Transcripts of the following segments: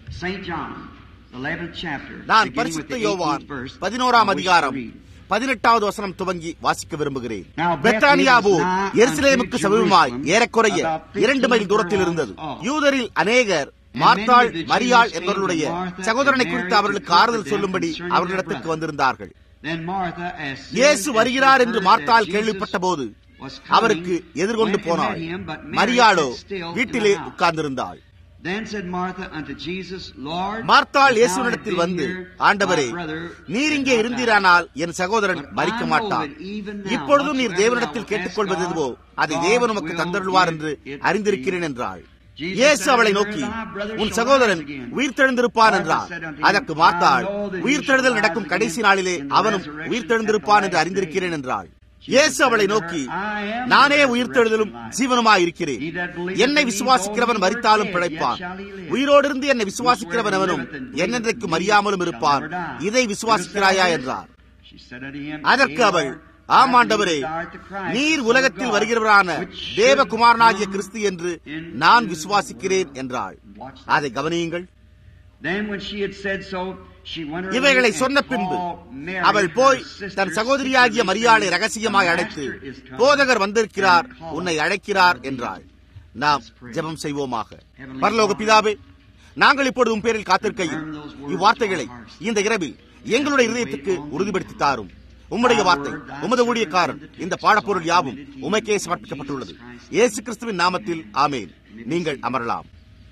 St. John, the 11th chapter, நான் beginning with பரிசுத்த the யோவான் 18th verse, பதினோராம் I wish to அதிகாரம் read. பதினெட்டாவது வசனம் துவங்கி வாசிக்க விரும்புகிறேன் Now, பெத்தானியாவோ Bethany was nigh எருசலேமுக்கு unto சமீபமாய் Jerusalem, ஏறக்குறைய about fifteen இரண்டு மைல் தூரத்தில் furlongs இருந்தது off. யூதரில் அநேகர் And மார்த்தாள் many of the மரியாள் Jews came என்பவர்களுடைய to Martha சகோதரனை and குறித்து Mary அவர்களுக்கு to comfort ஆறுதல் them சொல்லும்படி concerning their அவர்களிடத்துக்கு brother. வந்திருந்தார்கள் Then Martha, as soon இயேசு as வருகிறார் she என்று heard மார்த்தாள் that கேள்விப்பட்ட Jesus போது was அவருக்கு coming, எதிர்கொண்டு went and met போனாள் him, but Mary மரியாளோ sat still in the வீட்டிலே house. உட்கார்ந்திருந்தாள் Then said Martha unto Jesus, Lord, மார்த்தாள் if thou இயேசுவினிடத்தில் had வந்து been here, ஆண்டவரே my brother நீர் had இங்கே not இருந்தீரானால் என் சகோதரன் But மறிக்க I know மாட்டான் that even now, இப்பொழுதும் நீர் whatsoever தேவனிடத்தில் thou wilt கேட்டுக்கொள்வது ask எதுவோ God, அதை God தேவன் உமக்கு will தந்தருள்வார் give என்று it to அறிந்திருக்கிறேன் thee. என்றாள் Jesus இயேசு said அவளை unto her, நோக்கி Thy brother உன் shall சகோதரன் rise again. உயிர்த்தெழுந்திருப்பான் Martha என்றார் said unto him, அதற்கு மார்த்தாள் I know that he உயிர்த்தெழுதல் shall நடக்கும் rise கடைசி again நாளிலே in the அவனும் resurrection உயிர்த்தெழுந்திருப்பான் at என்று the last அறிந்திருக்கிறேன் day. என்றாள் Jesus இயேசு said அவளை unto her, நோக்கி I am the நானே resurrection உயிர்த்தெழுதலும் and life. ஜீவனுமாய் இருக்கிறேன் He that believeth என்னை in me, விசுவாசிக்கிறவன் though he were மரித்தாலும் dead, பிழைப்பான் yet shall he live. உயிரோடு இருந்து என்னை விசுவாசிக்கிறவன் Whosoever அவனும் liveth and believeth என்னென்றைக்கு in me மறியாமலும் shall இருப்பான் never die. இதை Believest விசுவாசிக்கிறாயா thou this? என்றார் She said unto him, அதற்கு Yea, அவள் Lord, ஆம் I ஆண்டவரே believe thou art the Christ, நீர் the Son of உலகத்தில் God, வருகிறவரான which should தேவகுமாரனாகிய come கிறிஸ்து என்று into நான் the விசுவாசிக்கிறேன் world. என்றாள் Watch that. அதை கவனியுங்கள் Then when she had said so, she went her இவைகளை way and சொன்ன பின்பு called Mary, அவள் her போய் sister, தன் சகோதரியாகிய secretly மரியாளை saying, ரகசியமாய் "The அழைத்து Master is come, போதகர் வந்திருக்கிறார் and called உன்னை அழைக்கிறார் thee." என்றாள் நாம் Let's pray. ஜெபம் செய்வோமாக Heavenly பரலோக Father, பிதாவே நாங்கள் இப்பொழுது உன் பேரில் காத்திருக்கையில் Remember those words இவ்வார்த்தைகளை to our hearts. இந்த இரவில் எங்களுடைய இதயத்துக்கு உறுதிப்படுத்தி தாரும் உம்முடைய வார்த்தை உமது ஊழியக்காரன் இந்த பாடப்பொருள் யாவும் உமைக்கே சமர்ப்பிக்கப்பட்டுள்ளது இயேசு கிறிஸ்துவின் நாமத்தில் ஆமேன் நீங்கள் அமரலாம்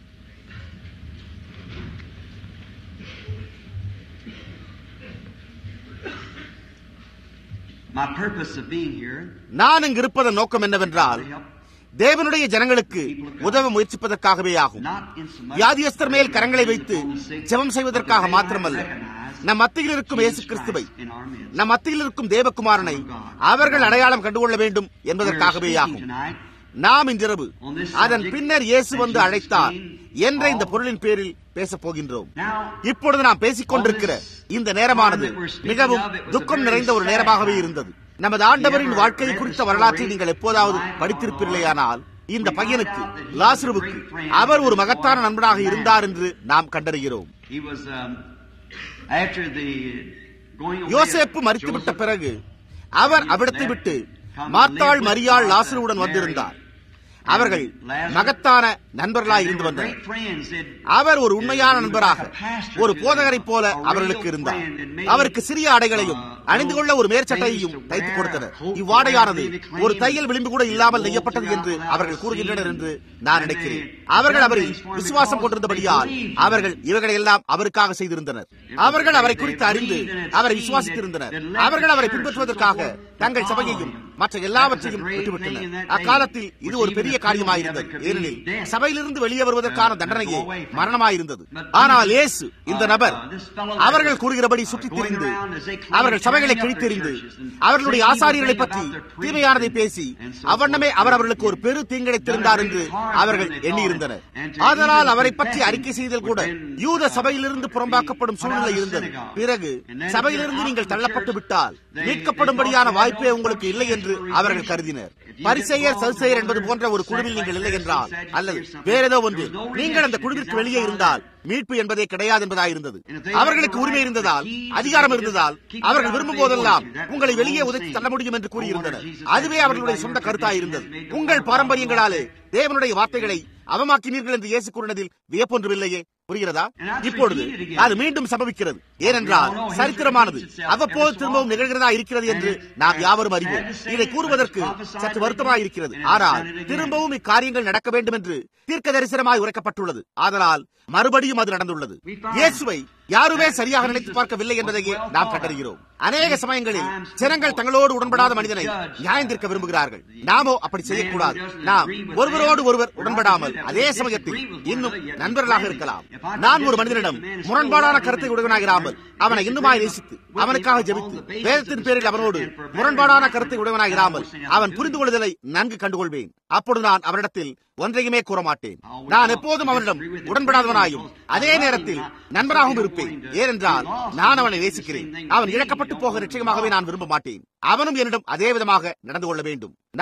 My purpose of being here நான் இங்கு இருப்பதன் நோக்கம் என்னவென்றால் to help தேவனுடைய ஜனங்களுக்கு உதவ முயற்சிப்பதற்காகவே ஆகும் not in so much வியாதியஸ்தர் மேல் கரங்களை வைத்து ஜெபம் செய்வதற்காக மாத்திரமல்ல நம் மத்தியில் இருக்கும் இயேசு கிறிஸ்துவை in our midst. நம் மத்தியில் இருக்கும் தேவகுமாரனை அவர்கள் அடையாளம் கண்டுகொள்ள வேண்டும் என்பதற்காகவே ஆகும் Tonight, நாம் இன்றிரவு அதன் பின்னர் இயேசு வந்து அழைத்தார் என்ற இந்த பொருளின் பேரில் பேசப் போகின்றோம் இப்பொழுது நாம் பேசிக் கொண்டிருக்கிற இந்த நேரமானது மிகவும் துக்கம் நிறைந்த ஒரு நேரமாகவே இருந்தது நமது ஆண்டவரின் வாழ்க்கை குறித்த வரலாற்றை நீங்கள் எப்போதாவது படித்திருப்பீர்களேயானால் இந்த பையனுக்கு லாசுருவுக்கு அவர் ஒரு மகத்தான நண்பனாக இருந்தார் என்று நாம் கண்டறிகிறோம் he was um, after the going away யோசேப்பு of மறித்துவிட்ட Joseph, பிறகு அவர் அவ்விடத்தை விட்டு மார்த்தாள் மரியாள் லாசருவுடன் வந்திருந்தார் அவர்கள் மகத்தான நண்பர்களாய் இருந்து வந்தனர் அவர் ஒரு உண்மையான நண்பராக ஒரு போதகரைப் போல அவர்களுக்கு இருந்தார் அவருக்கு சிறிய ஆடைகளையும் அணிந்து கொள்ள ஒரு மேற்சட்டையையும் தைத்துக் கொடுத்தனர் இவ்வாடையானது ஒரு தையல் விளிம்பு கூட இல்லாமல் நெய்யப்பட்டது என்று அவர்கள் கூறுகின்றனர் என்று நான் நினைக்கிறேன் அவர்கள் அவரில் விசுவாசம் கொண்டிருந்தபடியால் அவர்கள் இவைகளை எல்லாம் அவருக்காக செய்திருந்தனர் அவர்கள் அவரை குறித்து அறிந்து அவரை விசுவாசித்திருந்தனர் அவர்கள் அவரை பின்பற்றுவதற்காக தங்கள் சபையையும் மற்ற எல்லாவற்றையும் விட்டுவிட்டனர் அக்காலத்தில் இது ஒரு பெரிய காரியமாயிருந்தது ஏனெனில் சபையிலிருந்து வெளியே வருவதற்கான தண்டனையே மரணமாயிருந்தது ஆனால் இயேசு இந்த நபர் அவர்கள் கூறுகிறபடி சுற்றித் திரிந்து அவர்கள் சபைகளை கிழித்தெறிந்து அவர்களுடைய ஆசாரியர்களை பற்றி தீமையானதை பேசி அவ்வண்ணமே அவர் அவர்களுக்கு ஒரு பெரு தீங்கிழைத்திருந்தார் என்று அவர்கள் எண்ணியிருந்தனர் அதனால் அவரை பற்றி அறிக்கை செய்தல் கூட யூத சபையிலிருந்து புறம்பாக்கப்படும் சூழ்நிலை இருந்தது பிறகு சபையிலிருந்து நீங்கள் தள்ளப்பட்டு விட்டால் மீட்கப்படும்படியான வாய்ப்பே உங்களுக்கு இல்லை என்று அவர்கள் கருதினர் பரிசெயர் சல்செயர் என்பது போன்ற ஒரு குழுவில் நீங்கள் இல்லை என்றால் அல்லது வேற ஏதோ ஒன்று நீங்கள் அந்த குழுவிற்கு வெளியே இருந்தால் மீட்பு என்பதே கிடையாது என்பதாயிருந்தது அவர்களுக்கு உரிமை இருந்ததால் அதிகாரம் இருந்ததால் அவர்கள் விரும்பும் போதெல்லாம் உங்களை வெளியே உதைத்து தள்ள முடியும் என்று கூறியிருந்தனர் அதுவே அவர்களுடைய சொந்த கருத்தாயிருந்தது உங்கள் பாரம்பரியங்களாலே தேவனுடைய வார்த்தைகளை அவமாக்கினீர்கள் என்று இயேசு கூறினதில் வியப்பொன்றுமில்லையே புரிகிறதா இப்பொழுது அது மீண்டும் சம்பவிக்கிறது ஏனென்றால் சரித்திரமானது அவ்வப்போது திரும்பவும் நிகழ்கிறதா இருக்கிறது என்று நாம் யாவரும் அறிவோம் இதை கூறுவதற்கு சற்று வருத்தமாய் இருக்கிறது ஆனால் திரும்பவும் இக்காரியங்கள் நடக்க வேண்டும் என்று தீர்க்க தரிசனமாய் உரைக்கப்பட்டுள்ளது ஆதலால் மறுபடியும் அது நடந்துள்ளது இயேசுவை யாருமே சரியாக நினைத்து பார்க்கவில்லை என்பதையே நாம் கண்டறிகிறோம் அநேக சமயங்களில் ஜனங்கள் தங்களோடு உடன்படாத மனிதனை நியாயந்திருக்க விரும்புகிறார்கள் நாமோ அப்படி செய்யக்கூடாது நாம் ஒருவரோடு ஒருவர் உடன்படாமல் அதே சமயத்தில் இன்னும் நண்பர்களாக இருக்கலாம் நான் ஒரு மனிதனிடம் முரண்பாடான கருத்தை உடையவனாகிறாமல் அவனை இன்னுமாய் நேசித்து அவனுக்காக ஜெபித்து வேதத்தின் பேரில் அவனோடு முரண்பாடான கருத்தை உடையவனாகிறாமல் அவன் புரிந்து கொள்ளுதலை நன்கு கண்டுகொள்வேன் அப்பொழுது நான் அவனிடத்தில் ஒன்றையுமே கூற மாட்டேன் நான் எப்போதும் அவனிடம் உடன்படாதவனாயும் அதே நேரத்தில் நண்பராகவும் இருப்பேன் ஏனென்றால் நான் அவனை நேசிக்கிறேன் அவன் இழக்கப்பட்டு போக நிச்சயமாகவே நான் விரும்ப மாட்டேன் அவனும் என்னிடம் அதே விதமாக நடந்து கொள்ள வேண்டும் நாம்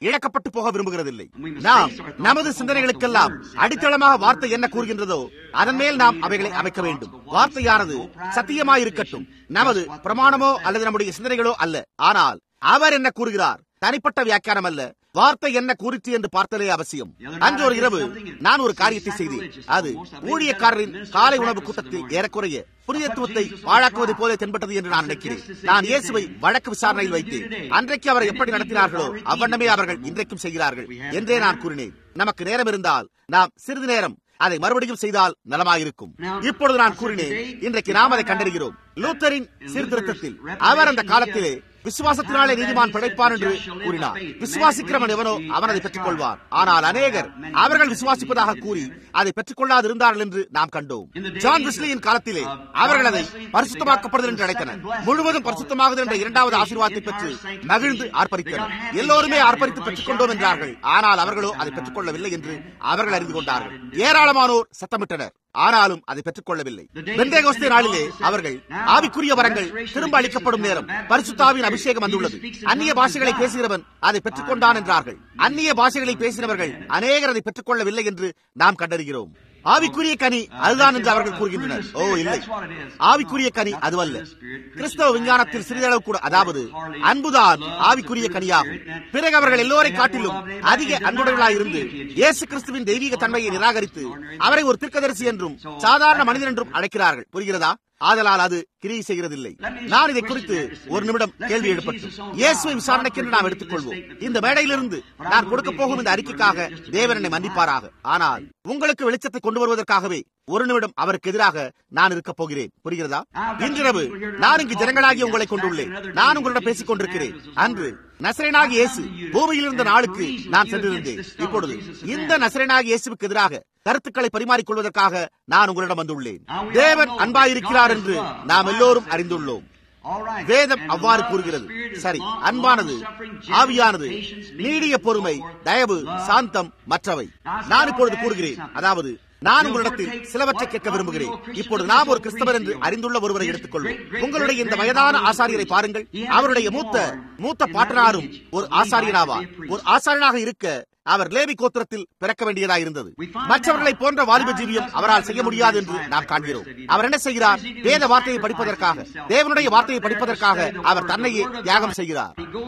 இழக்கப்பட்டு போக விரும்புகிறதில்லை நாம் நமது சிந்தனைகளுக்கெல்லாம் அடித்தளமாக வார்த்தை என்ன கூறுகின்றதோ அதன் மேல் நாம் அவைகளை அமைக்க வேண்டும் வார்த்தையானது சத்தியமாயிருக்கட்டும் நமது பிரமாணமோ அல்லது நம்முடைய சிந்தனைகளோ அல்ல ஆனால் அவர் என்ன கூறுகிறார் தனிப்பட்ட வியாக்கியானம் அல்ல வார்த்தை என்ன குறித்து என்று பார்த்தலே அவசியம் அன்று ஒரு இரவு நான் ஒரு காரியத்தை செய்தேன் அது ஊழியக்காரரின் காலை உணவு கூட்டத்தில் ஏறக்குறைய புனிதத்துவத்தை பாழாக்குவது போல தென்பட்டது என்று நான் நினைக்கிறேன் நான் இயேசுவை வழக்கு விசாரணையில் வைத்தேன் அன்றைக்கு அவரை எப்படி நடத்தினார்களோ அவ்வண்ணமே அவர்கள் இன்றைக்கும் செய்கிறார்கள் என்றே நான் கூறினேன் நமக்கு நேரம் இருந்தால் நாம் சிறிது நேரம் அதை மறுபடியும் செய்தால் நலமாயிருக்கும் இப்பொழுது நான் கூறினேன் இன்றைக்கு நாம் அதை கண்டறிகிறோம் லூத்தரின் சீர்திருத்தத்தில் அவர் அந்த காலத்திலே விசுவாசத்தினாலே நீதிமான் பிழைப்பான் என்று கூறினார் விசுவாசிக்கிறவன் எவனோ அவன் அதை பெற்றுக் கொள்வார் ஆனால் அநேகர் அவர்கள் விசுவாசிப்பதாக கூறி அதை பெற்றுக் கொள்ளாது இருந்தார்கள் என்று நாம் கண்டோம் ஜான் விஸ்லியின் காலத்திலே அவர்கள் அதை பரிசுத்தமாக்கப்படுதல் என்று அழைத்தனர் முழுவதும் பரிசுத்தமாகுதல் என்ற இரண்டாவது ஆசீர்வாதத்தை பெற்று மகிழ்ந்து ஆர்ப்பரித்தனர் எல்லோருமே ஆர்ப்பரித்து பெற்றுக் கொண்டோம் என்றார்கள் ஆனால் அவர்களோ அதை பெற்றுக் கொள்ளவில்லை என்று அவர்கள் அறிந்து கொண்டார்கள் ஏராளமானோர் சத்தமிட்டனர் ஆனாலும் அதை பெற்றுக் கொள்ளவில்லை பெந்தேகோஸ்தே நாளிலே அவர்கள் ஆவிக்குரிய வரங்கள் திரும்ப அளிக்கப்படும் நேரம் பரிசுத்தாவின் அபிஷேகம் வந்துள்ளது அந்நிய பாஷைகளை பேசுகிறவன் அதை பெற்றுக் கொண்டான் என்றார்கள் அந்நிய பாஷைகளை பேசினவர்கள் அநேகர் அதை பெற்றுக் கொள்ளவில்லை என்று நாம் கண்டறிகிறோம் ஆவிக்குரிய கனி அதுதான் என்று அவர்கள் கூறுகின்றனர் ஓ இல்லை ஆவிக்குரிய கனி அதுவல்ல கிறிஸ்தவ விஞ்ஞானத்தில் சிறிதளவு கூட அதாவது அன்புதான் ஆவிக்குரிய கனியாகும் பிறகு அவர்கள் எல்லோரை காட்டிலும் அதிக அன்புடையவர்களாயிருந்து இயேசு கிறிஸ்துவின் தெய்வீக தன்மையை நிராகரித்து அவரை ஒரு தீர்க்கதரிசி என்றும் சாதாரண மனிதன் என்றும் அழைக்கிறார்கள் புரிகிறதா ஆதலால் அது கிரியை செய்கிறதில்லை நான் இதை குறித்து ஒரு நிமிடம் கேள்வி எழுப்பட்டு இயேசுவை விசாரணைக்கு என்று நாம் எடுத்துக்கொள்வோம் இந்த மேடையிலிருந்து நான் கொடுக்க போகும் இந்த அறிக்கைக்காக தேவன் என்னை மன்னிப்பாராக ஆனால் உங்களுக்கு வெளிச்சத்தை கொண்டு வருவதற்காகவே ஒரு நிமிடம் அவருக்கு எதிராக நான் இருக்க போகிறேன் புரிகிறதா இன்றிரவு நான் இங்கு ஜனங்களாகி உங்களை கொண்டுள்ளேன் நான் உங்களிடம் பேசிக் கொண்டிருக்கிறேன் அன்று நசரேனாகி இயேசு பூமியில் இருந்த நாளுக்கு நான் சென்றிருந்தேன் இப்பொழுது இந்த நசரேனாகி இயேசுவுக்கு எதிராக கருத்துக்களை பரிமாறிக் கொள்வதற்காக நான் உங்களிடம் வந்துள்ளேன் தேவன் அன்பாயிருக்கிறார் என்று நாம் எல்லோரும் அறிந்துள்ளோம் வேதம் அவ்வாறு கூறுகிறது சரி அன்பானது ஆவியானது நீடிய பொறுமை தயவு சாந்தம் மற்றவை நான் இப்பொழுது கூறுகிறேன் அதாவது நான் உங்களிடத்தில் சிலவற்றை கேட்க விரும்புகிறேன் இப்பொழுது நாம் ஒரு கிறிஸ்தவர் என்று அறிந்துள்ள ஒருவரை எடுத்துக்கொள்வோம் உங்களுடைய இந்த வயதான ஆசாரியரை பாருங்கள் அவருடைய மூத்த மூத்த பாட்டனாரும் ஒரு ஆசாரியனாவார் ஒரு ஆசாரியனாக இருக்க அவர் லேவி கோத்திரத்தில் பிறக்க வேண்டியதா இருந்தது மற்றவர்களை போன்ற வாலிப ஜீவியம் அவரால் செய்ய முடியாது என்று நாம் காண்கிறோம் அவர் என்ன செய்கிறார் வேத வார்த்தையை படிப்பதற்காக தேவனுடைய வார்த்தையை படிப்பதற்காக அவர் தன்னையே தியாகம் செய்கிறார்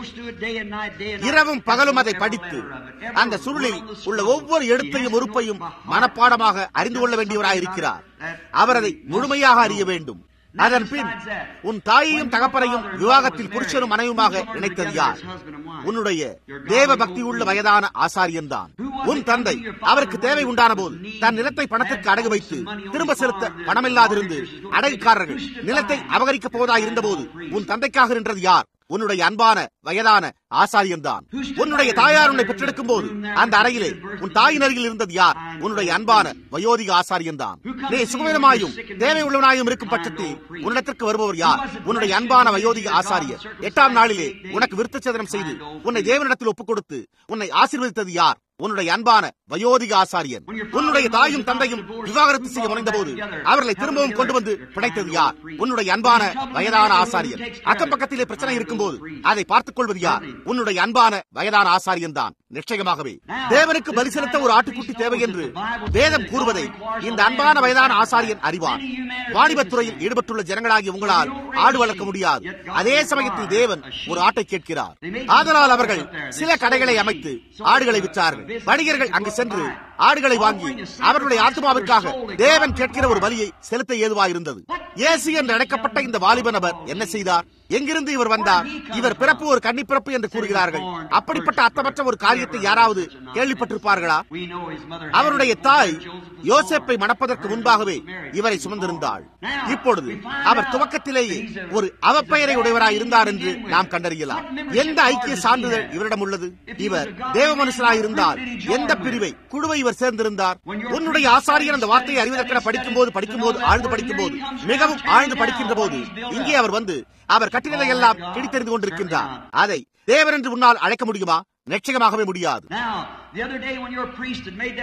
இரவும் பகலும் அதை படித்து அந்த சுருளில் உள்ள ஒவ்வொரு எழுத்தையும் உறுப்பையும் மனப்பாடமாக அறிந்து கொள்ள வேண்டியவராயிருக்கிறார் அவர் அதை முழுமையாக அறிய வேண்டும் அதன் பின் உன் தாயையும் தகப்பனையும் விவாகத்தில் புருஷனும் மனைவியுமாக இணைத்தது யார் உன்னுடைய தேவ பக்தி உள்ள வயதான ஆசாரியன்தான் உன் தந்தை அவருக்கு தேவை உண்டான போது தன் நிலத்தை பணத்திற்கு அடகு வைத்து திரும்ப செலுத்த பணமில்லாதிருந்து அடகுக்காரர்கள் நிலத்தை அபகரிக்கப் போவதாக இருந்தபோது உன் தந்தைக்காக நின்றது யார் உன்னுடைய அன்பான வயதான ஆசாரியன்தான் உன்னுடைய தாயார் உன்னை பெற்றெடுக்கும் போது அந்த அறையிலே உன் தாயின் அருகில் இருந்தது யார் உன்னுடைய அன்பான வயோதிக ஆசாரியன்தான் நீ சுகவீனமாயும் தேவை உள்ளவனாயும் இருக்கும் பட்சத்தில் உன்னிடத்திற்கு வருபவர் யார் உன்னுடைய அன்பான வயோதிக ஆசாரியர் எட்டாம் நாளிலே உனக்கு விருத்தச்சேதனம் செய்து உன்னை தேவனிடத்தில் ஒப்புக் கொடுத்து உன்னை ஆசீர்வதித்தது யார் உன்னுடைய அன்பான வயோதிக ஆசாரியன் உன்னுடைய தாயும் தந்தையும் விவாகரத்து செய்ய முனைந்த போது அவர்களை திரும்பவும் கொண்டு வந்து பிணைத்தது யார் உன்னுடைய அன்பான வயதான ஆசாரியன் அக்கம் பக்கத்திலே பிரச்சனை இருக்கும் போது அதை பார்த்துக் கொள்வது யார் உன்னுடைய அன்பான வயதான ஆசாரியன் தான் நிச்சயமாகவே தேவனுக்கு பலி செலுத்த ஒரு ஆட்டுக்குட்டி தேவை என்று வேதம் கூறுவதை இந்த அன்பான வயதான ஆசாரியன் அறிவார் வாணிபத்துறையில் ஈடுபட்டுள்ள ஜனங்களாகி உங்களால் ஆடு வளர்க்க முடியாது அதே சமயத்தில் தேவன் ஒரு ஆட்டை கேட்கிறார் ஆதலால் அவர்கள் சில கடைகளை அமைத்து ஆடுகளை விற்றார்கள் வணிகர்கள் அங்கு சென்று ஆடுகளை வாங்கி அவர்களுடைய ஆத்மாவிற்காக தேவன் கேட்கிற ஒரு வழியை செலுத்த ஏதுவாயிருந்தது இயேசு என்று அழைக்கப்பட்ட இந்த வாலிப நபர் என்ன செய்தார் எங்கிருந்து இவர் வந்தார் இவர் பிறப்பு ஒரு கன்னி பிறப்பு என்று கூறுகிறார்கள் அப்படிப்பட்ட அர்த்தமற்ற ஒரு காரியத்தை யாராவது கேள்விப்பட்டிருப்பார்களா அவருடைய தாய் யோசேப்பை மணப்பதற்கு முன்பாகவே இவரை சுமந்திருந்தாள் இப்பொழுது அவர் துவக்கத்திலேயே ஒரு அவப்பெயரை உடையவராய் இருந்தார் என்று நாம் கண்டறியலாம் எந்த ஐக்கிய சான்றிதழ் இவரிடம் உள்ளது இவர் தேவ மனுஷனாய் இருந்தால் எந்த பிரிவை குழுவை இவர் சேர்ந்திருந்தார் உன்னுடைய ஆசாரியர் அந்த வார்த்தையை அறிவதற்கென படிக்கும் போது படிக்கும் போது ஆழ்ந்து படிக்கும் போது மிகவும் ஆழ்ந்து படிக்கின்ற போது இங்கே அவர் வந்து அவர் கட்டிடங்களை எல்லாம் கிடித்தெறிந்து கொண்டிருக்கின்றார் அதை தேவர் என்று முன்னால் அழைக்க முடியுமா நிச்சயமாகவே முடியாது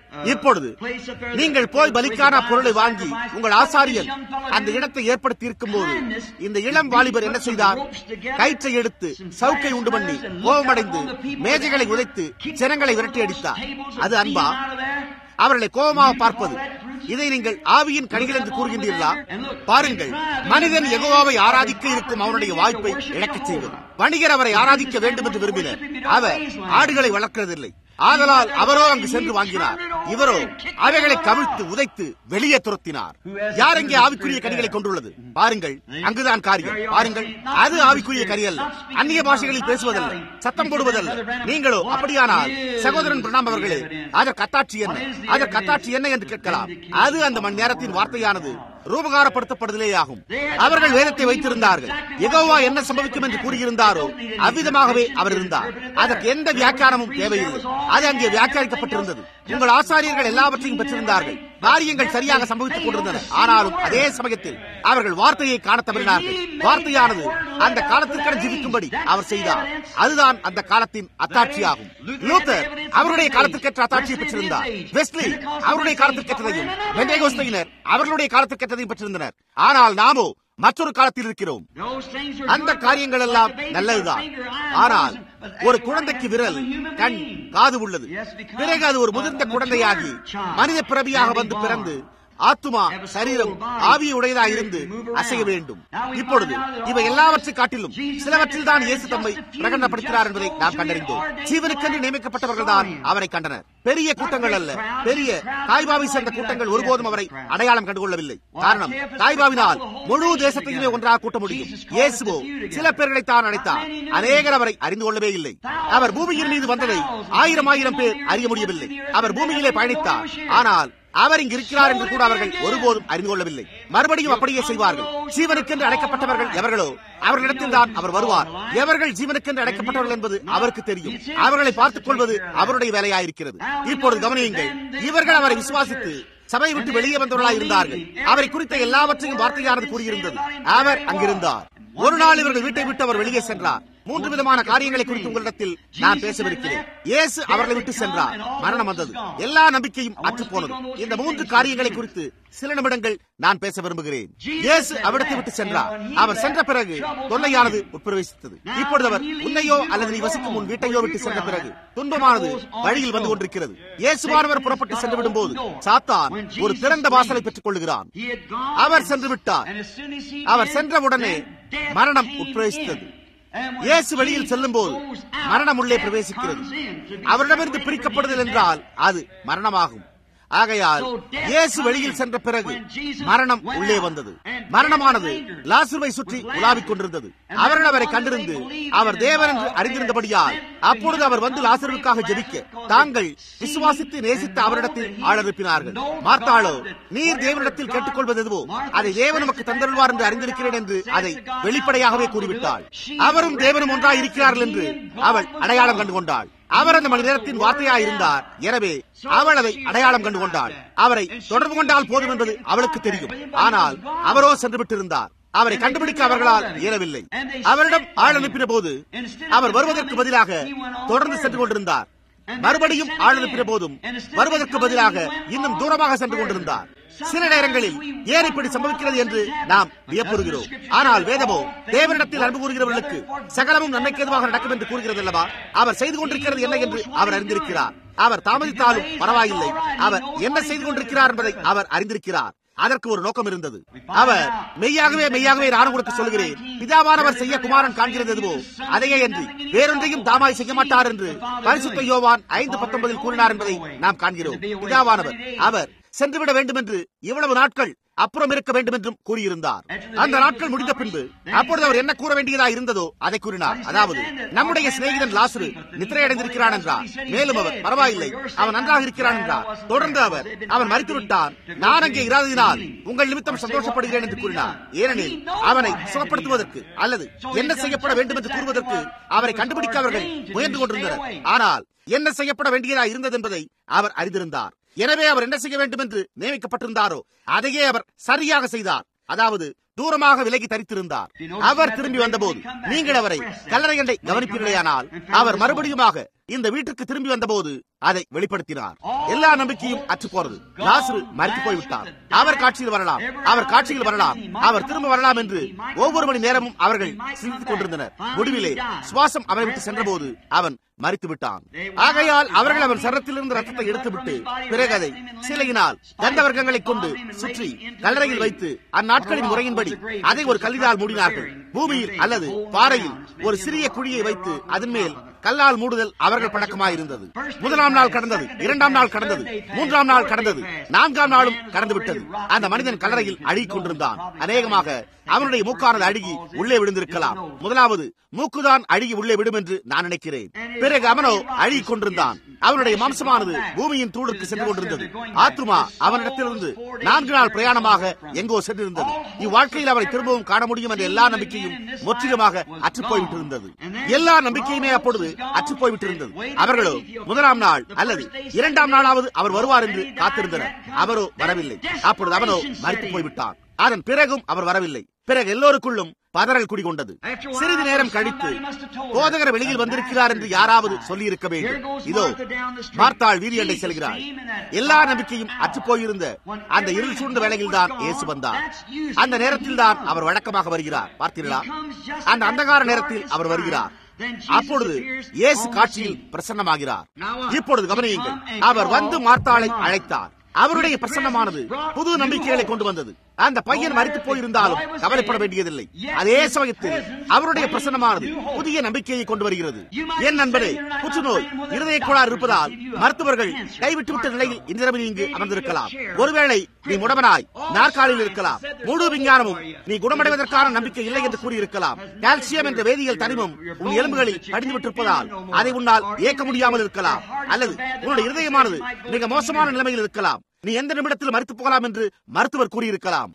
இப்பொழுது நீங்கள் போய் பலிக்கான பொருளை வாங்கி உங்கள் ஆசாரியன் அந்த இடத்தை ஏற்படுத்தி இருக்கும் போது இந்த இளம் வாலிபர் என்ன செய்தார் கயிற்றை எடுத்து சவுக்கை உண்டு பண்ணி கோபமடைந்து மேஜைகளை உதைத்து ஜனங்களை விரட்டி அடித்தார் அது அன்பா அவர்களை கோபமாக பார்ப்பது இதை நீங்கள் ஆவியின் கணிகள் என்று கூறுகின்றீர்களா பாருங்கள் மனிதன் எகோவாவை ஆராதிக்க இருக்கும் அவனுடைய வாய்ப்பை இழக்கச் செய்வது வணிகர் அவரை ஆராதிக்க வேண்டும் என்று விரும்பினர் அவர் ஆடுகளை வளர்க்கிறதில்லை ஆதலால் அவரோ அங்கு சென்று வாங்கினார் இவரோ அவைகளை கவிழ்த்து உதைத்து வெளியே துரத்தினார் யார் எங்கே ஆவிக்குரிய கனிகளை கொண்டுள்ளது பாருங்கள் அங்குதான் காரியம் பாருங்கள் அது ஆவிக்குரிய கரி அல்ல அந்நிய பாஷைகளில் பேசுவதல்ல சத்தம் போடுவதல்ல நீங்களோ அப்படியானால் சகோதரன் பிரணாம் அவர்களே அதற்கு அத்தாட்சி என்ன அதற்கு அத்தாட்சி என்ன என்று கேட்கலாம் அது அந்த மணி நேரத்தின் வார்த்தையானது ரூபகாரப்படுத்தப்படுதலே ஆகும் அவர்கள் வேதத்தை வைத்திருந்தார்கள் எகோவா என்ன சம்பவிக்கும் என்று கூறியிருந்தாரோ அவ்விதமாகவே அவர் இருந்தார் அதற்கு எந்த வியாக்கியானமும் தேவையில்லை அது அங்கே வியாக்கியானிக்கப்பட்டிருந்தது உங்கள் ஆசாரியர்கள் எல்லாவற்றையும் பெற்றிருந்தார்கள் காரியங்கள் சரியாக சம்பவித்துக் கொண்டிருந்தன ஆனாலும் அதே சமயத்தில் அவர்கள் வார்த்தையை காண தவறினார்கள் வார்த்தையானது அந்த காலத்திற்கென ஜீவிக்கும்படி அவர் செய்தார் அதுதான் அந்த காலத்தின் அத்தாட்சியாகும் லூத்தர் அவருடைய காலத்திற்கேற்ற அத்தாட்சியை பெற்றிருந்தார் வெஸ்லி அவருடைய காலத்திற்கேற்றதையும் பெண்டேகோஸ்தையினர் அவர்களுடைய காலத்திற்கேற்றதையும் பெற்றிருந்தனர் ஆனால் நாமோ மற்றொரு காலத்தில் இருக்கிறோம் அந்த காரியங்கள் எல்லாம் நல்லதுதான் ஆனால் ஒரு குழந்தைக்கு விரல் கண் காது உள்ளது பிறகு அது ஒரு முதிர்ந்த குழந்தையாகி மனித பிறவியாக வந்து பிறந்து ஆத்துமா சரீரம் ஆவிய உடையதாக இருந்து அசைய வேண்டும் இப்பொழுது இவை எல்லாவற்றை காட்டிலும் சிலவற்றில் தான் இயேசு தம்மை பிரகடனப்படுத்தினார் என்பதை நாம் கண்டறிந்தோம் ஜீவனுக்கென்று நியமிக்கப்பட்டவர்கள் தான் அவரை கண்டனர் பெரிய கூட்டங்கள் அல்ல பெரிய காய்பாவை சேர்ந்த கூட்டங்கள் ஒருபோதும் அவரை அடையாளம் கண்டுகொள்ளவில்லை காரணம் காய்பாவினால் முழு தேசத்தையுமே ஒன்றாக கூட்ட முடியும் இயேசுவோ சில பேர்களை தான் அழைத்தார் அநேகர் அவரை அறிந்து கொள்ளவே இல்லை அவர் பூமியின் மீது வந்ததை ஆயிரம் ஆயிரம் பேர் அறிய முடியவில்லை அவர் பூமியிலே பயணித்தார் ஆனால் அவர் இங்கு இருக்கிறார் என்று கூட அவர்கள் ஒருபோதும் அறிந்து கொள்ளவில்லை மறுபடியும் அப்படியே செய்வார்கள் ஜீவனுக்கென்று அழைக்கப்பட்டவர்கள் எவர்களோ அவர்களிடத்தில் தான் அவர் வருவார் எவர்கள் ஜீவனுக்கென்று அழைக்கப்பட்டவர்கள் என்பது அவருக்கு தெரியும் அவர்களை பார்த்துக் கொள்வது அவருடைய வேலையாயிருக்கிறது இப்பொழுது கவனியுங்கள் இவர்கள் அவரை விசுவாசித்து சபையை விட்டு வெளியே வந்தவர்களாக இருந்தார்கள் அவரை குறித்த எல்லாவற்றையும் வார்த்தையானது கூறியிருந்தது அவர் அங்கிருந்தார் ஒரு நாள் இவர்கள் வீட்டை விட்டு அவர் வெளியே சென்றார் மூன்று விதமான காரியங்களை குறித்து உங்களிடத்தில் நான் பேசவிருக்கிறேன் இயேசு அவர்களை விட்டு சென்றார் மரணம் வந்தது எல்லா நம்பிக்கையும் அற்று போனது இந்த மூன்று காரியங்களை குறித்து சில நிமிடங்கள் நான் பேச விரும்புகிறேன் இயேசு அவிடத்தை விட்டு சென்றார் அவர் சென்ற பிறகு தொல்லையானது உட்பிரவேசித்தது இப்பொழுது அவர் உன்னையோ அல்லது நீ வசிக்கும் உன் வீட்டையோ விட்டு சென்ற பிறகு துன்பமானது வழியில் வந்து கொண்டிருக்கிறது இயேசுவானவர் புறப்பட்டு சென்று விடும் போது சாத்தான் ஒரு திறந்த வாசலை பெற்றுக் கொள்ளுகிறான் அவர் சென்று விட்டார் அவர் சென்றவுடனே மரணம் உட்பிரவேசித்தது இயேசு வெளியில் செல்லும் போது மரணம் உள்ளே பிரவேசிக்கிறது அவரிடமிருந்து பிரிக்கப்படுதல் என்றால் அது மரணமாகும் ஆகையால் இயேசு வெளியில் சென்ற பிறகு மரணம் உள்ளே வந்தது மரணமானது லாசுவை சுற்றி உலாவிக் கொண்டிருந்தது அவர்கள் அவரை கண்டிருந்து அவர் தேவன் என்று அறிந்திருந்தபடியால் அப்பொழுது அவர் வந்து லாசருக்காக ஜெபிக்க தாங்கள் விசுவாசித்து நேசித்த அவரிடத்தில் ஆளறுப்பினார்கள் மார்த்தாளோ நீர் தேவனிடத்தில் கேட்டுக்கொள்வது எதுவோ அதை தேவன் நமக்கு தந்தருள்வார் என்று அறிந்திருக்கிறேன் என்று அதை வெளிப்படையாகவே கூறிவிட்டாள் அவரும் தேவனும் ஒன்றாய் இருக்கிறார்கள் என்று அவள் அடையாளம் கண்டு கொண்டாள் அவர் அந்த மணி நேரத்தின் வார்த்தையாய் இருந்தார் எனவே அவள் அதை அடையாளம் கண்டு கொண்டாள் அவரை தொடர்பு கொண்டால் போதும் என்பது அவளுக்கு தெரியும் ஆனால் அவரோ சென்று விட்டிருந்தார் அவரை கண்டுபிடிக்க அவர்களால் இயலவில்லை அவரிடம் ஆள் அனுப்பின போது அவர் வருவதற்கு பதிலாக தொடர்ந்து சென்று கொண்டிருந்தார் மறுபடியும் ஆள் அனுப்பின போதும் வருவதற்கு பதிலாக இன்னும் தூரமாக சென்று கொண்டிருந்தார் சில நேரங்களில் ஏன் இப்படி சம்பவிக்கிறது என்று நாம் வியப்புறுகிறோம் ஆனால் வேதமோ தேவனிடத்தில் அன்பு கூறுகிறவர்களுக்கு சகலமும் நன்மைக்கு எதுவாக நடக்கும் என்று கூறுகிறது அல்லவா அவர் செய்து கொண்டிருக்கிறது என்ன என்று அவர் அறிந்திருக்கிறார் அவர் தாமதித்தாலும் பரவாயில்லை அவர் என்ன செய்து கொண்டிருக்கிறார் என்பதை அவர் அறிந்திருக்கிறார் அதற்கு ஒரு நோக்கம் இருந்தது அவர் மெய்யாகவே மெய்யாகவே நான் உங்களுக்கு சொல்கிறேன் பிதாவானவர் செய்ய குமாரன் காண்கிறது எதுவோ அதையே என்று வேறொன்றையும் தாமாய் செய்ய மாட்டார் என்று பரிசுத்த யோவான் ஐந்து பத்தொன்பதில் கூறினார் என்பதை நாம் காண்கிறோம் பிதாவானவர் அவர் சென்றுவிட வேண்டும் என்று இவ்வளவு நாட்கள் அப்புறம் இருக்க வேண்டும் என்றும் கூறியிருந்தார் அந்த நாட்கள் முடிந்த பின்பு அப்பொழுது அவர் என்ன கூற வேண்டியதா இருந்ததோ அதை கூறினார் அதாவது நம்முடைய சிநேகிதன் லாசுரு நித்திரையடைந்திருக்கிறான் என்றார் மேலும் அவர் பரவாயில்லை அவன் நன்றாக இருக்கிறான் என்றார் தொடர்ந்து அவர் அவன் மறித்து விட்டான் நான் அங்கே இராததினால் உங்கள் நிமித்தம் சந்தோஷப்படுகிறேன் என்று கூறினார் ஏனெனில் அவனை சுகப்படுத்துவதற்கு அல்லது என்ன செய்யப்பட வேண்டும் என்று கூறுவதற்கு அவரை கண்டுபிடிக்க அவர்கள் முயன்று கொண்டிருந்தனர் ஆனால் என்ன செய்யப்பட வேண்டியதா இருந்தது என்பதை அவர் அறிந்திருந்தார் எனவே அவர் என்ன செய்ய வேண்டும் என்று நியமிக்கப்பட்டிருந்தாரோ அதையே அவர் சரியாக செய்தார் அதாவது தூரமாக விலகி தரித்திருந்தார் அவர் திரும்பி வந்தபோது நீங்கள் அவரை கல்லறையண்டை கவனிப்பீர்களேயானால் அவர் மறுபடியுமாக இந்த வீட்டுக்கு திரும்பி வந்தபோது அதை வெளிப்படுத்தினார் எல்லா நம்பிக்கையும் அற்று போறது லாசரு மறித்து போய்விட்டார் அவர் காட்சியில் வரலாம் அவர் காட்சியில் வரலாம் அவர் திரும்ப வரலாம் என்று ஒவ்வொரு மணி நேரமும் அவர்கள் சிந்தித்துக் கொண்டிருந்தனர் முடிவிலே சுவாசம் அவரை விட்டு சென்றபோது அவன் மறித்து விட்டான் ஆகையால் அவர்கள் அவன் சரத்திலிருந்து ரத்தத்தை எடுத்துவிட்டு பிறகு அதை சிலையினால் கந்த வர்க்கங்களை கொண்டு சுற்றி கல்லறையில் வைத்து அந்நாட்களின் முறையின்படி அதை ஒரு கல்லினால் மூடினார்கள் பூமியில் அல்லது பாறையில் ஒரு சிறிய குழியை வைத்து அதன் மேல் கல்லால் மூடுதல் அவர்கள் பழக்கமாக இருந்தது முதலாம் நாள் கடந்தது இரண்டாம் நாள் கடந்தது மூன்றாம் நாள் கடந்தது நான்காம் நாளும் கடந்து விட்டது அந்த மனிதன் கல்லறையில் அழுகி கொண்டிருந்தான் அநேகமாக அவனுடைய மூக்கானது அழுகி உள்ளே விழுந்திருக்கலாம் முதலாவது மூக்குதான் அழுகி உள்ளே விடும் என்று நான் நினைக்கிறேன் பிறகு அவனோ அழுகி கொண்டிருந்தான் அவனுடைய மாம்சமானது பூமியின் தூளுக்கு சென்று கொண்டிருந்தது ஆத்துமா அவனிடத்திலிருந்து நான்கு நாள் பிரயாணமாக எங்கோ சென்றிருந்தது இவ்வாழ்க்கையில் அவரை திரும்பவும் காண முடியும் என்ற எல்லா நம்பிக்கையும் முற்றிலுமாக அற்றுப்போய்விட்டிருந்தது எல்லா நம்பிக்கையுமே அப்பொழுது அற்றுப்போய்விட்டிருந்தது அவர்களோ முதலாம் நாள் அல்லது இரண்டாம் நாளாவது அவர் வருவார் என்று காத்திருந்தனர் அவரோ வரவில்லை அப்பொழுது அவனோ மறித்து போய்விட்டான் அதன் பிறகும் அவர் வரவில்லை பிறகு எல்லோருக்குள்ளும் பதறல் குடிகொண்டது சிறிது நேரம் கழித்து போதகர் வெளியில் வந்திருக்கிறார் என்று யாராவது சொல்லி இருக்க வேண்டும் இதோ மார்த்தாள் வீரியண்டை செல்கிறார் எல்லா நம்பிக்கையும் அற்றுப்போயிருந்த அந்த இருள் சூழ்ந்த வேளையில் தான் இயேசு வந்தார் அந்த நேரத்தில் தான் அவர் வழக்கமாக வருகிறார் பார்த்தீர்களா அந்த அந்தகார நேரத்தில் அவர் வருகிறார் அப்பொழுது இயேசு காட்சியில் பிரசன்னமாகிறார் இப்பொழுது கவனியுங்கள் அவர் வந்து மார்த்தாளை அழைத்தார் அவருடைய பிரசன்னமானது புது நம்பிக்கைகளை கொண்டு வந்தது அந்த பையன் மறித்து போயிருந்தாலும் கவலைப்பட வேண்டியதில்லை அதே சமயத்தில் அவருடைய பிரசன்னமானது புதிய நம்பிக்கையை கொண்டு வருகிறது என் நண்பரே புற்றுநோய் இருதய கோளாறு இருப்பதால் மருத்துவர்கள் கைவிட்டுவிட்ட நிலையில் இன்றிரவு இங்கு அமர்ந்திருக்கலாம் ஒருவேளை நீ முடமனாய் நாற்காலியில் இருக்கலாம் முழு விஞ்ஞானமும் நீ குணமடைவதற்கான நம்பிக்கை இல்லை என்று கூறியிருக்கலாம் கால்சியம் என்ற வேதியியல் தனிமம் உன் எலும்புகளில் படிந்துவிட்டிருப்பதால் அதை உன்னால் இயக்க முடியாமல் இருக்கலாம் அல்லது உன்னுடைய இருதயமானது மிக மோசமான நிலைமையில் இருக்கலாம் நீ எந்த நிமிடத்தில் மறித்து போகலாம் என்று மருத்துவர் கூறியிருக்கலாம்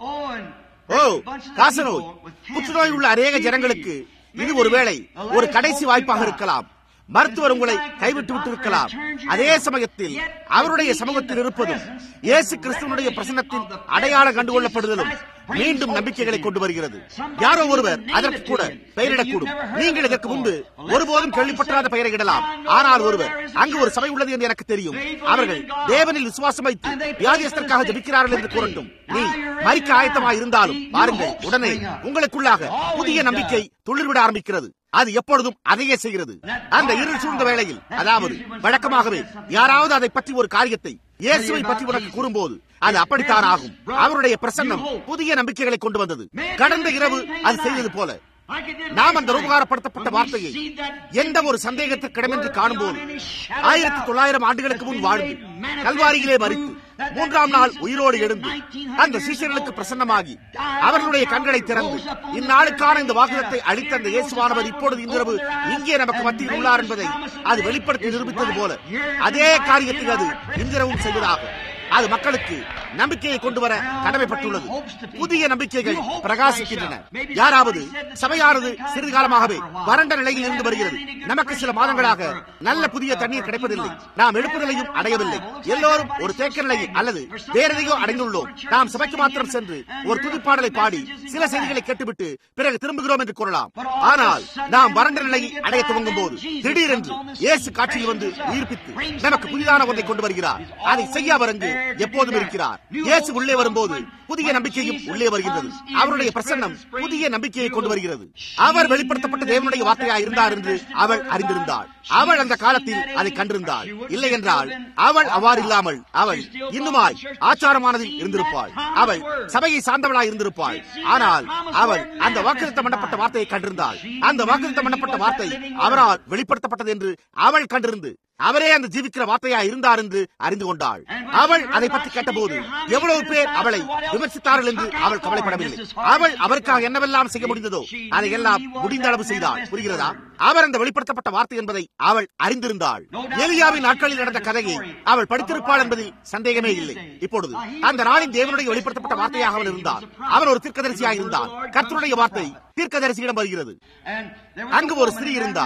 ஓ காசநோய் புற்றுநோய் உள்ள அநேக ஜனங்களுக்கு இது ஒருவேளை ஒரு கடைசி வாய்ப்பாக இருக்கலாம் மருத்துவர் உங்களை கைவிட்டு விட்டிருக்கலாம் அதே சமயத்தில் அவருடைய சமூகத்தில் இருப்பதும் இயேசு கிறிஸ்துவனுடைய பிரசன்னத்தின் அடையாளம் கண்டுகொள்ளப்படுதலும் மீண்டும் நம்பிக்கைகளை கொண்டு வருகிறது யாரோ ஒருவர் அதற்கு கூட பெயரிடக்கூடும் நீங்கள் இதற்கு முன்பு ஒருபோதும் கேள்விப்பட்டாத பெயரை இடலாம் ஆனால் ஒருவர் அங்கு ஒரு சபை உள்ளது என்று எனக்கு தெரியும் அவர்கள் தேவனில் விசுவாசம் வைத்து வியாதியஸ்தற்காக ஜபிக்கிறார்கள் என்று கூறட்டும் நீ மறிக்க ஆயத்தமாக இருந்தாலும் பாருங்கள் உடனே உங்களுக்குள்ளாக புதிய நம்பிக்கை துளிர்விட ஆரம்பிக்கிறது அது எப்பொழுதும் அதையே செய்கிறது அந்த இருள் சூழ்ந்த வேளையில் அதாவது வழக்கமாகவே யாராவது அதை பற்றி ஒரு காரியத்தை இயேசுவை பற்றி உனக்கு கூறும்போது அது அப்படித்தான் ஆகும் அவருடைய பிரசன்னம் புதிய நம்பிக்கைகளை கொண்டு வந்தது கடந்த இரவு அது செய்தது போல நாம் அந்த ரூபகாரப்படுத்தப்பட்ட வார்த்தையை எந்த ஒரு சந்தேகத்திற்கிடமின்றி காணும்போது ஆயிரத்தி தொள்ளாயிரம் ஆண்டுகளுக்கு முன் வாழ்ந்து கல்வாரியிலே மறித்து மூன்றாம் நாள் உயிரோடு எழுந்து அந்த சீஷர்களுக்கு பிரசன்னமாகி அவர்களுடைய கண்களை திறந்து இந்நாளுக்கான இந்த வாக்குதத்தை அளித்த அந்த இயேசுவானவர் இப்பொழுது இன்றிரவு இங்கே நமக்கு மத்தியில் உள்ளார் என்பதை அது வெளிப்படுத்தி நிரூபித்தது போல அதே காரியத்தை அது இன்றிரவும் செய்வதாக அது மக்களுக்கு நம்பிக்கையை கொண்டு வர கடமைப்பட்டுள்ளது புதிய நம்பிக்கைகள் பிரகாசிக்கின்றன யாராவது சபையானது சிறிது காலமாகவே வறண்ட நிலையில் இருந்து வருகிறது நமக்கு சில மாதங்களாக நல்ல புதிய தண்ணீர் கிடைப்பதில்லை நாம் எழுப்புதலையும் அடையவில்லை எல்லோரும் ஒரு தேக்க நிலையில் அல்லது வேற எதையோ அடைந்துள்ளோம் நாம் சபைக்கு மாத்திரம் சென்று ஒரு துதிப்பாடலை பாடி சில செய்திகளை கேட்டுவிட்டு பிறகு திரும்புகிறோம் என்று கூறலாம் ஆனால் நாம் வறண்ட நிலையை அடைய துவங்கும் போது திடீரென்று இயேசு காட்சியில் வந்து உயிர்ப்பித்து நமக்கு புதிதான ஒன்றை கொண்டு வருகிறார் அதை செய்ய அவர் அங்கு எப்போதும் இருக்கிறார் இயேசு உள்ளே வரும்போது புதிய நம்பிக்கையும் உள்ளே வருகின்றது அவருடைய பிரசன்னம் புதிய நம்பிக்கையை கொண்டு வருகிறது அவர் வெளிப்படுத்தப்பட்ட தேவனுடைய வார்த்தையா இருந்தார் என்று அவள் அறிந்திருந்தாள் அவள் அந்த காலத்தில் அதை கண்டிருந்தாள் இல்லை என்றால் அவள் அவ்வாறு இல்லாமல் அவள் இன்னுமாய் ஆச்சாரமானதில் இருந்திருப்பாள் அவள் சபையை சார்ந்தவளாய் இருந்திருப்பாள் ஆனால் அவள் அந்த வாக்குத்தம் பண்ணப்பட்ட வார்த்தையை கண்டிருந்தாள் அந்த வாக்குத்தம் பண்ணப்பட்ட வார்த்தை அவரால் வெளிப்படுத்தப்பட்டது என்று அவள் கண்டிருந்து அவரே அந்த ஜீவிக்கிற வார்த்தையா இருந்தார் என்று அறிந்து கொண்டாள் அவள் அதை பற்றி கேட்டபோது எவ்வளவு பேர் அவளை விமர்சித்தார்கள் என்று அவள் கவலைப்படவில்லை அவள் அவருக்காக என்னவெல்லாம் செய்ய முடிந்ததோ அதையெல்லாம் முடிந்த அளவு செய்தாள் புரிகிறதா அவர் அந்த வெளிப்படுத்தப்பட்ட வார்த்தை என்பதை அவள் அறிந்திருந்தாள் எலியாவின் நாட்களில் நடந்த கதையை அவள் படித்திருப்பாள் என்பதில் சந்தேகமே இல்லை இப்பொழுது அந்த நாளின் தேவனுடைய வெளிப்படுத்தப்பட்ட வார்த்தையாக அவள் இருந்தார் அவர் ஒரு தீர்க்கதரிசியாக இருந்தார் கர்த்தருடைய வார்த்தை தீர்க்கதரிசியிடம் வருகிறது அங்கு ஒரு ஸ்திரீ இருந்தாள்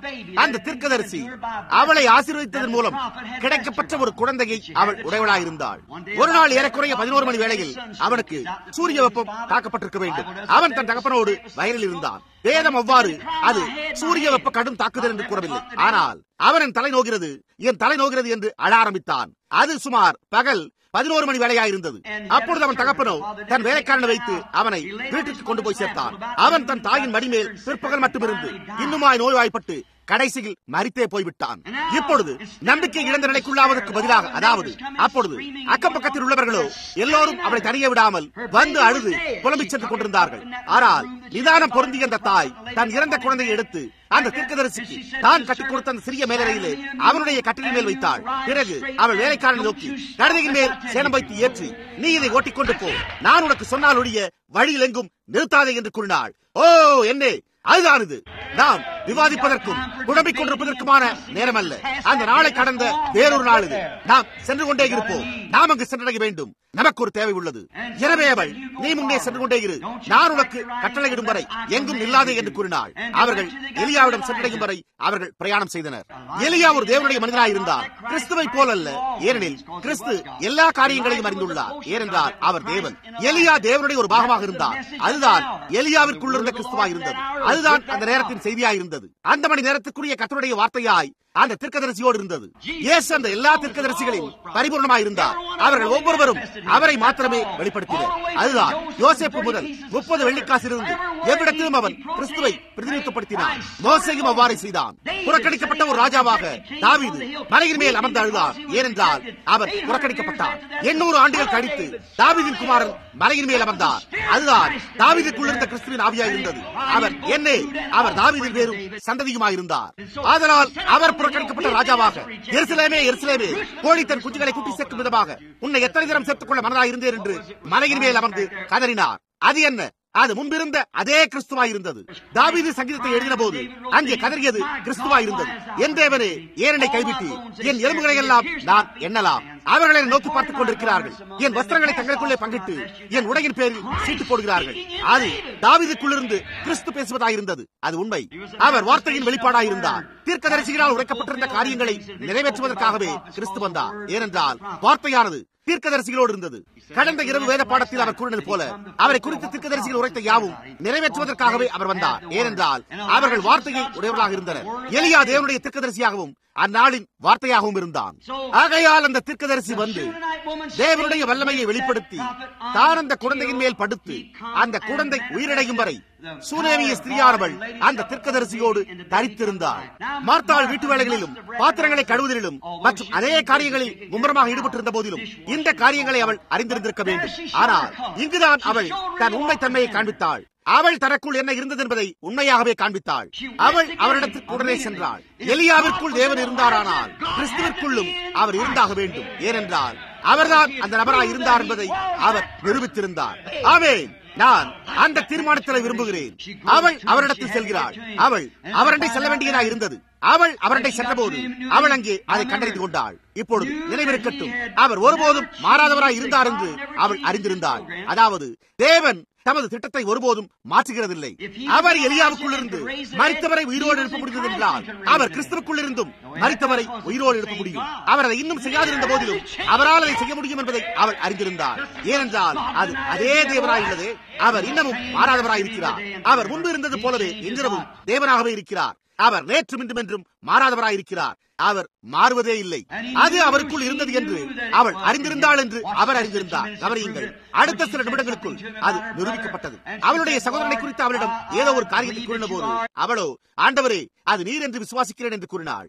அந்த தீர்க்கதரிசி அவளை ஆசீர்வதித்ததன் மூலம் கிடைக்கப்பட்ட ஒரு குழந்தையை அவள் உடையவளாயிருந்தாள் ஒரு நாள் ஏறக்குறைய பதினோரு மணி வேளையில் அவனுக்கு சூரிய வெப்பம் தாக்கப்பட்டிருக்க வேண்டும் அவன் தன் தகப்பனோடு வயலில் இருந்தான் வேதம் அவ்வாறு அது சூரிய வெப்ப கடும் தாக்குதல் என்று கூறவில்லை ஆனால் அவன் என் தலை நோகிறது என் தலை நோகிறது என்று அழ ஆரம்பித்தான் அது சுமார் பகல் பதினோரு மணி வேலையா இருந்தது அப்பொழுது அவன் தகப்பனோ தன் வேலைக்காரனை வைத்து அவனை வீட்டுக்கு கொண்டு போய் சேர்த்தான் அவன் தன் தாயின் மடிமேல் பிற்பகல் மட்டுமிருந்து இன்னுமாய் நோய்வாய்ப்பட்டு கடைசியில் மறித்தே போய்விட்டான் இப்பொழுது நம்பிக்கை இழந்த நிலைக்குள்ளாவதற்கு பதிலாக அதாவது அப்பொழுது அக்கம் பக்கத்தில் உள்ளவர்களோ எல்லோரும் அவளை தனிய விடாமல் வந்து அழுது புலம்பிச் சென்று கொண்டிருந்தார்கள் ஆனால் நிதானம் பொருந்திய அந்த தாய் தன் இறந்த குழந்தையை எடுத்து அந்த தீர்க்கதரிசிக்கு தான் கட்டிக் கொடுத்த அந்த சிறிய மேலறையிலே அவனுடைய கட்டிலின் மேல் வைத்தாள் பிறகு அவள் வேலைக்காரனை நோக்கி கழுதையின் மேல் சேனம் வைத்து ஏற்றி நீ இதை ஓட்டிக்கொண்டு போ நான் உனக்கு சொன்னால் ஒழிய வழியில் எங்கும் நிறுத்தாதே என்று கூறினாள் ஓ என்னே அதுதான் இது நாம் விவாதிப்பதற்கும் குழம்பிக் கொண்டிருப்பதற்குமான நேரம் அல்ல அந்த நாளை கடந்த வேறொரு நாள் இது நாம் சென்று கொண்டே இருப்போம் நாம் அங்கு சென்றடைய வேண்டும் நமக்கு ஒரு தேவை உள்ளது எனவே அவள் நீ முன்னே சென்று கொண்டே இரு நான் உனக்கு கட்டளையிடும் வரை எங்கும் இல்லாதே என்று கூறினாள் அவர்கள் எலியாவிடம் சென்றடையும் வரை அவர்கள் பிரயாணம் செய்தனர் எலியா ஒரு தேவனுடைய மனிதனாய் இருந்தார் கிறிஸ்துவை போலல்ல ஏனெனில் கிறிஸ்து எல்லா காரியங்களையும் அறிந்துள்ளார் ஏனென்றால் அவர் தேவன் எலியா தேவனுடைய ஒரு பாகமாக இருந்தார் அதுதான் எலியாவிற்குள் இருந்த கிறிஸ்துவாய் இருந்தது அதுதான் அந்த நேரத்தின் செய்தியாய் இருந்தது அந்த மணி நேரத்துக்குரிய கத்தருடைய வார்த்தையாய் அந்த திருக்கதரிசியோடு இருந்தது இயேசு அந்த எல்லா திருக்கதரிசிகளின் பரிபூர்ணமாய் இருந்தார் அவர்கள் ஒவ்வொருவரும் அவரை மாத்திரமே வெளிப்படுத்தினர் அதுதான் யோசேப்பு முதல் முப்பது வெள்ளிக்காசு இருந்து எவ்விடத்திலும் அவன் கிறிஸ்துவை பிரதிநிதித்துவப்படுத்தினார் மோசையும் அவ்வாறு செய்தான் புறக்கணிக்கப்பட்ட ஒரு ராஜாவாக தாவீது மலையின் மேல் அமர்ந்து அழுதார் ஏனென்றால் அவர் புறக்கணிக்கப்பட்டார் எண்ணூறு ஆண்டுகள் கழித்து தாவீதின் குமாரன் மலையின் மேல் அமர்ந்தார் அதுதான் தாவீதுக்குள் இருந்த கிறிஸ்துவின் ஆவியாய் இருந்தது அவர் என்னே அவர் தாவீதின் பேரும் சந்ததியுமாயிருந்தார் அதனால் அவர் புறக்கணிக்கப்பட்ட ராஜாவாக எருசலேமே எருசலேமே கோழி தன் குஞ்சுகளை குட்டி சேர்க்கும் விதமாக உன்னை எத்தனை தினம் சேர்த்துக் கொள்ள மனதாக இருந்தேன் என்று மலையின் மேல் அமர்ந்து கதறினார் அது என்ன அது முன்பிருந்த அதே கிறிஸ்துவாய் இருந்தது தாவீது சங்கீதத்தை எழுதின போது அங்கே கதறியது கிறிஸ்துவாய் இருந்தது என் தேவனே ஏனனை கைவிட்டு என் எலும்புகளை எல்லாம் நான் எண்ணலாம் அவர்களை நோக்கி பார்த்துக் கொண்டிருக்கிறார்கள் என் வஸ்திரங்களை தங்களுக்குள்ளே பங்கிட்டு என் உடையின் பேரில் சீட்டு போடுகிறார்கள் அது தாவிதுக்குள்ளிருந்து கிறிஸ்து பேசுவதாயிருந்தது அது உண்மை அவர் வார்த்தையின் வெளிப்பாடாயிருந்தார் தீர்க்கதரிசிகளால் உரைக்கப்பட்டிருந்த காரியங்களை நிறைவேற்றுவதற்காகவே கிறிஸ்து வந்தார் ஏனென்றால் வார்த்தையானது தீர்க்கதரிசிகளோடு இருந்தது கடந்த இரவு வேத பாடத்தில் அவர் கூறினது போல அவரை குறித்து தீர்க்கதரிசிகள் உரைத்த யாவும் நிறைவேற்றுவதற்காகவே அவர் வந்தார் ஏனென்றால் அவர்கள் வார்த்தையை உடையவர்களாக இருந்தனர் எலியா தேவனுடைய தீர்க்கதரிசியாகவும் அந்நாளின் வார்த்தையாகவும் இருந்தான் ஆகையால் அந்த தீர்க்கதரிசி வந்து தேவனுடைய வல்லமையை வெளிப்படுத்தி தான் அந்த குழந்தையின் மேல் படுத்து அந்த குழந்தை உயிரிழையும் வரை சூனேமிய ஸ்திரியானவள் அந்த தீர்க்கதரிசியோடு தரித்திருந்தாள் மார்த்தாள் வீட்டு வேலைகளிலும் பாத்திரங்களை கழுவுதலிலும் மற்றும் அநேக காரியங்களில் மும்முரமாக ஈடுபட்டிருந்த போதிலும் இந்த காரியங்களை அவள் அறிந்திருந்திருக்க வேண்டும் ஆனால் இங்குதான் அவள் தன் உண்மை தன்மையை காண்பித்தாள் அவள் தனக்குள் என்ன இருந்தது என்பதை உண்மையாகவே காண்பித்தாள் அவள் அவரிடத்திற்கு உடனே சென்றாள் எலியாவிற்குள் தேவன் இருந்தாரானால் கிறிஸ்துவிற்குள்ளும் அவர் இருந்தாக வேண்டும் ஏனென்றால் அவர்தான் அந்த நபராய் இருந்தார் என்பதை அவர் நிரூபித்திருந்தார் ஆமே நான் அந்த தீர்மானத்தில் விரும்புகிறேன் அவள் அவரிடத்தில் செல்கிறாள் அவள் அவரண்டை செல்ல வேண்டியதாக இருந்தது அவள் அவரண்டை சென்றபோது அவள் அங்கே அதை கண்டறிந்து கொண்டாள் இப்பொழுது நினைவிருக்கட்டும் அவர் ஒருபோதும் மாறாதவராய் இருந்தார் என்று அவள் அறிந்திருந்தாள் அதாவது தேவன் தமது திட்டத்தை ஒருபோதும் மாற்றுகிறதில்லை அவர் எலியாவுக்குள் இருந்து மறித்தவரை உயிரோடு எழுப்ப முடிந்தது என்றால் அவர் கிறிஸ்துவுக்குள் இருந்தும் மறித்தவரை உயிரோடு எழுப்ப முடியும் அவர் அதை இன்னும் செய்யாதிருந்த போதிலும் அவரால் அதை செய்ய முடியும் என்பதை அவள் அறிந்திருந்தார் ஏனென்றால் அது அதே தேவனாயுள்ளது அவர் இன்னமும் மாறாதவராய் இருக்கிறார் அவர் முன்பு இருந்தது போலவே இன்றிரவும் தேவனாகவே இருக்கிறார் அவர் நேற்றும் இன்றும் என்றும் மாறாதவராயிருக்கிறார் அவர் மாறுவதே இல்லை அது அவருக்குள் இருந்தது என்று அவள் அறிந்திருந்தாள் என்று அவர் அறிந்திருந்தார் கவனியுங்கள் அடுத்த சில நிமிடங்களுக்குள் அது நிரூபிக்கப்பட்டது அவளுடைய சகோதரனை குறித்து அவளிடம் ஏதோ ஒரு காரியத்தை கூறின போது அவளோ ஆண்டவரே அது நீர் என்று விசுவாசிக்கிறேன் என்று கூறினாள்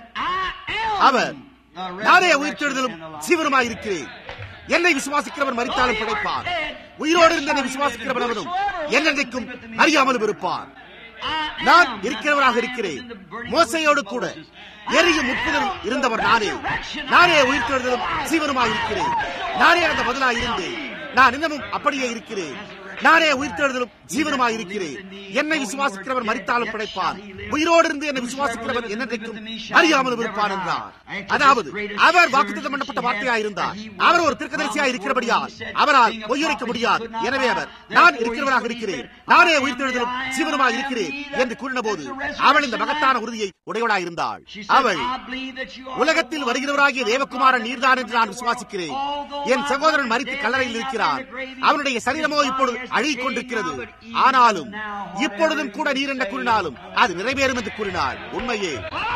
அவர் நானே உயிர்த்தெழுதலும் ஜீவனமாய் இருக்கிறேன் என்னை விசுவாசிக்கிறவன் மறித்தாலும் பிழைப்பார் உயிரோடு இருந்த என்னை விசுவாசிக்கிறவன் அவனும் என்னென்றைக்கும் அறியாமலும் இருப்பார் நான் இருக்கிறவராக இருக்கிறேன் மோசையோடு கூட எரியும் முற்புதல் இருந்தவர் நானே நானே உயிர்த்தெழுதலும் ஜீவனுமாய் இருக்கிறேன் நானே அந்த பதிலாக இருந்தேன் நான் இன்னமும் அப்படியே இருக்கிறேன் நானே உயிர்த்தெழுதலும் ஜீவனமாய் இருக்கிறேன் என்னை விசுவாசிக்கிறவர் மறித்தாலும் பிழைப்பான் உயிரோடு இருந்து என்னை விசுவாசிக்கிறவர் என்னென்றைக்கும் அறியாமல் இருப்பான் என்றார் அதாவது அவர் வாக்குத்தம் பண்ணப்பட்ட வார்த்தையாய் இருந்தார் அவர் ஒரு திருக்கதரிசியாய் இருக்கிறபடியால் அவரால் பொய்யுரைக்க முடியாது எனவே அவர் நான் இருக்கிறவராக இருக்கிறேன் நானே உயிர்த்தெழுதலும் ஜீவனமாக இருக்கிறேன் என்று கூறின போது அவள் இந்த மகத்தான உறுதியை உடையவளாய் இருந்தாள் அவள் உலகத்தில் வருகிறவராகிய தேவகுமாரன் நீர்தான் என்று நான் விசுவாசிக்கிறேன் என் சகோதரன் மறித்து கல்லறையில் இருக்கிறார் அவனுடைய சரீரமோ இப்பொழுது அழுகிக் கொண்டிருக்கிறது ஆனாலும் இப்பொழுதும் கூட நீர் என்ன கூறினாலும் அது நிறைவேறும் என்று கூறினாள் உண்மையே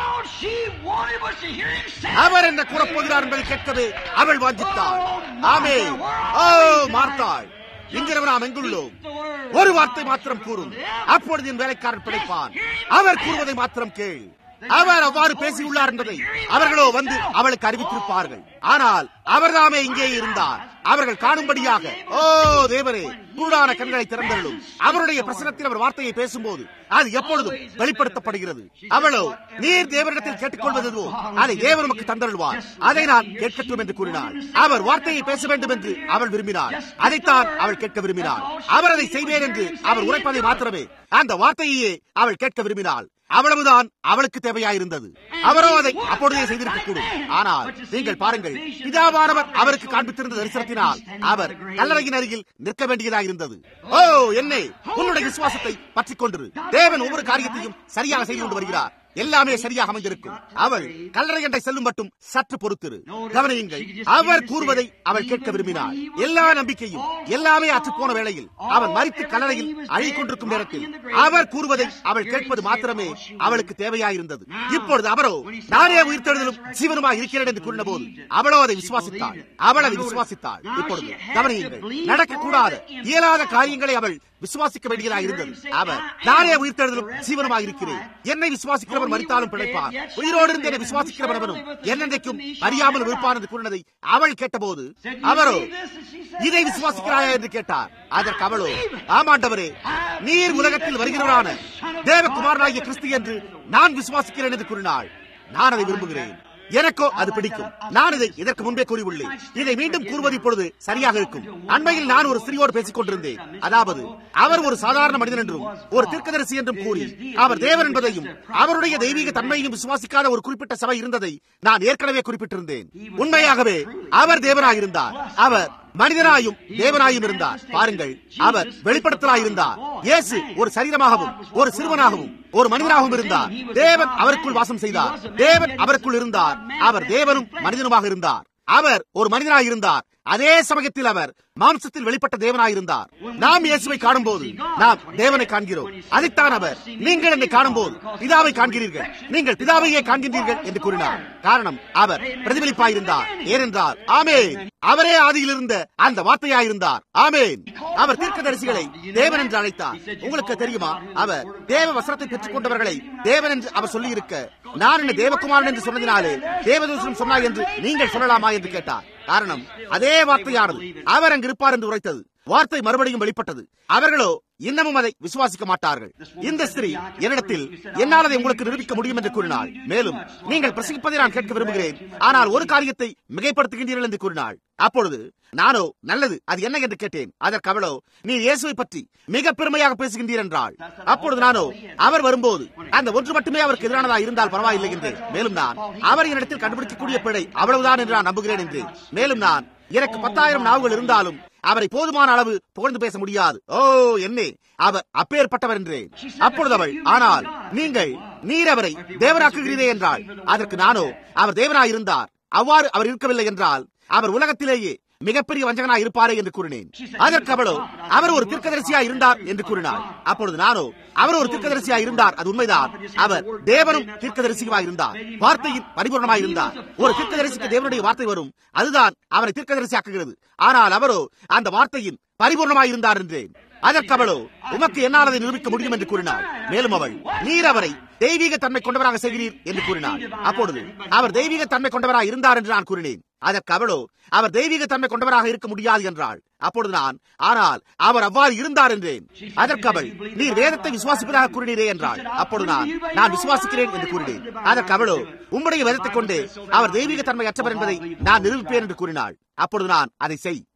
அவர் என்ன கூறப்போகிறார் என்பதை கேட்கவே அவள் வாஞ்சித்தாள் ஆமே ஓ மார்த்தாள் இங்கிரவு நாம் எங்குள்ளோம் ஒரு வார்த்தை மாத்திரம் கூறும் அப்பொழுது என் வேலைக்காரன் பிழைப்பான் அவர் கூறுவதை மாத்திரம் கேள் அவர் அவ்வாறு பேசியுள்ளார் என்பதை அவர்களோ வந்து அவளுக்கு அறிவித்திருப்பார்கள் ஆனால் அவர்தாமே இங்கே இருந்தார் அவர்கள் காணும்படியாக ஓ தேவரே கூடான கண்களை திறந்தள்ளும் அவருடைய பிரசனத்தில் அவர் வார்த்தையை பேசும்போது அது எப்பொழுதும் வெளிப்படுத்தப்படுகிறது அவளோ நீர் தேவனிடத்தில் கேட்டுக்கொள்வதுவோ அதை தேவன் நமக்கு தந்தருள்வார் அதை நான் கேட்கட்டும் என்று கூறினார் அவர் வார்த்தையை பேச வேண்டும் என்று அவள் விரும்பினார் அதைத்தான் அவள் கேட்க விரும்பினார் அவர் அதை செய்வேன் என்று அவர் உரைப்பதை மாத்திரமே அந்த வார்த்தையே அவள் கேட்க விரும்பினாள் அவ்வளவுதான் அவளுக்கு தேவையாயிருந்தது அவரோ அதை அப்பொழுதே செய்திருக்க கூடும் ஆனால் நீங்கள் பாருங்கள் பிதாவானவர் அவருக்கு காண்பித்திருந்த தரிசனத்தினால் அவர் கல்லறையின் அருகில் நிற்க வேண்டியதாக இருந்தது ஓ என்னே உன்னுடைய விசுவாசத்தை பற்றிக் கொண்டிரு தேவன் ஒவ்வொரு காரியத்தையும் சரியாக செய்து கொண்டு வருகிறார் எல்லாமே சரியாக அமைந்திருக்கும் அவள் கல்லறை என்ற செல்லும் மட்டும் சற்று பொறுத்திரு கவனியுங்கள் அவர் கூறுவதை அவள் கேட்க விரும்பினாள் எல்லா நம்பிக்கையும் எல்லாமே அற்றுப்போன வேளையில் அவன் மறித்து கல்லறையில் அழிக் கொண்டிருக்கும் நேரத்தில் அவர் கூறுவதை அவள் கேட்பது மாத்திரமே அவளுக்கு தேவையாயிருந்தது இப்பொழுது அவரோ நானே உயிர்த்தெழுதலும் ஜீவனமாக இருக்கிறேன் என்று கூறின போது அவளோ அதை விசுவாசித்தாள் அவள் அதை விசுவாசித்தாள் இப்பொழுது கவனியுங்கள் நடக்கக்கூடாத இயலாத காரியங்களை அவள் விசுவாசிக்க வேண்டியதாக இருந்தது அவர் நானே உயிர்த்தெழுதலும் ஜீவனமாக இருக்கிறேன் என்னை விசுவாசிக்கிறவர் மறித்தாலும் பிழைப்பார் உயிரோடு இருந்து என்னை விசுவாசிக்கிறவனும் என்னென்றைக்கும் அறியாமல் இருப்பான் என்று கூறினதை அவள் கேட்டபோது அவரோ இதை விசுவாசிக்கிறாயா என்று கேட்டார் அதற்கு அவளோ ஆமாண்டவரே நீர் உலகத்தில் வருகிறவரான தேவகுமாரனாகிய கிறிஸ்து என்று நான் விசுவாசிக்கிறேன் என்று கூறினாள் நான் அதை விரும்புகிறேன் எனக்கோ அது பிடிக்கும் நான் இதை இதற்கு முன்பே கூறியுள்ளேன் இதை மீண்டும் கூறுவது இப்பொழுது சரியாக இருக்கும் அண்மையில் நான் ஒரு ஸ்திரியோடு பேசிக் கொண்டிருந்தேன் அதாவது அவர் ஒரு சாதாரண மனிதன் என்றும் ஒரு தீர்க்கதரிசி என்றும் கூறி அவர் தேவன் என்பதையும் அவருடைய தெய்வீக தன்மையையும் விசுவாசிக்காத ஒரு குறிப்பிட்ட சபை இருந்ததை நான் ஏற்கனவே குறிப்பிட்டிருந்தேன் உண்மையாகவே அவர் தேவனாயிருந்தார் அவர் மனிதனாயும் தேவனாயும் இருந்தார் பாருங்கள் அவர் வெளிப்படுத்தலாயிருந்தார் இயேசு ஒரு சரீரமாகவும் ஒரு சிறுவனாகவும் ஒரு மனிதனாகவும் இருந்தார் தேவன் அவருக்குள் வாசம் செய்தார் தேவன் அவருக்குள் இருந்தார் அவர் தேவனும் மனிதனுமாக இருந்தார் அவர் ஒரு மனிதனாக இருந்தார் அதே சமயத்தில் அவர் மாம்சத்தில் வெளிப்பட்ட தேவனாயிருந்தார் நாம் இயேசுவை காணும் போது நாம் தேவனை காண்கிறோம் அதைத்தான் அவர் நீங்கள் என்னை காணும் போது பிதாவை காண்கிறீர்கள் நீங்கள் பிதாவையே காண்கின்றீர்கள் என்று கூறினார் காரணம் அவர் பிரதிபலிப்பாயிருந்தார் ஏனென்றால் ஆமேன் அவரே ஆதியில் இருந்த அந்த வார்த்தையாயிருந்தார் ஆமேன் அவர் தீர்க்கதரிசிகளை தேவன் என்று அழைத்தார் உங்களுக்கு தெரியுமா அவர் தேவ வசனத்தை பெற்றுக் கொண்டவர்களை தேவன் என்று அவர் சொல்லியிருக்க நான் என்ன தேவகுமாரன் என்று சொன்னதினாலே தேவதூசனம் சொன்னார் என்று நீங்கள் சொல்லலாமா என்று கேட்டார் காரணம் அதே வார்த்தையானது அவர் அங்கு இருப்பார் என்று உரைத்தது வார்த்தை மறுபடியும் வெளிப்பட்டது அவர்களோ இன்னமும் அதை விசுவாசிக்க மாட்டார்கள் இந்த ஸ்திரீ என்னிடத்தில் என்னால் அதை உங்களுக்கு நிரூபிக்க முடியும் என்று கூறினாள் மேலும் நீங்கள் பிரசங்கிப்பதை நான் கேட்க விரும்புகிறேன் ஆனால் ஒரு காரியத்தை மிகைப்படுத்துகின்றீர்கள் என்று கூறினாள் அப்பொழுது நானோ நல்லது அது என்ன என்று கேட்டேன் அதற்கு அவளோ நீ இயேசுவை பற்றி மிக பெருமையாக பேசுகின்றீர் என்றாள் அப்பொழுது நானோ அவர் வரும்போது அந்த ஒன்று மட்டுமே அவருக்கு எதிரானதா இருந்தால் பரவாயில்லை என்றேன் மேலும் நான் அவர் என்னிடத்தில் கண்டுபிடிக்கக்கூடிய பிழை அவ்வளவுதான் என்று நான் நம்புகிறேன் என்றேன் மேலும் நான் எனக்கு பத்தாயிரம் நாவுகள் இருந்தாலும் அவரை போதுமான அளவு புகழ்ந்து பேச முடியாது ஓ என்னே அவர் அப்பேற்பட்டவர் என்றேன் அப்பொழுது அவள் ஆனால் நீங்கள் நீர் அவரை தேவனாக்குகிறீரே என்றாள் அதற்கு நானோ அவர் தேவனாய் இருந்தார் அவ்வாறு அவர் இருக்கவில்லை என்றால் அவர் உலகத்திலேயே மிகப்பெரிய வஞ்சகனாய் இருப்பாரே என்று கூறினேன் அதற்கு அவளோ அவர் ஒரு தீர்க்கதரிசியா இருந்தார் என்று கூறினார் அப்பொழுது நானோ அவர் ஒரு தீர்க்கதரிசியா இருந்தார் அது உண்மைதான் அவர் தேவனும் தீர்க்கதரிசியுமா இருந்தார் வார்த்தையின் பரிபூர்ணமாய் இருந்தார் ஒரு தீர்க்கதரிசிக்கு தேவனுடைய வார்த்தை வரும் அதுதான் அவரை தீர்க்கதரிசி ஆக்குகிறது ஆனால் அவரோ அந்த வார்த்தையின் பரிபூர்ணமாய் இருந்தார் என்றேன் அதற்கு அவளோ உமக்கு என்னால் அதை நிரூபிக்க முடியும் என்று கூறினார் மேலும் அவள் நீர் அவரை தெய்வீக தன்மை கொண்டவராக செய்கிறீர் என்று கூறினார் அப்பொழுது அவர் தெய்வீக தன்மை கொண்டவராக இருந்தார் என்று நான் கூறினேன் அதற்கு அவளோ அவர் தெய்வீக தன்மை கொண்டவராக இருக்க முடியாது என்றாள் அப்பொழுது நான் ஆனால் அவர் அவ்வாறு இருந்தார் என்றேன் அதற்கு அவள் நீர் வேதத்தை விசுவாசிப்பதாக கூறினீரே என்றாள் அப்பொழுது நான் நான் விசுவாசிக்கிறேன் என்று கூறினேன் அதற்கு அவளோ உம்முடைய வேதத்தை கொண்டு அவர் தெய்வீக தன்மை அற்றவர் என்பதை நான் நிரூபிப்பேன் என்று கூறினாள் அப்பொழுது நான் அதை செய்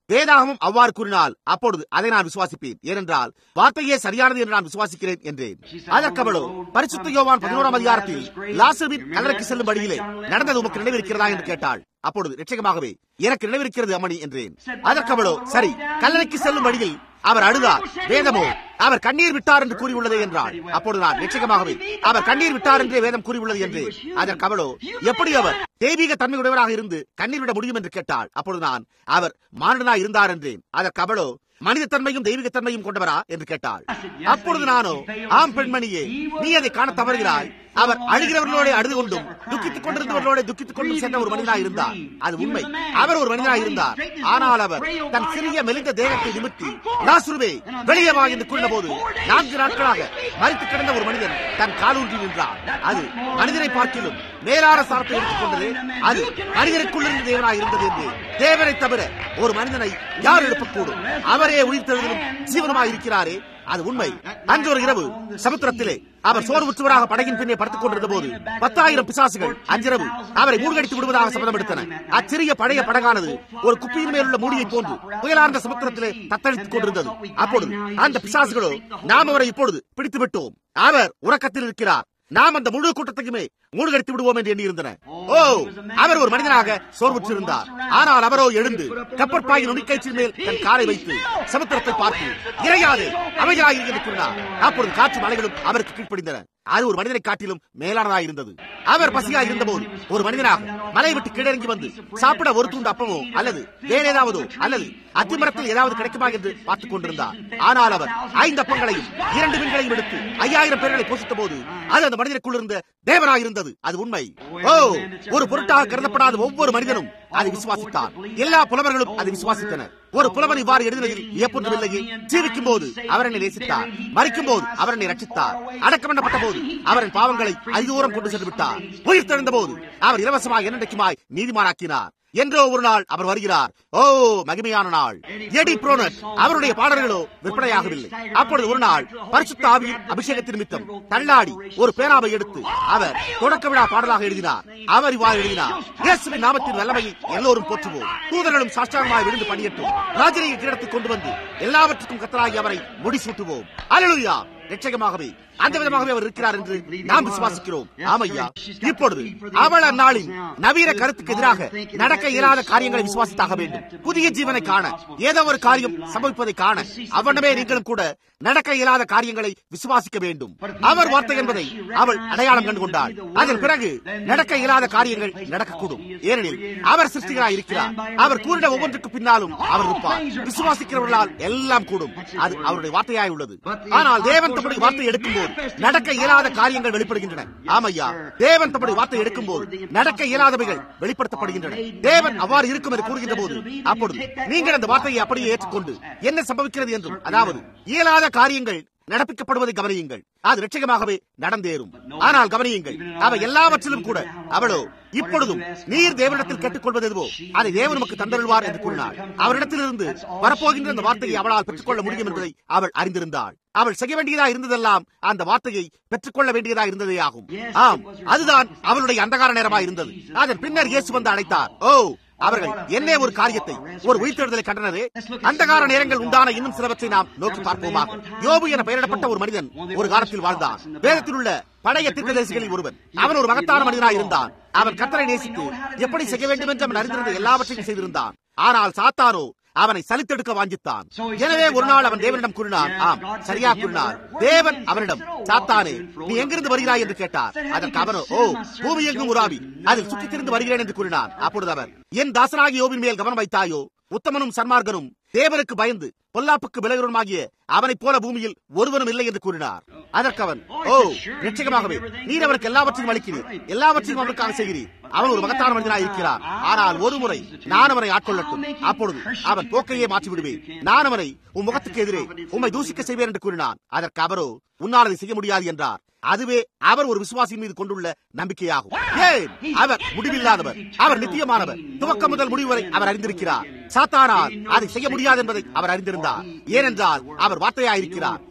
வேதாகமும் அவ்வாறு கூறினால் அப்பொழுது அதை நான் விசுவாசிப்பேன் ஏனென்றால் வார்த்தையே சரியானது என்று நான் விசுவாசிக்கிறேன் என்றேன் அதற்கு அவளோ பரிசுத்த யோவான் பதினோராம் அதிகாரத்தில் லாசருவின் கல்லறைக்கு செல்லும் வழியிலே நடந்தது உமக்கு நினைவிருக்கிறதா என்று கேட்டாள் அப்பொழுது நிச்சயமாகவே எனக்கு நினைவிருக்கிறது அம்மணி என்றேன் அதற்கு அவளோ சரி கல்லறைக்கு செல்லும் வழியில் அவர் அழுதார் வேதமோ அவர் கண்ணீர் விட்டார் என்று கூறியுள்ளது என்றால் அப்பொழுது நான் நிச்சயமாகவே அவர் கண்ணீர் விட்டார் என்றே வேதம் கூறியுள்ளது என்று அதற்கு அவளோ எப்படி அவர் தெய்வீக தன்மையுடையவராக இருந்து கண்ணீர் விட முடியும் என்று கேட்டாள் அப்பொழுது நான் அவர் மானுடனாய் இருந்தார் என்றேன் அதற்கு அவளோ மனித தன்மையும் தெய்வீக தன்மையும் கொண்டவரா என்று கேட்டாள் அப்பொழுது நானோ ஆம் பெண்மணியே நீ அதை காண தவறுகிறாய் அவர் அழுகிறவர்களோட அழுது கொண்டும் துக்கித்துக் கொண்டிருந்தவர்களோட துக்கித்துக் கொண்டும் சென்ற ஒரு மனிதனாக இருந்தார் அது உண்மை அவர் ஒரு மனிதனாக இருந்தார் ஆனால் அவர் தன் சிறிய மெலிந்த தேகத்தை நிமித்தி லாசுருவே வெளியே வா என்று கூறின போது நான்கு நாட்களாக மறித்து கிடந்த ஒரு மனிதன் தன் காலூன்றி நின்றார் அது மனிதனை பார்க்கிலும் மேலான சாரத்தை எடுத்துக் கொண்டது அது மனிதனுக்குள்ளிருந்து தேவனாக இருந்தது என்று தேவனை தவிர ஒரு மனிதனை யார் எழுப்பக்கூடும் அவரே உயிர்த்தெழுதலும் ஜீவனமாக இருக்கிறாரே அது உண்மை அன்று ஒரு இரவு சமுத்திரத்திலே அவர் சோர்வுற்றவராக படகின் பின்னே படுத்துக் கொண்டிருந்த போது பத்தாயிரம் பிசாசுகள் அன்றிரவு அவரை மூழ்கடித்து விடுவதாக சபதம் எடுத்தன அச்சிறிய பழைய படகானது ஒரு குப்பியின் மேல் உள்ள மூடியை போன்று புயலார்ந்த சமுத்திரத்திலே தத்தளித்துக் கொண்டிருந்தது அப்பொழுது அந்த பிசாசுகளோ நாம் அவரை இப்பொழுது பிடித்து விட்டோம் அவர் உறக்கத்தில் இருக்கிறார் நாம் அந்த முழு கூட்டத்தையுமே மூழ்கடித்து விடுவோம் என்று எண்ணியிருந்தன ஓ அவர் ஒரு மனிதனாக சோர்வுற்றிருந்தார் ஆனால் அவரோ எழுந்து கப்பற்பாயின் நுனிக்கயிற்றின் மேல் தன் காலை வைத்து சமுத்திரத்தை பார்த்து இறையாது அமைதியாக என்று கூறினார் அப்பொழுது காற்று மலைகளும் அவருக்கு கீழ்ப்படிந்தன அது ஒரு மனிதனை காட்டிலும் மேலானதாக இருந்தது அவர் பசியாக இருந்தபோது ஒரு மனிதனாக மலை விட்டு கீழிறங்கி வந்து சாப்பிட ஒரு துண்டு அப்பமோ அல்லது வேற ஏதாவதோ அல்லது அத்திமரத்தில் ஏதாவது கிடைக்குமா என்று பார்த்துக் கொண்டிருந்தார் ஆனால் அவர் ஐந்து அப்பங்களையும் இரண்டு மீன்களையும் எடுத்து ஐயாயிரம் பேர்களை போஷித்த போது அது அந்த மனிதனுக்குள் இருந்த தேவனாக இருந்தது அது உண்மை ஓ ஒரு பொருட்டாக கருதப்படாத ஒவ்வொரு மனிதனும் அதை விசுவாசித்தார் எல்லா புலவர்களும் அதை விசுவாசித்தனர் ஒரு புலவன் இவ்வாறு எழுதுவதில் வியப்பொன்றுமில்லையே ஜீவிக்கும் போது அவர் என்னை நேசித்தார் மறிக்கும் போது அவர் என்னை ரட்சித்தார் அடக்கம் பண்ணப்பட்ட போது அவரின் பாவங்களை ஐதூரம் கொண்டு சென்று விட்டார் உயிர் தெழுந்த போது அவர் இலவசமாக என்னைக்குமாய் நீதிமானாக்கினார் என்றோ ஒரு நாள் அவர் வருகிறார் ஓ மகிமையான நாள் எடி புரோனட் அவருடைய பாடல்களோ விற்பனையாகவில்லை அப்பொழுது ஒரு நாள் பரிசுத்த ஆவியின் அபிஷேகத்தின் நிமித்தம் தள்ளாடி ஒரு பேனாவை எடுத்து அவர் தொடக்க விழா பாடலாக எழுதினார் அவர் இவ்வாறு எழுதினார் இயேசுவின் நாமத்தின் வல்லமையை எல்லோரும் போற்றுவோம் தூதர்களும் சாஷ்டாங்கமாய் விழுந்து பணியட்டும் ராஜரீக கிரீடத்தை கொண்டு வந்து எல்லாவற்றுக்கும் கத்தராகி அவரை முடிசூட்டுவோம் அலலுயா நிச்சயமாகவே அந்த விதமாகவே அவர் இருக்கிறார் என்று நாம் விசுவாசிக்கிறோம் ஆமையா இப்பொழுது அவள் அந்நாளின் நவீன கருத்துக்கு எதிராக நடக்க இயலாத காரியங்களை விசுவாசித்தாக வேண்டும் புதிய ஜீவனை காண ஏதோ ஒரு காரியம் சம்பவிப்பதை காண அவனமே நீங்களும் கூட நடக்க இயலாத காரியங்களை விசுவாசிக்க வேண்டும் அவர் வார்த்தை என்பதை அவள் அடையாளம் கண்டு கொண்டாள் அதன் பிறகு நடக்க இயலாத காரியங்கள் நடக்கக்கூடும் ஏனெனில் அவர் சிருஷ்டிகராய் இருக்கிறார் அவர் கூறின ஒவ்வொன்றுக்கு பின்னாலும் அவர் இருப்பார் விசுவாசிக்கிறவர்களால் எல்லாம் கூடும் அது அவருடைய வார்த்தையாய் உள்ளது ஆனால் தேவன் தம்முடைய வார்த்தை எடுக்கும்போது நடக்க இயலாத காரியங்கள் வெளிப்படுகின்றன ஆமையா தேவன் தம்முடைய வார்த்தை எடுக்கும்போது நடக்க இயலாதவைகள் வெளிப்படுத்தப்படுகின்றன தேவன் அவ்வாறு இருக்கும் என்று கூறுகின்ற போது அப்பொழுது நீங்கள் அந்த வார்த்தையை அப்படியே ஏற்றுக்கொண்டு என்ன சம்பவிக்கிறது என்றும் அதாவது இயலாத காரியங்கள் நடப்பிக்கப்படுவதை கவனியுங்கள் அது நிச்சயமாகவே நடந்தேறும் ஆனால் கவனியுங்கள் அவை எல்லாவற்றிலும் கூட அவளோ இப்பொழுதும் நீர் தேவனிடத்தில் கேட்டுக்கொள்வது எதுவோ அதை தேவன் நமக்கு தந்தருள்வார் என்று கூறினார் அவரிடத்திலிருந்து வரப்போகின்ற அந்த வார்த்தையை அவளால் பெற்றுக்கொள்ள முடியும் என்பதை அவள் அறிந்திருந்தாள் அவள் செய்ய வேண்டியதா இருந்ததெல்லாம் அந்த வார்த்தையை பெற்றுக்கொள்ள வேண்டியதா இருந்ததே ஆகும் ஆம் அதுதான் அவளுடைய அந்தகார நேரமாக இருந்தது அதன் பின்னர் இயேசு வந்து அழைத்தார் ஓ அவர்கள் என்ன ஒரு காரியத்தை ஒரு உயிர்த்தெழுதலை கண்டனரே அந்தகார நேரங்கள் உண்டான இன்னும் சிலவற்றை நாம் நோக்கி பார்ப்போமாக யோபு என பெயரிடப்பட்ட ஒரு மனிதன் ஒரு காலத்தில் வாழ்ந்தான் வேதத்தில் உள்ள பழைய தீர்க்கதரிசிகளில் ஒருவன் அவன் ஒரு மகத்தான மனிதனாய் இருந்தான் அவன் கத்தரை நேசித்து எப்படி செய்ய வேண்டும் என்று அவன் அறிந்திருந்த எல்லாவற்றையும் செய்திருந்தான் ஆனால் சாத்தானோ அவனை சலித்தெடுக்க வாஞ்சித்தான் எனவே ஒரு நாள் அவன் தேவனிடம் கூறினான் ஆம் சரியா கூறினார் தேவன் அவனிடம் சாத்தானே நீ எங்கிருந்து வருகிறாய் என்று கேட்டார் அதற்கு அவனோ ஓ பூமி எங்கும் உராவி அதில் சுற்றித் திரிந்து வருகிறேன் என்று கூறினான் அப்பொழுது அவர் என் தாசனாகி யோபின் மேல் கவனம் வைத்தாயோ உத்தமனும் சன்மார்கனும் தேவனுக்கு பயந்து பொல்லாப்புக்கு விலகுறமாகிய அவனைப் போல பூமியில் ஒருவனும் இல்லை என்று கூறினார் அதற்கு அவன் ஓ நிச்சயமாகவே நீர் அவருக்கு எல்லாவற்றையும் அளிக்கிறீர் எல்லாவற்றையும் அவருக்காக செய்கிறீர் அவன் ஒரு மகத்தான மனிதனாக இருக்கிறார் ஆனால் ஒரு முறை நான் அவனை ஆட்கொள்ளட்டும் அப்பொழுது அவன் போக்கையே மாற்றி விடுவேன் நான் அவனை உன் முகத்துக்கு எதிரே உம்மை தூசிக்க செய்வேன் என்று கூறினான் அதற்கு அவரோ உன்னால் அதை செய்ய முடியாது என்றார் அதுவே அவர் ஒரு விசுவாசியின் மீது கொண்டுள்ள நம்பிக்கையாகும் ஏன் அவர் முடிவில்லாதவர் அவர் நித்தியமானவர் துவக்கம் முதல் முடிவு வரை அவர் அறிந்திருக்கிறார் சாத்தானால் அதை செய்ய முடியாது என்பதை அவர் அறிந்திருந்தார் ஏனென்றால் அவர் வார்த்தையாயிருக்கிறார்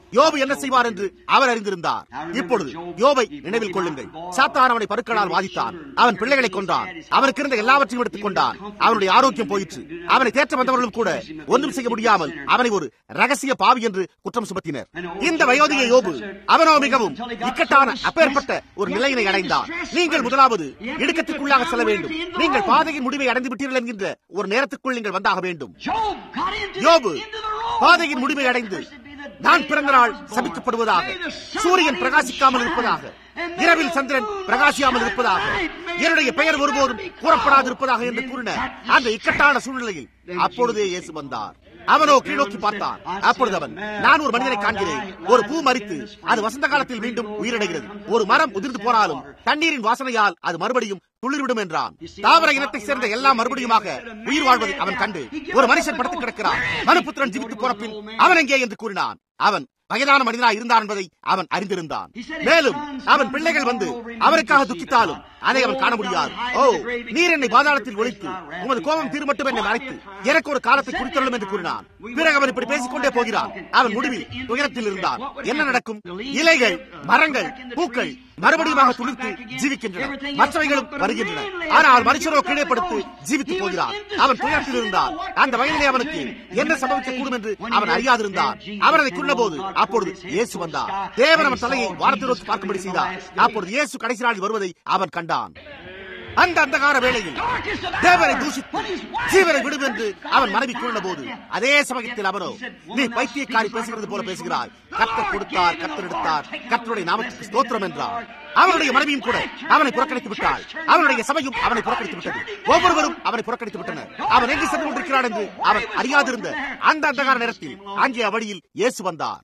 யோபு என்ன செய்வார் என்று அவர் அறிந்திருந்தார் இப்பொழுது யோபை நினைவில் கொள்ளுங்கள் சாத்தான் அவனை பருக்களால் வாதித்தான் அவன் பிள்ளைகளை கொண்டான் அவனுக்கு இருந்த எல்லாவற்றையும் எடுத்துக் கொண்டான் அவனுடைய ஆரோக்கியம் போயிற்று அவனை தேற்ற வந்தவர்களும் கூட ஒன்றும் செய்ய முடியாமல் அவனை ஒரு ரகசிய பாவி என்று குற்றம் சுமத்தினர் இந்த வயோதிக யோபு அவனோ மிகவும் இக்கட்டான அப்பேற்பட்ட ஒரு நிலையினை அடைந்தார் நீங்கள் முதலாவது இடுக்கத்திற்குள்ளாக செல்ல வேண்டும் நீங்கள் பாதையின் முடிவை அடைந்து விட்டீர்கள் என்கின்ற ஒரு நேரத்துக்குள் நீங்கள் வந்தாக வேண்டும் யோபு பாதையின் முடிவை அடைந்து நான் பிறந்த நாள் சபிக்கப்படுவதாக சூரியன் பிரகாசிக்காமல் இருப்பதாக இரவில் சந்திரன் பிரகாசியாமல் இருப்பதாக என்னுடைய பெயர் ஒருபோதும் கூறப்படாது இருப்பதாக என்று கூறின அந்த இக்கட்டான சூழ்நிலையில் அப்பொழுதே இயேசு வந்தார் அவனோ கீழோக்கி பார்த்தான் அப்பொழுது அவன் நான் ஒரு மனிதனை காண்கிறேன் ஒரு பூ மறித்து அது வசந்த காலத்தில் மீண்டும் உயிரடைகிறது ஒரு மரம் உதிர்ந்து போனாலும் தண்ணீரின் வாசனையால் அது மறுபடியும் துளிர்விடும் என்றான் தாவர இனத்தை சேர்ந்த எல்லாம் மறுபடியுமாக உயிர் வாழ்வதை அவன் கண்டு ஒரு மனுஷன் படுத்து கிடக்கிறான் மனுபுத்திரன் ஜீவித்து போன பின் அவன் எங்கே என்று கூறினான் அவன் வயதான மனிதனாய் இருந்தான் என்பதை அவன் அறிந்திருந்தான் மேலும் அவன் பிள்ளைகள் வந்து அவருக்காக துக்கித்தாலும் அதை அவன் காண முடியாது ஓ நீர் என்னை பாதாளத்தில் ஒழித்து உமது கோபம் தீர்மட்டும் என்னை மறைத்து எனக்கு ஒரு காலத்தை குறித்தள்ளும் என்று கூறினான் பிறகு அவன் இப்படி பேசிக்கொண்டே போகிறான் அவன் முடிவில் துயரத்தில் இருந்தான் என்ன நடக்கும் இலைகள் மரங்கள் பூக்கள் மறுபடியும் துளிர்த்து ஜீவிக்கின்றன மற்றவைகளும் வருகின்றன ஆனால் மனுஷரோ கீழே படுத்து ஜீவித்து போகிறான் அவன் துயரத்தில் இருந்தான் அந்த வயதிலே அவனுக்கு என்ன சம்பவிக்க கூடும் என்று அவன் அறியாதிருந்தான் அவன் அதை கூறினபோது அப்பொழுது இயேசு வந்தார் தேவன் அவன் தலையை வாரத்தை நோக்கி பார்க்கும்படி செய்தார் அப்பொழுது இயேசு கடைசி நாளில் வருவதை அவன் கண்டான் அந்த அந்தகார வேளையில் தேவனை தூஷித்து ஜீவனை விடும் என்று அவன் மனைவி கூறின போது அதே சமயத்தில் அவனோ நீ பைத்தியக்காரி பேசுகிறது போல பேசுகிறாய் கத்தர் கொடுத்தார் கத்தர் எடுத்தார் கத்தருடைய நாமத்துக்கு ஸ்தோத்திரம் என்றார் அவனுடைய மனைவியும் கூட அவனை புறக்கணித்து விட்டாள் அவனுடைய சபையும் அவனை புறக்கணித்து விட்டது ஒவ்வொருவரும் அவனை புறக்கணித்து விட்டனர் அவன் எங்கு சென்று கொண்டிருக்கிறான் என்று அவன் அறியாதிருந்த அந்த அந்தகார நேரத்தில் அங்கே அவழியில் இயேசு வந்தார்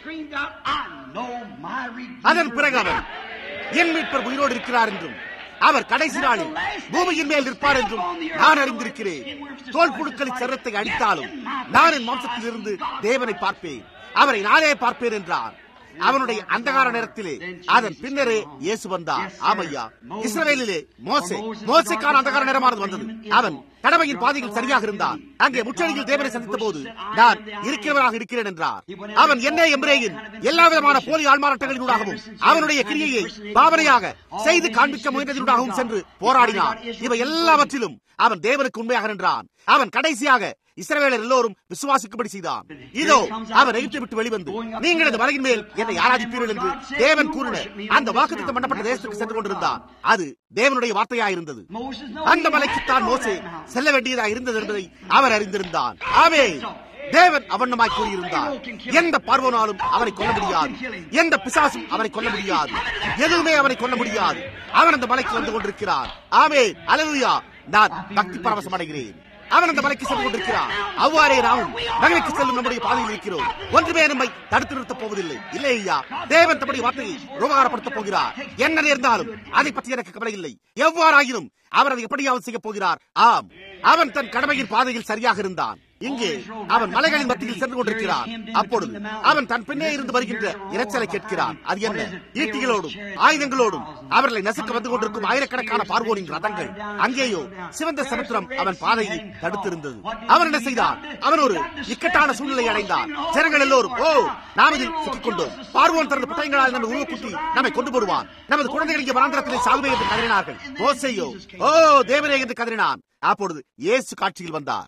அதன் பிறகு அவன் என் மீட்பர் உயிரோடு இருக்கிறார் என்றும் அவர் கடைசி நாளில் பூமியின் மேல் நிற்பார் என்றும் நான் அறிந்திருக்கிறேன் தோல் புழுக்களின் சரத்தை அடித்தாலும் நான் என் மாம்சத்தில் இருந்து தேவனை பார்ப்பேன் அவரை நானே பார்ப்பேன் என்றார் அவனுடைய அந்தகார நேரத்திலே அதன் பின்னரே இயேசு வந்தார் ஆமையா இஸ்ரவேலிலே மோசே மோசைக்கான அந்தகார நேரமானது வந்தது அவன் கடமையின் பாதையில் சரியாக இருந்தான் அங்கே முச்சடியில் தேவனை சந்தித்த போது நான் இருக்கிறவராக இருக்கிறேன் என்றார் அவன் என்ன எம்பிரேயின் எல்லா விதமான போலி ஆள்மாறாட்டங்களினூடாகவும் அவனுடைய கிரியையை பாவனையாக செய்து காண்பிக்க முயன்றதினூடாகவும் சென்று போராடினான் இவை எல்லாவற்றிலும் அவன் தேவனுக்கு உண்மையாக நின்றான் அவன் கடைசியாக இஸ்ரவேலர் எல்லோரும் விசுவாசிக்கும்படி செய்தான் இதோ அவர் எகிப்தை விட்டு வெளிவந்து நீங்கள் இந்த மலையின் மேல் என்னை ஆராதிப்பீர்கள் என்று தேவன் கூறின அந்த வாக்குத்தம் பண்ணப்பட்ட தேசத்துக்கு சென்று கொண்டிருந்தான் அது தேவனுடைய வார்த்தையாயிருந்தது அந்த மலைக்குத்தான் மோசே செல்ல வேண்டியதா இருந்தது என்பதை அவர் அறிந்திருந்தான் ஆமே தேவன் அவண்ணமாய் கூறியிருந்தார் எந்த பார்வனாலும் அவனை கொல்ல முடியாது எந்த பிசாசும் அவனை கொல்ல முடியாது எதுவுமே அவனை கொல்ல முடியாது அவன் அந்த மலைக்கு வந்து கொண்டிருக்கிறார் ஆமே அலலுயா நான் பக்தி பரவசம் அடைகிறேன் அவன் அந்த மலைக்கு சென்று கொண்டிருக்கிறான் அவ்வாறே நாமும் மகிழ்ச்சி செல்லும் நம்முடைய பாதையில் இருக்கிறோம் ஒன்றுமே நம்மை தடுத்து நிறுத்தப் போவதில்லை இல்லை ஐயா தேவன் தம்முடைய வார்த்தையை உபகாரப்படுத்தப் போகிறார் என்ன நேர்ந்தாலும் அதை பற்றி எனக்கு கவலை இல்லை எவ்வாறாயினும் அவர் அதை எப்படியாவது செய்ய போகிறார் ஆம் அவன் தன் கடமையின் பாதையில் சரியாக இருந்தான் இங்கே அவன் மலைகளின் மத்தியில் சென்று கொண்டிருக்கிறான் அப்பொழுது அவன் தன் பின்னே இருந்து வருகின்ற இரைச்சலை கேட்கிறான் அது என்ன ஈட்டிகளோடும் ஆயுதங்களோடும் அவர்களை நசுக்க வந்து கொண்டிருக்கும் ஆயிரக்கணக்கான பார்வோனின் ரதங்கள் அங்கேயோ சிவந்த சமுத்திரம் அவன் பாதையை தடுத்திருந்தது அவன் என்ன செய்தான் அவன் ஒரு இக்கட்டான சூழ்நிலை அடைந்தான் ஜனங்கள் எல்லோரும் ஓ நாம் இதில் சிக்கிக் கொண்டோம் பார்வோன் தனது புத்தகங்களால் நம்ம உருவக்குட்டி நம்மை கொண்டு போடுவான் நமது குழந்தைகள் இங்கே வனாந்திரத்திலே சாகுவே என்று கதறினார்கள் ஓசையோ ஓ தேவனே என்று கதறினான் அப்பொழுது இயேசு காட்சியில் வந்தார்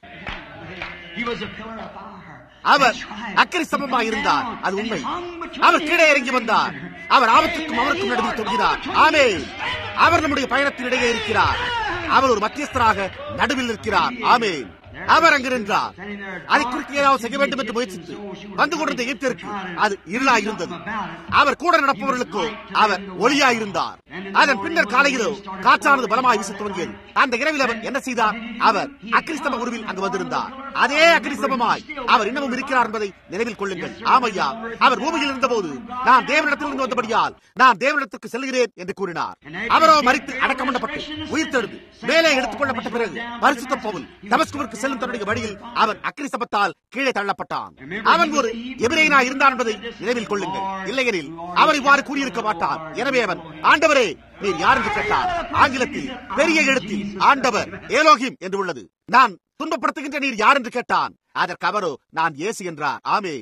அவர் அக்கறை சமமாக இருந்தார் அது உண்மை அவர் கீழே இறங்கி வந்தார் அவர் ஆபத்துக்கும் அவருக்கும் நடுவில் தொங்குகிறார் ஆமே அவர் நம்முடைய பயணத்தின் இடையே இருக்கிறார் அவர் ஒரு மத்தியஸ்தராக நடுவில் இருக்கிறார் ஆமே அவர் அங்கு நின்றார் அதை குறித்து ஏதாவது செய்ய வேண்டும் என்று முயற்சித்து வந்து கொண்டிருந்த ஈர்த்திற்கு அது இருளா இருந்தது அவர் கூட நடப்பவர்களுக்கோ அவர் ஒளியா இருந்தார் அதன் பின்னர் காலையிலோ காற்றானது பலமாய் வீச துவங்கியது அந்த இரவில் அவர் என்ன செய்தார் அவர் அக்ரிஸ்தம உருவில் அங்கு வந்திருந்தார் அதே அக்ரிஸ்தமமாய் அவர் இன்னமும் இருக்கிறார் என்பதை நினைவில் கொள்ளுங்கள் ஆமையா அவர் பூமியில் இருந்தபோது நான் தேவனிடத்திலிருந்து வந்தபடியால் நான் தேவனிடத்திற்கு செல்கிறேன் என்று கூறினார் அவரோ மறித்து அடக்கம் பண்ணப்பட்டு உயிர் தெழுந்து மேலே எடுத்துக் கொள்ளப்பட்ட பிறகு பரிசுத்த பவுல் தமஸ்குவிற்கு செல்லும் தன்னுடைய வழியில் அவன் அக்ரிசபத்தால் கீழே தள்ளப்பட்டான் அவன் ஒரு எபிரேனா இருந்தான் என்பதை நினைவில் கொள்ளுங்கள் இல்லையெனில் அவர் இவ்வாறு கூறியிருக்க மாட்டார் எனவே அவன் ஆண்டவரே நீர் யார் என்று கேட்டார் ஆங்கிலத்தில் பெரிய எழுத்தில் ஆண்டவர் ஏலோகிம் என்று உள்ளது நான் துன்பப்படுத்துகின்ற நீர் யார் என்று கேட்டான் அதற்கு அவரோ நான் இயேசு என்றார் ஆமேன்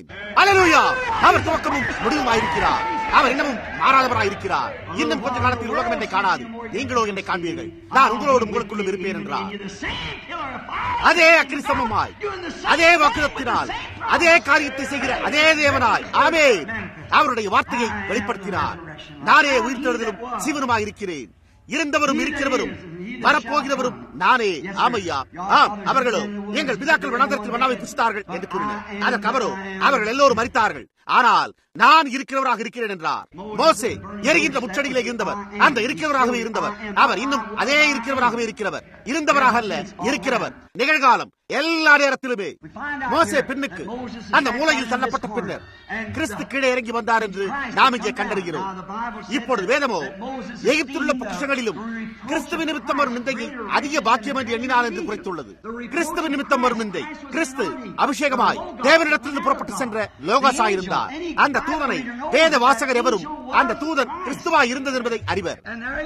ஹalleluya அவர் துவக்கமும் முடிவுமாயிருக்கிறார் அவர் இன்னமும் மாறாதவராயிருக்கிறார் இன்னும் கொஞ்ச காலத்தில் உலகம் என்னை காணாது நீங்களோ என்னை காண்பீர்கள் நான் உங்களோடு உங்களுக்குள்ளும் இருப்பேன் என்றார் அதே அக்கிரிசமமாய் அதே வாக்குதத்தினால் அதே காரியத்தை செய்கிற அதே தேவனாய் ஆமே அவருடைய வார்த்தையை வெளிப்படுத்தினார் நானே உயிர்த்தெழுதலும் சீவனுமாக இருக்கிறேன் இருந்தவரும் இருக்கிறவரும் வரப்போகிறவரும் நானே ஆமையா ஆம் அவர்களோ எங்கள் பிதாக்கள் வனாந்தரத்தில் மன்னாவை புசித்தார்கள் என்று கூறினார் அதற்கு அவரோ அவர்கள் எல்லோரும் மறித்தார்கள் ஆனால் நான் இருக்கிறவராக இருக்கிறேன் என்றார் மோசே எரிகின்ற முச்சடியிலே இருந்தவர் அந்த இருக்கிறவராகவே இருந்தவர் அவர் இன்னும் அதே இருக்கிறவராகவே இருக்கிறவர் இருந்தவராக அல்ல இருக்கிறவர் நிகழ்காலம் எல்லா நேரத்திலுமே மோசே பின்னுக்கு அந்த மூலையில் தள்ளப்பட்ட பின்னர் கிறிஸ்து கீழே இறங்கி வந்தார் என்று நாம் இங்கே கண்டறிகிறோம் இப்பொழுது வேதமோ எகிப்துள்ள பொக்கிஷங்களிலும் கிறிஸ்துவ நிமித்தம் வரும் நிந்தையை அதிக பாக்கியம் என்று எண்ணினார் என்று குறைத்துள்ளது கிறிஸ்துவ நிமித்தம் வரும் நிந்தை கிறிஸ்து அபிஷேகமாய் தேவனிடத்திலிருந்து புறப்பட்டு சென்ற லோகாசா இருந்தார் அந்த தூதனை வேத வாசகர் எவரும் அந்த தூதன் கிறிஸ்துவாய் இருந்தது என்பதை அறிவர்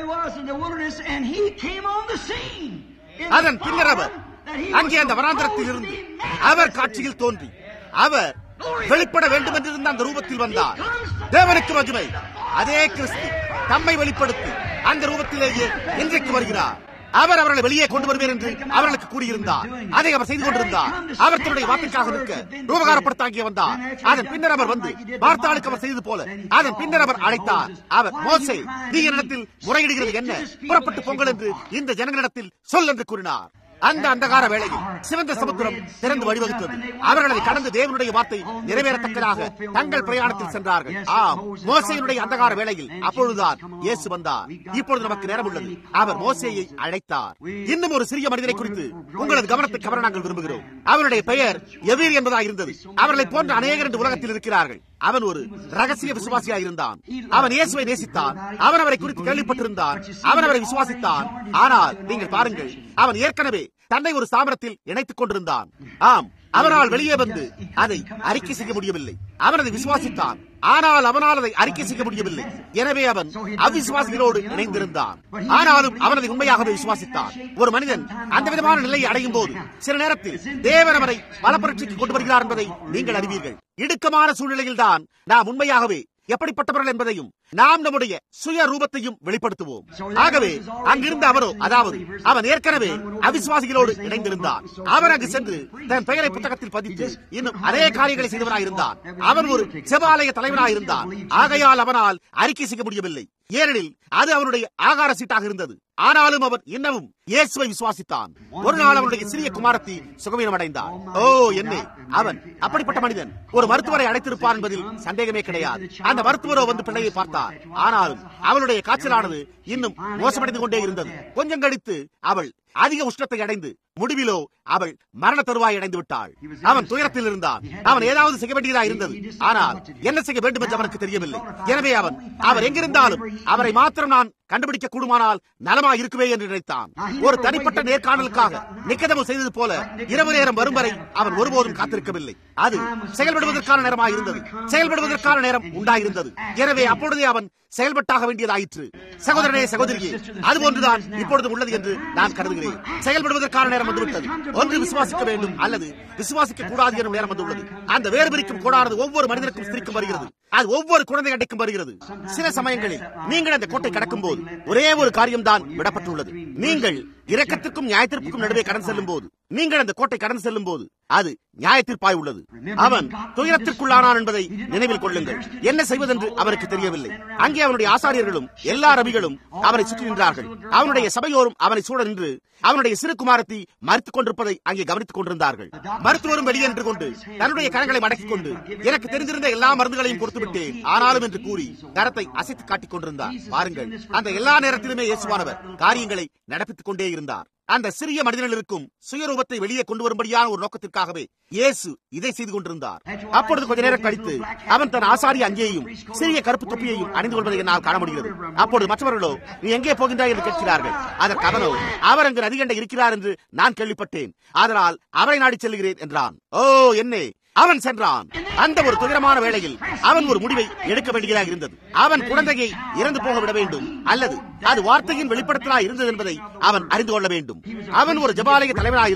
அதன் பின்னர் அவர் அங்கே அந்த வனாந்திரத்தில் இருந்து அவர் காட்சியில் தோன்றி அவர் வெளிப்பட வேண்டும் என்றிருந்த அந்த ரூபத்தில் வந்தார் தேவனுக்கு மகிமை அதே கிறிஸ்து தம்மை வெளிப்படுத்தி அந்த ரூபத்திலேயே இன்றைக்கு வருகிறார் அவர் அவர்களை வெளியே கொண்டு வருவேன் என்று அவர்களுக்கு கூறியிருந்தார் அதை அவர் செய்து கொண்டிருந்தார் அவர் தன்னுடைய வார்த்தைக்காக நிற்க ரூபகாரப்படுத்தாங்கிய வந்தார் அதன் பின்னர் அவர் வந்து பார்த்தாளுக்கு அவர் செய்தது போல அதன் பின்னர் அவர் அழைத்தார் அவர் மோசே நீ என்னிடத்தில் முறையிடுகிறது என்ன புறப்பட்டு பொங்கல் என்று இந்த ஜனங்களிடத்தில் சொல் என்று கூறினார் அந்த அந்தகார வேளையில் சிவந்த சமுத்திரம் திறந்து வழிவகுத்தது அவர்கள் அதை கடந்து தேவனுடைய வார்த்தை நிறைவேறத்தக்கதாக தங்கள் பிரயாணத்தில் சென்றார்கள் ஆம் மோசையினுடைய அந்தகார வேளையில் அப்பொழுதுதான் இயேசு வந்தார் இப்பொழுது நமக்கு நேரம் உள்ளது அவர் மோசையை அழைத்தார் இன்னும் ஒரு சிறிய மனிதனை குறித்து உங்களது கவனத்தை கவர நாங்கள் விரும்புகிறோம் அவருடைய பெயர் எவீர் என்பதாக இருந்தது அவர்களை போன்ற அநேகர் என்று உலகத்தில் இருக்கிறார்கள் அவன் ஒரு ரகசிய விசுவாசியாக இருந்தான் அவன் இயேசுவை நேசித்தான் அவன் அவரை குறித்து கேள்விப்பட்டிருந்தான் அவன் அவரை விசுவாசித்தான் ஆனால் நீங்கள் பாருங்கள் அவன் ஏற்கனவே தன்னை ஒரு சாமரத்தில் இணைத்துக் கொண்டிருந்தான் ஆம் அவனால் வெளியே வந்து அதை அறிக்கை செய்ய முடியவில்லை அவன் அதை விசுவாசித்தான் ஆனால் அவனால் அதை அறிக்கை செய்ய முடியவில்லை எனவே அவன் அவிசுவாசிகளோடு இணைந்திருந்தான் ஆனாலும் அவன் அதை உண்மையாகவே விசுவாசித்தான் ஒரு மனிதன் அந்த விதமான நிலையை அடையும் போது சில நேரத்தில் தேவன் அவரை பலப்பரட்சிக்கு கொண்டு வருகிறார் என்பதை நீங்கள் அறிவீர்கள் இடுக்கமான சூழ்நிலையில் தான் நாம் உண்மையாகவே எப்படிப்பட்டவர்கள் என்பதையும் நாம் நம்முடைய சுய ரூபத்தையும் வெளிப்படுத்துவோம் ஆகவே அங்கிருந்த அவரோ அதாவது அவன் ஏற்கனவே அவிசுவாசிகளோடு இணைந்திருந்தான் அவன் அங்கு சென்று தன் பெயரை புத்தகத்தில் பதித்து இன்னும் அதே காரியங்களை செய்தவனாக இருந்தான் அவன் ஒரு செபாலய தலைவனாக இருந்தான் ஆகையால் அவனால் அறிக்கை செய்ய முடியவில்லை ஏனெனில் அது அவனுடைய ஆகார சீட்டாக இருந்தது ஆனாலும் அவன் இன்னமும் இயேசுவை விசுவாசித்தான் ஒரு நாள் அவனுடைய சிறிய குமாரத்தி சுகவீனம் அடைந்தார் ஓ என்ன அவன் அப்படிப்பட்ட மனிதன் ஒரு மருத்துவரை அழைத்திருப்பார் என்பதில் சந்தேகமே கிடையாது அந்த மருத்துவரோ வந்து பிள்ளையை பார்த்தார் ஆனாலும் அவளுடைய காய்ச்சலானது இன்னும் மோசமடைந்து கொண்டே இருந்தது கொஞ்சம் கழித்து அவள் அதிக உஷ்ணத்தை அடைந்து முடிவிலோ அவள் மரண தருவாய் அடைந்து விட்டாள் அவன் துயரத்தில் இருந்தான் அவன் ஏதாவது செய்ய வேண்டியதா இருந்தது ஆனால் என்ன செய்ய வேண்டும் என்று அவனுக்கு தெரியவில்லை எனவே அவன் அவர் எங்கிருந்தாலும் அவரை மாத்திரம் நான் கண்டுபிடிக்க கூடுமானால் நலமா இருக்குவே என்று நினைத்தான் ஒரு தனிப்பட்ட நேர்காணலுக்காக நிக்கதமு செய்தது போல இரவு நேரம் வரும் வரை அவன் ஒருபோதும் காத்திருக்கவில்லை அது செயல்படுவதற்கான நேரமாக இருந்தது செயல்படுவதற்கான நேரம் உண்டாயிருந்தது எனவே அப்பொழுதே அவன் செயல்பட்டாக வேண்டியதாயிற்று சகோதரனே சகோதரியே அதுபோன்றுதான் இப்பொழுது உள்ளது என்று நான் கருதுகிறேன் செயல்படுவதற்கான நேரம் வந்துவிட்டது ஒன்று விசுவாசிக்க வேண்டும் அல்லது விசுவாசிக்க கூடாது எனும் நேரம் வந்துள்ளது அந்த வேறு பிரிக்கும் கூடானது ஒவ்வொரு மனிதனுக்கும் ஸ்திரிக்கும் வருகிறது அது ஒவ்வொரு குழந்தை அடைக்கும் வருகிறது சில சமயங்களில் நீங்கள் அந்த கோட்டை கடக்கும் போது ஒரே ஒரு காரியம் தான் விடப்பட்டுள்ளது நீங்கள் இரக்கத்திற்கும் நியாயத்திற்கும் நடுவே கடந்து செல்லும் போது நீங்கள் அந்த கோட்டை கடந்து செல்லும் போது அது நியாயத்திற்பாய் உள்ளது அவன் துயரத்திற்குள்ளானான் என்பதை நினைவில் கொள்ளுங்கள் என்ன செய்வதென்று அவருக்கு தெரியவில்லை அங்கே அவனுடைய ஆசாரியர்களும் எல்லா ரவிகளும் அவனை சுற்றி நின்றார்கள் அவனுடைய சபையோரும் அவனை சூழ நின்று அவனுடைய சிறு குமாரத்தை மறுத்துக் கொண்டிருப்பதை அங்கே கவனித்துக் கொண்டிருந்தார்கள் மருத்துவரும் வெளியே நின்று கொண்டு தன்னுடைய கரங்களை மடக்கிக் கொண்டு எனக்கு தெரிந்திருந்த எல்லா மருந்துகளையும் கொடுத்து விட்டேன் ஆனாலும் என்று கூறி கரத்தை அசைத்து காட்டிக் கொண்டிருந்தார் பாருங்கள் அந்த எல்லா நேரத்திலுமே இயேசுவானவர் காரியங்களை நடப்பித்துக் கொண்டே இருந்தார் அந்த சிறிய மனிதனில் இருக்கும் சுயரூபத்தை வெளியே கொண்டு வரும்படியான ஒரு நோக்கத்திற்காகவே இயேசு இதை செய்து கொண்டிருந்தார் அப்பொழுது கொஞ்ச நேரம் கழித்து அவன் தன் ஆசாரிய அங்கேயும் சிறிய கருப்பு தொப்பியையும் அணிந்து கொள்வதை என்னால் காண முடிகிறது அப்பொழுது மற்றவர்களோ நீ எங்கே போகின்றாய் என்று கேட்கிறார்கள் அதற்கு அவனோ அவர் அங்கு நதிகண்ட இருக்கிறார் என்று நான் கேள்விப்பட்டேன் அதனால் அவரை நாடி செல்கிறேன் என்றான் ஓ என்னே அவன் சென்றான் அந்த ஒரு துயரமான வேளையில் அவன் ஒரு முடிவை எடுக்க வேண்டியதாக இருந்தது அவன் குழந்தையை இறந்து போக விட வேண்டும் அல்லது அது வார்த்தையின் வெளிப்படுத்தலா இருந்தது என்பதை அவன் அறிந்து கொள்ள வேண்டும் அவன் ஒரு ஜபாலய தலைவனாக இருந்தான்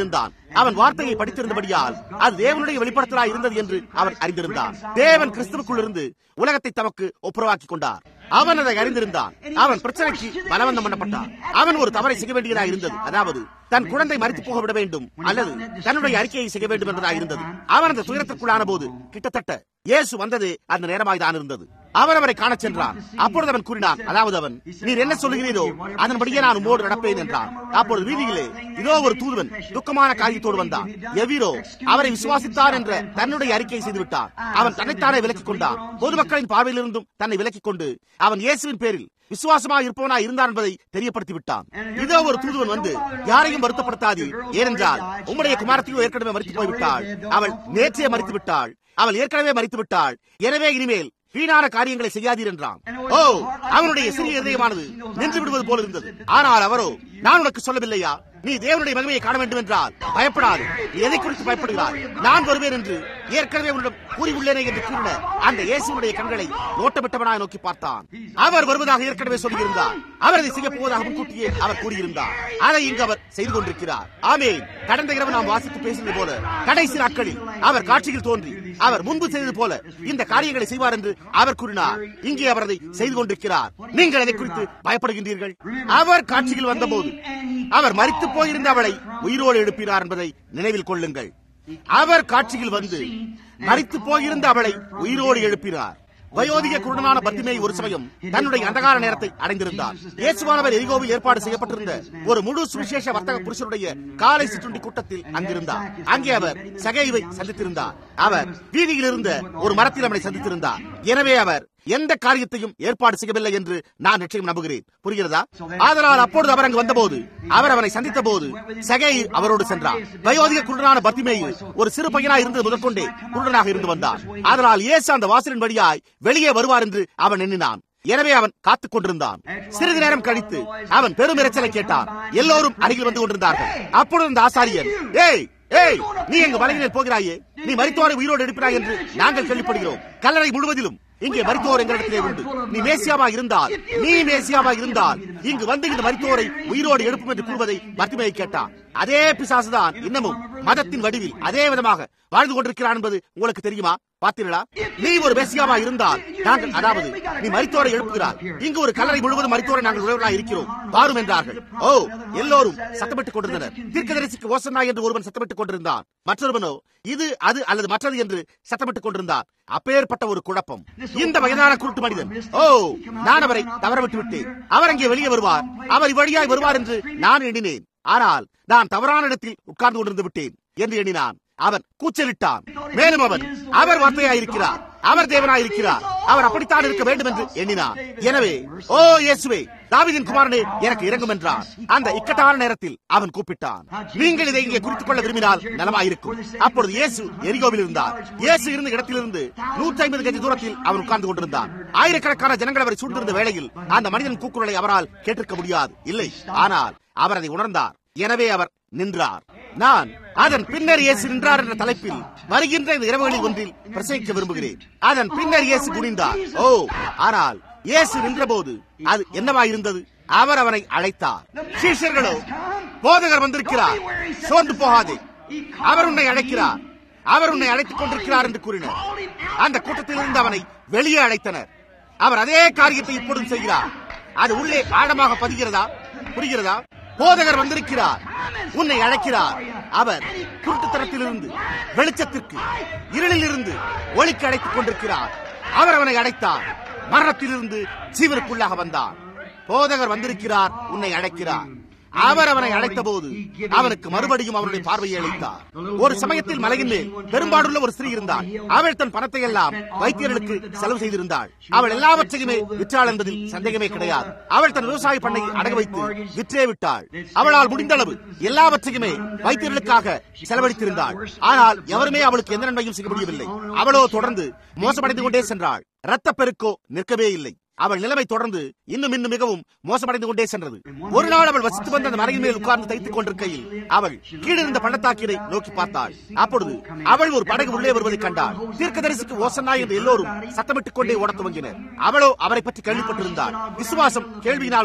அவன் வார்த்தையை படித்திருந்தபடியால் அது தேவனுடைய வெளிப்படுத்தலாய் இருந்தது என்று அவன் அறிந்திருந்தான் தேவன் கிறிஸ்துவுக்குள் இருந்து உலகத்தை தமக்கு ஒப்புரவாக்கிக் கொண்டார் அவன் அதை அறிந்திருந்தான் அவன் பிரச்சனைக்கு பலவந்தம் பண்ணப்பட்டான் அவன் ஒரு தவறை செய்ய வேண்டியதாக இருந்தது அதாவது தன் குழந்தை மறித்து போக விட வேண்டும் அல்லது தன்னுடைய அறிக்கையை செய்ய வேண்டும் என்பதாக இருந்தது அவன் அந்த துயரத்திற்குள்ளான போது கிட்டத்தட்ட இயேசு வந்தது அந்த நேரமாய் தான் இருந்தது அவன் அவரை காணச் சென்றான் அப்பொழுது அவன் கூறினான் அதாவது அவன் நீர் என்ன சொல்லுகிறீரோ அதன்படியே நான் உம்மோடு நடப்பேன் என்றான் அப்பொழுது வீதியிலே இதோ ஒரு தூதுவன் துக்கமான காரியத்தோடு வந்தான் எவ்விரோ அவரை விசுவாசித்தார் என்ற தன்னுடைய அறிக்கையை செய்து விட்டான் அவன் தன்னைத்தானே விலக்கிக் கொண்டான் பொதுமக்களின் பார்வையிலிருந்தும் தன்னை விலக்கிக் கொண்டு அவன் இயேசுவின் பேரில் விசுவாசமாக இருப்பவனா இருந்தான் என்பதை தெரியப்படுத்தி விட்டான் இதோ ஒரு தூதுவன் வந்து யாரையும் வருத்தப்படுத்தாது ஏனென்றால் உம்முடைய குமாரத்தையோ ஏற்கனவே மறித்து போய்விட்டாள் அவள் நேற்றே மறித்து விட்டாள் அவள் ஏற்கனவே மறித்து விட்டாள் எனவே இனிமேல் வீணான காரியங்களை செய்யாதீர் என்றான் ஓ அவனுடைய சிறிய இதயமானது நின்று விடுவது போல இருந்தது ஆனால் அவரோ நான் உனக்கு சொல்லவில்லையா நீ தேவனுடைய மகிமையை காண வேண்டும் என்றால் பயப்படாது நீ எதை குறித்து பயப்படுகிறாய் நான் வருவேன் என்று ஏற்கனவே உன்னிடம் கூறியுள்ளேனே என்று கூறின அந்த இயேசுடைய கண்களை நோட்டமிட்டவனாய் நோக்கி பார்த்தான் அவர் வருவதாக ஏற்கனவே சொல்லியிருந்தார் அவர் அதை செய்ய போவதாக முன்கூட்டியே அவர் கூறியிருந்தார் அதை இங்கு அவர் செய்து கொண்டிருக்கிறார் ஆமேன் கடந்த இரவு நாம் வாசித்து பேசினது போல கடைசி நாட்களில் அவர் காட்சியில் தோன்றி அவர் முன்பு செய்தது போல இந்த காரியங்களை செய்வார் என்று அவர் கூறினார் இங்கே அவர் அதை செய்து கொண்டிருக்கிறார் நீங்கள் அதை குறித்து பயப்படுகின்றீர்கள் அவர் காட்சியில் வந்தபோது அவர் மறித்து போயிருந்த அவளை உயிரோடு எழுப்பினார் என்பதை நினைவில் கொள்ளுங்கள் அவர் காட்சியில் வந்து மறித்து போயிருந்த அவளை உயிரோடு எழுப்பினார் வயோதிக குருடனான பத்திமை ஒரு சமயம் தன்னுடைய அந்தகார நேரத்தை அடைந்திருந்தார் இயேசுவானவர் எரிகோவில் ஏற்பாடு செய்யப்பட்டிருந்த ஒரு முழு சுவிசேஷ வர்த்தக புருஷனுடைய காலை சிற்றுண்டி கூட்டத்தில் அங்கிருந்தார் அங்கே அவர் சகைவை சந்தித்திருந்தார் அவர் வீதியில் இருந்த ஒரு மரத்தில் அவனை சந்தித்திருந்தார் எனவே அவர் எந்த காரியத்தையும் ஏற்பாடு செய்யவில்லை என்று நான் நிச்சயம் நம்புகிறேன் புரிகிறதா ஆதலால் அப்பொழுது அவர் அங்கு வந்தபோது அவர் அவனை சந்தித்த போது சகை அவரோடு சென்றார் வயோதிக குருடனான பத்திமேயு ஒரு சிறு பையனாய் இருந்தது முதற்கொண்டே குருடனாக இருந்து வந்தார் அதனால் இயேசு அந்த வாசலின் வழியாய் வெளியே வருவார் என்று அவன் எண்ணினான் எனவே அவன் காத்துக் கொண்டிருந்தான் சிறிது நேரம் கழித்து அவன் பெரும் இரைச்சலை கேட்டான் எல்லோரும் அருகில் வந்து கொண்டிருந்தார்கள் அப்பொழுது அந்த ஆசாரியன் ஏய் ஏய் நீ எங்கு மலையினர் போகிறாயே நீ மரித்தோரை உயிரோடு எடுப்பினாய் என்று நாங்கள் கேள்விப்படுகிறோம் கல்லறை முழுவதிலும் இங்கே மரித்தோர் எங்களிடத்திலே உண்டு நீ மேசியாவா இருந்தால் நீ மேசியாவா இருந்தால் இங்கு வந்து இந்த மரித்தோரை உயிரோடு எழுப்பும் என்று கூறுவதை மத்திமையை கேட்டான் அதே பிசாசுதான் இன்னமும் மதத்தின் வடிவில் அதே விதமாக வாழ்ந்து கொண்டிருக்கிறான் என்பது உங்களுக்கு தெரியுமா பார்த்தீர்களா நீ ஒரு மேசியாவா இருந்தால் நாங்கள் அதாவது நீ மரித்தோரை எழுப்புகிறார் இங்கு ஒரு கல்லறை முழுவதும் மரித்தோரை நாங்கள் உழவர்களாக இருக்கிறோம் பாரும் என்றார்கள் ஓ எல்லோரும் சத்தமிட்டுக் கொண்டிருந்தனர் தீர்க்கதரிசிக்கு ஓசனா என்று ஒருவன் சத்தமிட்டுக் கொண்டிருந்தான் மற்றொருவனோ இது அது அல்லது மற்றது என்று சத்தமிட்டுக் கொண்டிருந்தான் அப்பேற்பட்ட ஒரு குழப்பம் இந்த வயதான குருட்டு மனிதன் ஓ நான் அவரை தவறவிட்டு விட்டேன் அவர் அங்கே வெளியே வருவார் அவர் வழியாய் வருவார் என்று நான் எண்ணினேன் ஆனால் நான் தவறான இடத்தில் உட்கார்ந்து கொண்டிருந்து விட்டேன் என்று எண்ணினான் அவன் கூச்சலிட்டான் மேலும் அவன் அவர் வார்த்தையாயிருக்கிறார் அவர் தேவனாயிருக்கிறார் அவர் அப்படித்தான் இருக்க வேண்டும் என்று எண்ணினார் எனவே ஓ இயேசுவே தாவிதின் குமாரனே எனக்கு இறங்கும் என்றார் அந்த இக்கட்டான நேரத்தில் அவன் கூப்பிட்டான் நீங்கள் இதை இங்கே குறித்துக் கொள்ள விரும்பினால் நலமாயிருக்கும் அப்பொழுது இயேசு எரிகோவில் இருந்தார் இயேசு இருந்த இடத்திலிருந்து நூற்றி ஐம்பது கஜ தூரத்தில் அவன் உட்கார்ந்து கொண்டிருந்தான் ஆயிரக்கணக்கான ஜனங்கள் அவரை சூழ்ந்திருந்த வேளையில் அந்த மனிதன் கூக்குரலை அவரால் கேட்டிருக்க முடியாது இல்லை ஆனால் அவர் அதை உணர்ந்தார் எனவே அவர் நின்றார் நான் அதன் பின்னர் இயேசு நின்றார் என்ற தலைப்பில் வருகின்ற இந்த இரவுகளில் ஒன்றில் பிரசங்கிக்க விரும்புகிறேன் அதன் பின்னர் இயேசு குனிந்தார் ஓ ஆனால் இயேசு நின்றபோது அது என்னவாயிருந்தது அவர் அவனை அழைத்தார் சீஷர்களோ போதகர் வந்திருக்கிறார் சோர்ந்து போகாதே அவர் உன்னை அழைக்கிறார் அவர் உன்னை அழைத்துக் கொண்டிருக்கிறார் என்று கூறினார் அந்த கூட்டத்திலிருந்து அவனை வெளியே அழைத்தனர் அவர் அதே காரியத்தை இப்பொழுது செய்கிறார் அது உள்ளே ஆழமாக பதிகிறதா புரிகிறதா போதகர் வந்திருக்கிறார் உன்னை அழைக்கிறார் அவர் குருட்டுத்தனத்திலிருந்து வெளிச்சத்திற்கு இருளில் இருந்து ஒளிக்கு அழைத்துக் கொண்டிருக்கிறார் அவர் அவனை அழைத்தார் மரணத்திலிருந்து ஜீவனுக்குள்ளாக வந்தார் போதகர் வந்திருக்கிறார் உன்னை அழைக்கிறார் அவர் அவனை அழைத்த போது அவனுக்கு மறுபடியும் அவனுடைய பார்வையை அளித்தார் ஒரு சமயத்தில் மலையின் மேல் பெரும்பாடுள்ள ஒரு ஸ்திரீ இருந்தாள் அவள் தன் பணத்தை எல்லாம் வைத்தியர்களுக்கு செலவு செய்திருந்தாள் அவள் எல்லாவற்றையுமே விற்றாள் என்பதில் சந்தேகமே கிடையாது அவள் தன் விவசாய பண்ணை அடகு வைத்து விற்றே விட்டாள் அவளால் முடிந்த அளவு எல்லாவற்றையுமே வைத்தியர்களுக்காக செலவழித்திருந்தாள் ஆனால் எவருமே அவளுக்கு எந்த நன்மையும் செய்ய முடியவில்லை அவளோ தொடர்ந்து மோசமடைந்து கொண்டே சென்றாள் ரத்தப்பெருக்கோ நிற்கவே இல்லை அவள் நிலைமை தொடர்ந்து இன்னும் இன்னும் மிகவும் மோசமடைந்து கொண்டே சென்றது ஒரு நாள் அவள் வசித்து வந்த அந்த மலையின் மேல் உட்கார்ந்து தைத்துக் கொண்டிருக்கையில் அவள் கீழிருந்த பள்ளத்தாக்கினை நோக்கி பார்த்தாள் அப்பொழுது அவள் ஒரு படகு உள்ளே வருவதை கண்டாள் தீர்க்கதரிசிக்கு ஓசன்னா என்று எல்லோரும் சத்தமிட்டுக் கொண்டே ஓடத் துவங்கினர் அவளோ அவரை பற்றி கேள்விப்பட்டிருந்தாள் விசுவாசம் கேள்வியினால் வரும்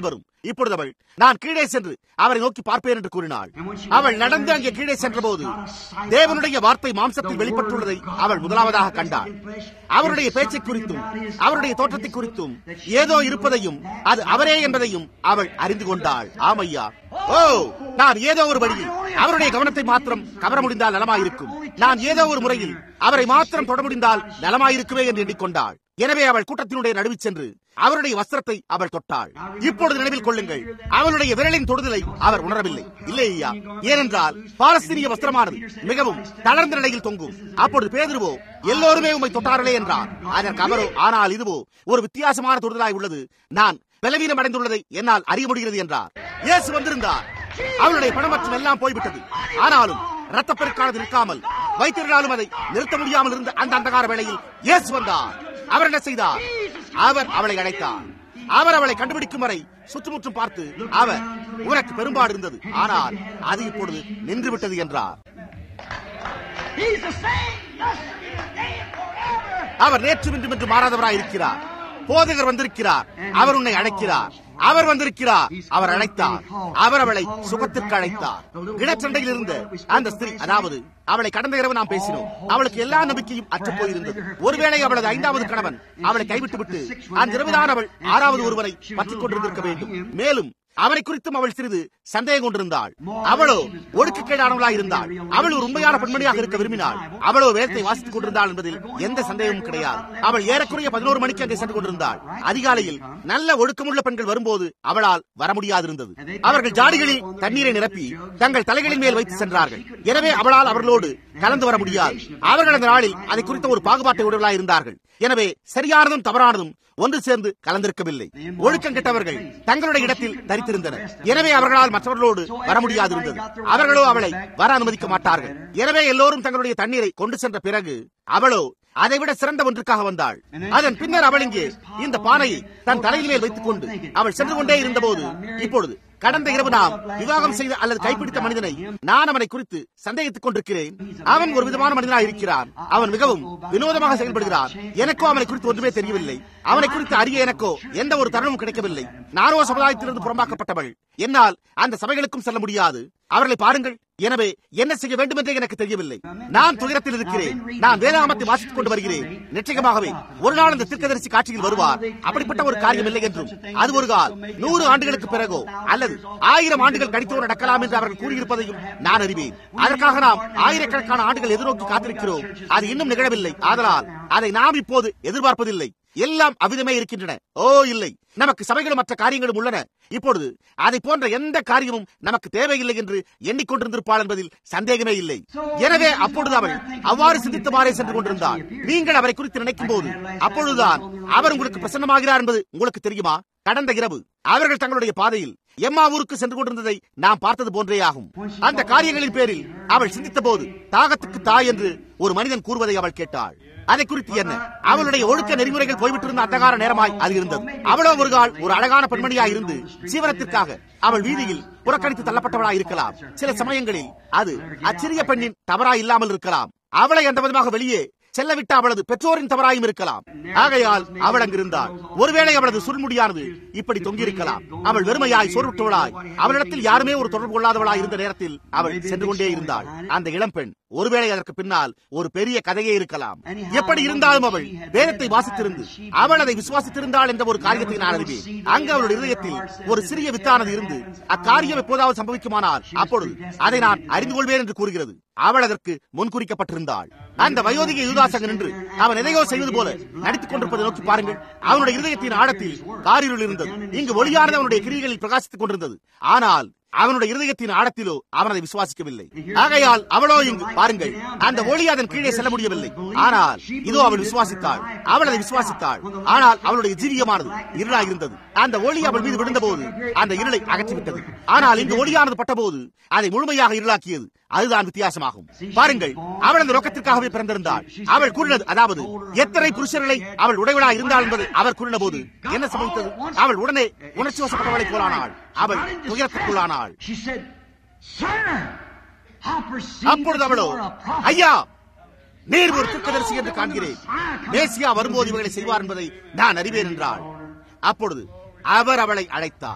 இப்பொழுது அவள் நான் கீழே சென்று அவரை நோக்கி பார்ப்பேன் என்று கூறினாள் அவள் நடந்து அங்கே கீழே சென்றபோது தேவனுடைய வார்த்தை மாம்சத்தில் வெளிப்பட்டுள்ளதை அவள் முதலாவதாக கண்டாள் அவருடைய பேச்சை குறித்தும் அவருடைய தோற்றத்தை குறித்தும் ஏதோ இருப்பதையும் அது அவரே என்பதையும் அவள் அறிந்து கொண்டாள் ஆமையா ஓ நான் ஏதோ ஒரு வழியில் அவருடைய கவனத்தை மாத்திரம் கவர முடிந்தால் நலமாயிருக்கும் நான் ஏதோ ஒரு முறையில் அவரை மாத்திரம் தொட முடிந்தால் நலமாயிருக்குமே என்று எண்ணிக்கொண்டாள் எனவே அவள் கூட்டத்தினுடைய நடுவில் சென்று அவருடைய வஸ்திரத்தை அவள் தொட்டாள் இப்பொழுது நினைவில் கொள்ளுங்கள் அவளுடைய விரலின் தொடுதலை அவர் உணரவில்லை இல்லை ஐயா ஏனென்றால் பாலஸ்தீனிய வஸ்திரமானது மிகவும் தளர்ந்த நிலையில் தொங்கும் அப்பொழுது பேதுருவோ எல்லோருமே உண்மை தொட்டார்களே என்றார் அதற்கு அவரோ ஆனால் இதுவோ ஒரு வித்தியாசமான தொடுதலாய் உள்ளது நான் பலவீனம் அடைந்துள்ளதை என்னால் அறிய முடிகிறது என்றார் இயேசு வந்திருந்தார் அவருடைய பணமற்றம் எல்லாம் போய்விட்டது ஆனாலும் ரத்தப்பெருக்கானது நிற்காமல் வைத்திருந்தாலும் அதை நிறுத்த முடியாமல் இருந்த அந்த அந்தகார வேளையில் இயேசு வந்தார் அவர் என்ன செய்தார் அவர் அவளை அழைத்தார் அவர் அவளை கண்டுபிடிக்கும் வரை சுற்றுமுற்றும் பார்த்து அவர் உனக்கு பெரும்பாடு இருந்தது ஆனால் அது இப்பொழுது நின்று விட்டது என்றார் அவர் நேற்று இன்றும் என்று மாறாதவராய் இருக்கிறார் போதகர் வந்திருக்கிறார் அவர் உன்னை அழைக்கிறார் அவர் வந்திருக்கிறார் அவர் அழைத்தார் அவர் அவளை சுகத்திற்கு அழைத்தார் இடச்சண்டையில் இருந்த அந்த ஸ்திரீ அதாவது அவளை கடந்த இரவு நாம் பேசினோம் அவளுக்கு எல்லா நம்பிக்கையும் அற்று போயிருந்தது ஒருவேளை அவளது ஐந்தாவது கணவன் அவளை கைவிட்டு விட்டு அந்த இரவுதான் அவள் ஆறாவது ஒருவரை பற்றிக் கொண்டிருந்திருக்க வேண்டும் மேலும் அவரை குறித்தும் அவள் சிறிது சந்தேகம் கொண்டிருந்தாள் அவளோ ஒடுக்கக்கேடானவளாக இருந்தாள் அவள் ஒரு உண்மையான பெண்மணியாக இருக்க விரும்பினாள் அவளோ வேதத்தை வாசித்துக் கொண்டிருந்தாள் என்பதில் எந்த சந்தேகமும் கிடையாது அவள் ஏறக்குறைய பதினோரு மணிக்கு அங்கே சென்று கொண்டிருந்தாள் அதிகாலையில் நல்ல ஒழுக்கமுள்ள பெண்கள் வரும்போது அவளால் வர முடியாதிருந்தது அவர்கள் ஜாடிகளில் தண்ணீரை நிரப்பி தங்கள் தலைகளின் மேல் வைத்து சென்றார்கள் எனவே அவளால் அவர்களோடு கலந்து வர முடியாது அவர்கள் அந்த நாளில் அதை குறித்த ஒரு பாகுபாட்டை உடலாக இருந்தார்கள் எனவே சரியானதும் தவறானதும் ஒன்று சேர்ந்து கலந்திருக்கவில்லை ஒழுக்கம் கெட்டவர்கள் தங்களுடைய இடத்தில் தரித்திருந்தனர் எனவே அவர்களால் மற்றவர்களோடு வர முடியாதிருந்தது அவர்களோ அவளை வர அனுமதிக்க மாட்டார்கள் எனவே எல்லோரும் தங்களுடைய தண்ணீரை கொண்டு சென்ற பிறகு அவளோ அதைவிட சிறந்த ஒன்றுக்காக வந்தாள் அதன் பின்னர் அவள் இங்கே இந்த பானையை தன் தலையில் மேல் வைத்துக் கொண்டு அவள் சென்று கொண்டே இருந்தபோது இப்பொழுது கடந்த இரவு நாம் விவாகம் செய்த அல்லது கைப்பிடித்த மனிதனை நான் அவனை குறித்து சந்தேகித்துக் கொண்டிருக்கிறேன் அவன் ஒரு விதமான மனிதனாக இருக்கிறான் அவன் மிகவும் வினோதமாக செயல்படுகிறான் எனக்கோ அவனை குறித்து ஒன்றுமே தெரியவில்லை அவனை குறித்து அறிய எனக்கோ எந்த ஒரு தருணமும் கிடைக்கவில்லை நானோ சமுதாயத்திலிருந்து புறம்பாக்கப்பட்டவள் என்னால் அந்த சபைகளுக்கும் செல்ல முடியாது அவர்களை பாருங்கள் எனவே என்ன செய்ய வேண்டும் என்றே எனக்கு தெரியவில்லை நான் துயரத்தில் இருக்கிறேன் நான் வேதாமத்தை வாசித்துக் கொண்டு வருகிறேன் நிச்சயமாகவே ஒரு நாள் அந்த திருக்கதரிசி காட்சியில் வருவார் அப்படிப்பட்ட ஒரு காரியம் இல்லை என்றும் அது ஒரு கால் நூறு ஆண்டுகளுக்கு பிறகோ அல்லது ஆயிரம் ஆண்டுகள் கழித்தோ நடக்கலாம் என்று அவர்கள் கூறியிருப்பதையும் நான் அறிவேன் அதற்காக நாம் ஆயிரக்கணக்கான ஆண்டுகள் எதிர்நோக்கி காத்திருக்கிறோம் அது இன்னும் நிகழவில்லை ஆதலால் அதை நாம் இப்போது எதிர்பார்ப்பதில்லை எல்லாம் அவ்விதமே இருக்கின்றன ஓ இல்லை நமக்கு சபைகளும் மற்ற காரியங்களும் உள்ளன இப்பொழுது அதை போன்ற எந்த காரியமும் நமக்கு தேவையில்லை என்று எண்ணிக்கொண்டிருந்திருப்பாள் என்பதில் சந்தேகமே இல்லை எனவே அப்பொழுது அவள் அவ்வாறு சிந்தித்தவாறே சென்று கொண்டிருந்தாள் நீங்கள் அவரை குறித்து நினைக்கும் போது அப்பொழுதுதான் அவர் உங்களுக்கு பிரசன்னமாகிறார் என்பது உங்களுக்கு தெரியுமா கடந்த இரவு அவர்கள் தங்களுடைய பாதையில் எம்மா ஊருக்கு சென்று கொண்டிருந்ததை நாம் பார்த்தது போன்றே ஆகும் அந்த காரியங்களின் பேரில் அவள் சிந்தித்த போது தாகத்துக்கு தாய் என்று ஒரு மனிதன் கூறுவதை அவள் கேட்டாள் அதை குறித்து என்ன அவளுடைய ஒழுக்க நெறிமுறைகள் போய்விட்டிருந்த அந்தகார நேரமாய் அது இருந்தது அவளோ ஒரு கால் ஒரு அழகான பெண்மணியாய் இருந்து ஜீவனத்திற்காக அவள் வீதியில் புறக்கணித்து தள்ளப்பட்டவளாய் இருக்கலாம் சில சமயங்களில் அது அச்சிறிய பெண்ணின் தவறாய் இல்லாமல் இருக்கலாம் அவளை அந்த விதமாக வெளியே செல்லவிட்ட அவளது பெற்றோரின் தவறாயும் இருக்கலாம் ஆகையால் அவள் அங்கிருந்தாள் ஒருவேளை அவளது சுருள்முடியானது இப்படி தொங்கியிருக்கலாம் அவள் வெறுமையாய் சோர்வுற்றவளாய் அவளிடத்தில் யாருமே ஒரு தொடர்பு கொள்ளாதவளாய் இருந்த நேரத்தில் அவள் சென்று கொண்டே இருந்தாள் அந்த இளம்பெண் ஒருவேளை அதற்கு பின்னால் ஒரு பெரிய கதையே இருக்கலாம் எப்படி இருந்தாலும் அவள் வேதத்தை வாசித்திருந்து அவள் அதை விசுவாசித்திருந்தாள் என்ற ஒரு காரியத்தை நான் அறிவேன் அங்கு அவளுடைய இதயத்தில் ஒரு சிறிய வித்தானது இருந்து அக்காரியம் எப்போதாவது சம்பவிக்குமானால் அப்பொழுது அதை நான் அறிந்து கொள்வேன் என்று கூறுகிறது அவள் அதற்கு முன்குறிக்கப்பட்டிருந்தாள் அந்த வயோதிக யூதாசங்க நின்று அவன் எதையோ செய்வது போல நடித்துக் கொண்டிருப்பதை நோக்கி பாருங்கள் அவனுடைய இருதயத்தின் ஆழத்தில் காரிருள் இருந்தது இங்கு ஒளியானது அவனுடைய கிரிகளில் பிரகாசித்துக் கொண்டிருந்தது ஆனால் அவனுடைய இருதயத்தின் ஆழத்திலோ அவன் அதை விசுவாசிக்கவில்லை ஆகையால் அவளோ இங்கு பாருங்கள் அந்த ஒளி அதன் கீழே செல்ல முடியவில்லை ஆனால் இதோ அவள் விசுவாசித்தாள் அவள் அதை விசுவாசித்தாள் ஆனால் அவளுடைய ஜீவியமானது இருளாக இருந்தது அந்த ஒளி அவள் மீது விழுந்தபோது அந்த இருளை அகற்றிவிட்டது ஆனால் இங்கு ஒளியானது பட்டபோது அதை முழுமையாக இருளாக்கியது அதுதான் வித்தியாசமாகும் பாருங்கள் அவள் அந்த நோக்கத்திற்காகவே பிறந்திருந்தாள் அவள் கூறினது அதாவது எத்தனை புருஷர்களை அவள் உடைவிழா இருந்தாள் என்பதை அவர் கூறின போது என்ன சம்பவித்தது அவள் உடனே உணர்ச்சி வசப்பட்டவளை போலானாள் அவள் துயரத்துக்குள்ளானாள் அப்பொழுது அவளோ ஐயா நீர் ஒரு திருக்கதரிசி என்று காண்கிறேன் மேசியா வரும்போது இவர்களை செய்வார் என்பதை நான் அறிவேன் என்றாள் அப்பொழுது அவர் அவளை அழைத்தார்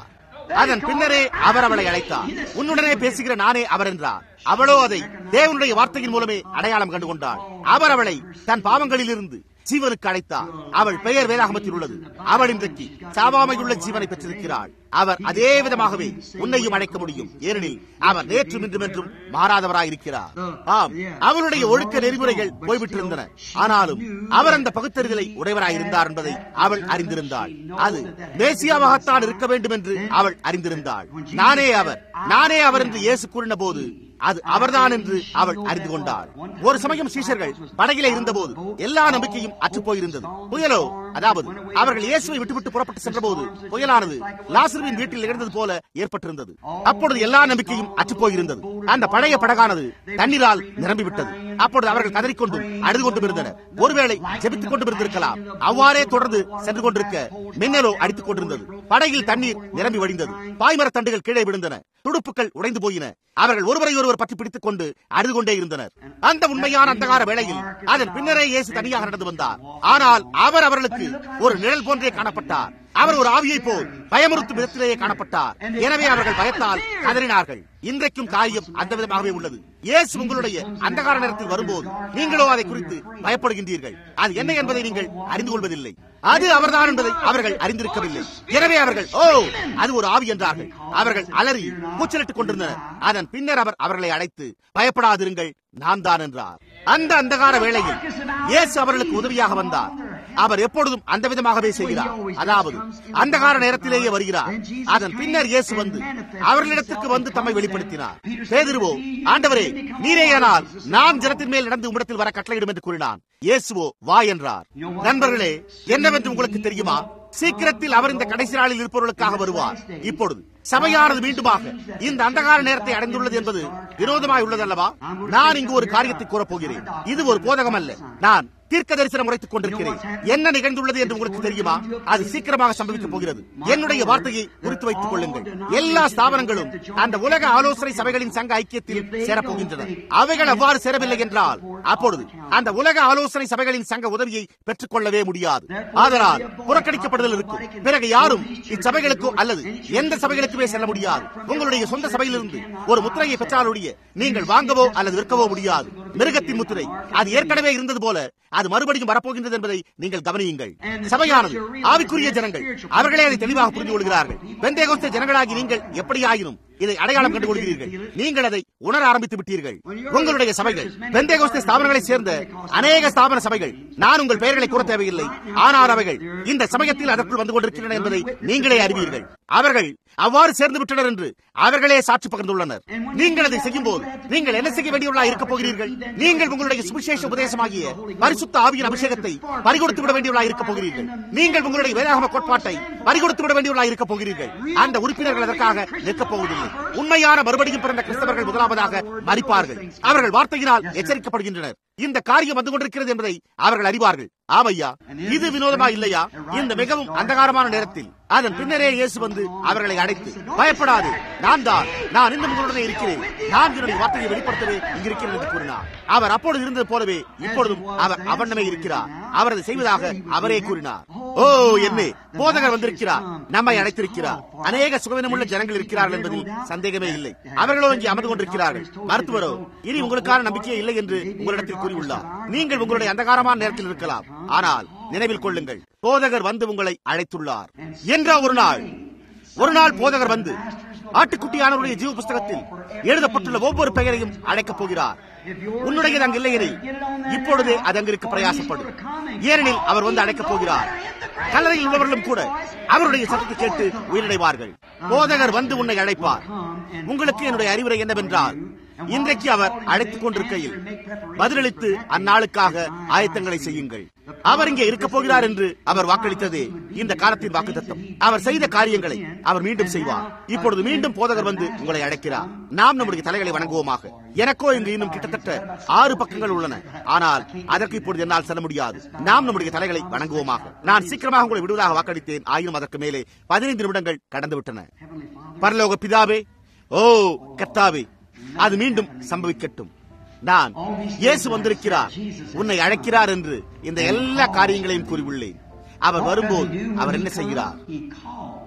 அதன் பின்னரே அவர் அவளை அழைத்தார் உன்னுடனே பேசுகிற நானே அவர் என்றார் அவளோ அதை தேவனுடைய வார்த்தையின் மூலமே அடையாளம் கண்டு கொண்டாள் அவர் அவளை தன் பாவங்களிலிருந்து ஜீவனுக்கு அழைத்தார் அவள் பெயர் வேதாகமத்தில் உள்ளது அவள் இன்றைக்கு சாவாமையுள்ள ஜீவனை பெற்றிருக்கிறாள் அவர் அதே விதமாகவே உன்னையும் அழைக்க முடியும் ஏனெனில் அவர் நேற்றும் இன்றும் என்றும் மாறாதவராயிருக்கிறார் ஆம் அவருடைய ஒழுக்க நெறிமுறைகள் போய்விட்டிருந்தன ஆனாலும் அவர் அந்த பகுத்தறிதலை உடையவராயிருந்தார் என்பதை அவள் அறிந்திருந்தாள் அது மேசியாவாகத்தான் இருக்க வேண்டும் என்று அவள் அறிந்திருந்தாள் நானே அவர் நானே அவர் என்று இயேசு கூறின போது அது அவர்தான் என்று அவள் அறிந்து கொண்டாள் ஒரு சமயம் சீஷர்கள் படகிலே இருந்தபோது எல்லா நம்பிக்கையும் அற்று போயிருந்தது புயலோ அதாவது அவர்கள் இயேசுவை விட்டுவிட்டு புறப்பட்டு சென்றபோது புயலானது லாசருவின் வீட்டில் நிகழ்ந்தது போல ஏற்பட்டிருந்தது அப்பொழுது எல்லா நம்பிக்கையும் அற்று போயிருந்தது அந்த பழைய படகானது தண்ணீரால் நிரம்பிவிட்டது அப்பொழுது அவர்கள் கதறிக்கொண்டும் அழுது கொண்டும் இருந்தனர் ஒருவேளை ஜெபித்துக் கொண்டும் இருந்திருக்கலாம் அவ்வாறே தொடர்ந்து சென்று கொண்டிருக்க மின்னலோ அடித்துக் கொண்டிருந்தது படகில் தண்ணீர் நிரம்பி வழிந்தது பாய்மரத் தண்டுகள் கீழே விழுந்தன துடுப்புகள் உடைந்து போயின அவர்கள் ஒருவரை ஒருவர் பற்றி பிடித்துக் கொண்டு அழுது கொண்டே இருந்தனர் அந்த உண்மையான அந்தகார வேளையில் அதன் பின்னரே இயேசு தனியாக நடந்து வந்தார் ஆனால் அவர் அவர்களுக்கு ஒரு நிழல் போன்றே காணப்பட்டார் அவர் ஒரு ஆவியை போல் பயமுறுத்தும் விதத்திலேயே காணப்பட்டார் எனவே அவர்கள் பயத்தால் கதறினார்கள் இன்றைக்கும் காரியம் அந்த விதமாகவே உள்ளது இயேசு உங்களுடைய அந்தகார நேரத்தில் வரும்போது நீங்களோ அதை குறித்து பயப்படுகின்றீர்கள் அது என்ன என்பதை நீங்கள் அறிந்து கொள்வதில்லை அது அவர்தான் என்பதை அவர்கள் அறிந்திருக்கவில்லை எனவே அவர்கள் ஓ அது ஒரு ஆவி என்றார்கள் அவர்கள் அலறி கூச்சலிட்டுக் கொண்டிருந்தனர் அதன் பின்னர் அவர் அவர்களை அழைத்து பயப்படாதிருங்கள் நான் தான் என்றார் அந்த அந்தகார வேளையில் இயேசு அவர்களுக்கு உதவியாக வந்தார் அவர் எப்பொழுதும் அந்த விதமாகவே செய்கிறார் அதாவது அந்தகார நேரத்திலேயே வருகிறார் அதன் பின்னர் இயேசு வந்து அவர்களிடத்திற்கு வந்து தம்மை வெளிப்படுத்தினார் பேதிருவோ ஆண்டவரே நீரேயானால் நான் ஜனத்தின் மேல் நடந்து உம்மிடத்தில் வர கட்டளையிடும் என்று கூறினான் இயேசுவோ வா என்றார் நண்பர்களே என்னவென்று உங்களுக்கு தெரியுமா சீக்கிரத்தில் அவர் இந்த கடைசி நாளில் இருப்பவர்களுக்காக வருவார் இப்பொழுது சபையானது மீண்டுமாக இந்த அந்தகார நேரத்தை அடைந்துள்ளது என்பது விரோதமாய் உள்ளது அல்லவா நான் இங்கு ஒரு காரியத்தை கூறப் போகிறேன் இது ஒரு போதகம் அல்ல நான் தீர்க்க தரிசனம் உரைத்துக் கொண்டிருக்கிறேன் என்ன நிகழ்ந்துள்ளது என்று உங்களுக்கு தெரியுமா அது சீக்கிரமாக சம்பவிக்கப் போகிறது என்னுடைய வார்த்தையை குறித்து வைத்துக் கொள்ளுங்கள் எல்லா ஸ்தாபனங்களும் அந்த உலக ஆலோசனை சபைகளின் சங்க ஐக்கியத்தில் சேரப்போகின்றன அவைகள் அவ்வாறு சேரவில்லை என்றால் அப்பொழுது அந்த உலக ஆலோசனை சபைகளின் சங்க உதவியை பெற்றுக் கொள்ளவே முடியாது ஆதலால் புறக்கணிக்கப்படுதல் இருக்கும் பிறகு யாரும் இச்சபைகளுக்கோ அல்லது எந்த சபைகளுக்குமே செல்ல முடியாது உங்களுடைய சொந்த சபையிலிருந்து ஒரு முத்திரையை பெற்றாலுடைய நீங்கள் வாங்கவோ அல்லது விற்கவோ முடியாது மிருகத்தின் முத்திரை அது ஏற்கனவே இருந்தது போல அது மறுபடியும் வரப்போகின்றது என்பதை நீங்கள் கவனியுங்கள் சபையானது ஆவிக்குரிய ஜனங்கள் அவர்களே அதை தெளிவாக புரிந்து கொள்கிறார்கள் பெந்தேகோஸ்த ஜனங்களாகி நீங்கள் எப்படி ஆயினும் இதை அடையாளம் கண்டு கொள்கிறீர்கள் நீங்கள் அதை உணர ஆரம்பித்து விட்டீர்கள் உங்களுடைய சபைகள் பெந்தேகோஸ்த ஸ்தாபனங்களை சேர்ந்த அநேக ஸ்தாபன சபைகள் நான் உங்கள் பெயர்களை கூற தேவையில்லை ஆனால் அவைகள் இந்த சமயத்தில் அதற்குள் வந்து கொண்டிருக்கின்றன என்பதை நீங்களே அறிவீர்கள் அவர்கள் அவ்வாறு சேர்ந்து விட்டனர் என்று அவர்களே சாட்சி பகிர்ந்துள்ளனர் நீங்கள் அதை செய்யும் போது நீங்கள் என்ன செய்ய வேண்டியவர்களா இருக்க போகிறீர்கள் நீங்கள் உங்களுடைய சுவிசேஷ உபதேசமாகிய பரிசுத்த ஆவியின் அபிஷேகத்தை பறிகொடுத்து விட வேண்டியவர்களா இருக்க போகிறீர்கள் நீங்கள் உங்களுடைய வேதாகம கோட்பாட்டை பறிகொடுத்து விட வேண்டியவர்களா இருக்க போகிறீர்கள் அந்த உறுப்பினர்கள் அதற்காக நிற்கப் போவதில்லை உண்மையான மறுபடியும் பிறந்த கிறிஸ்தவர்கள் முதலாவதாக மறிப்பார்கள் அவர்கள் வார்த்தையினால் எச்சரிக்கப்படுகின்றனர் இந்த காரியம் வந்து கொண்டிருக்கிறது என்பதை அவர்கள் அறிவார்கள் ஆமையா இது வினோதமா இல்லையா இந்த மிகவும் அந்தகாரமான நேரத்தில் அதன் பின்னரே இயேசு வந்து அவர்களை அழைத்து பயப்படாது நான் தான் நான் இன்னும் உங்களுடனே இருக்கிறேன் நான் என்னுடைய வார்த்தையை வெளிப்படுத்தவே இங்கிருக்கிறேன் என்று கூறினார் அவர் அப்பொழுது இருந்தது போலவே இப்பொழுதும் அவர் அவண்ணமே இருக்கிறார் அவர் அதை செய்வதாக அவரே கூறினார் ஓ என்ன போதகர் வந்திருக்கிறார் நம்மை அழைத்திருக்கிறார் அநேக சுகவீனமுள்ள ஜனங்கள் இருக்கிறார்கள் என்பதில் சந்தேகமே இல்லை அவர்களோ இங்கே அமர்ந்து கொண்டிருக்கிறார்கள் மருத்துவரோ இனி உங்களுக்கான நம்பிக்கையே இல்லை என்று உங்களிடத்தில் கூறியுள்ளார் நீங்கள் உங்களுடைய அந்தகாரமான நேரத்தில் இருக்கலாம் ஆனால் நினைவில் கொள்ளுங்கள் போதகர் வந்து உங்களை அழைத்துள்ளார் என்ற ஒரு நாள் ஒரு நாள் போதகர் வந்து ஆட்டுக்குட்டியானவருடைய ஜீவ புஸ்தகத்தில் எழுதப்பட்டுள்ள ஒவ்வொரு பெயரையும் அழைக்கப் போகிறார் உன்னுடையது அங்கு இல்லை எனில் இப்பொழுதே அது அங்கிருக்க பிரயாசப்படும் ஏனெனில் அவர் வந்து அழைக்கப் போகிறார் கல்லறையில் உள்ளவர்களும் கூட அவருடைய சத்தத்தை கேட்டு உயிரிழைவார்கள் போதகர் வந்து உன்னை அழைப்பார் உங்களுக்கு என்னுடைய அறிவுரை என்னவென்றால் இன்றைக்கு அவர் அழைத்துக் கொண்டிருக்கையில் பதிலளித்து அந்நாளுக்காக ஆயத்தங்களை செய்யுங்கள் அவர் இங்கே இருக்க போகிறார் என்று அவர் வாக்களித்ததே இந்த காலத்தின் வாக்குத்தத்தம் அவர் செய்த காரியங்களை அவர் மீண்டும் செய்வார் இப்பொழுது மீண்டும் போதகர் வந்து உங்களை அழைக்கிறார் நாம் நம்முடைய தலைகளை வணங்குவோமாக எனக்கோ இங்கு இன்னும் கிட்டத்தட்ட ஆறு பக்கங்கள் உள்ளன ஆனால் அதற்கு இப்பொழுது என்னால் செல்ல முடியாது நாம் நம்முடைய தலைகளை வணங்குவோமாக நான் சீக்கிரமாக உங்களை விடுவதாக வாக்களித்தேன் ஆயினும் அதற்கு மேலே பதினைந்து நிமிடங்கள் கடந்து விட்டன பரலோக பிதாவே ஓ கத்தாவே அது மீண்டும் சம்பவிக்கட்டும் நான் இயேசு வந்திருக்கிறார் உன்னை அழைக்கிறார் என்று இந்த எல்லா காரியங்களையும் கூறியுள்ளேன் அவர் வரும்போது அவர் என்ன செய்கிறார்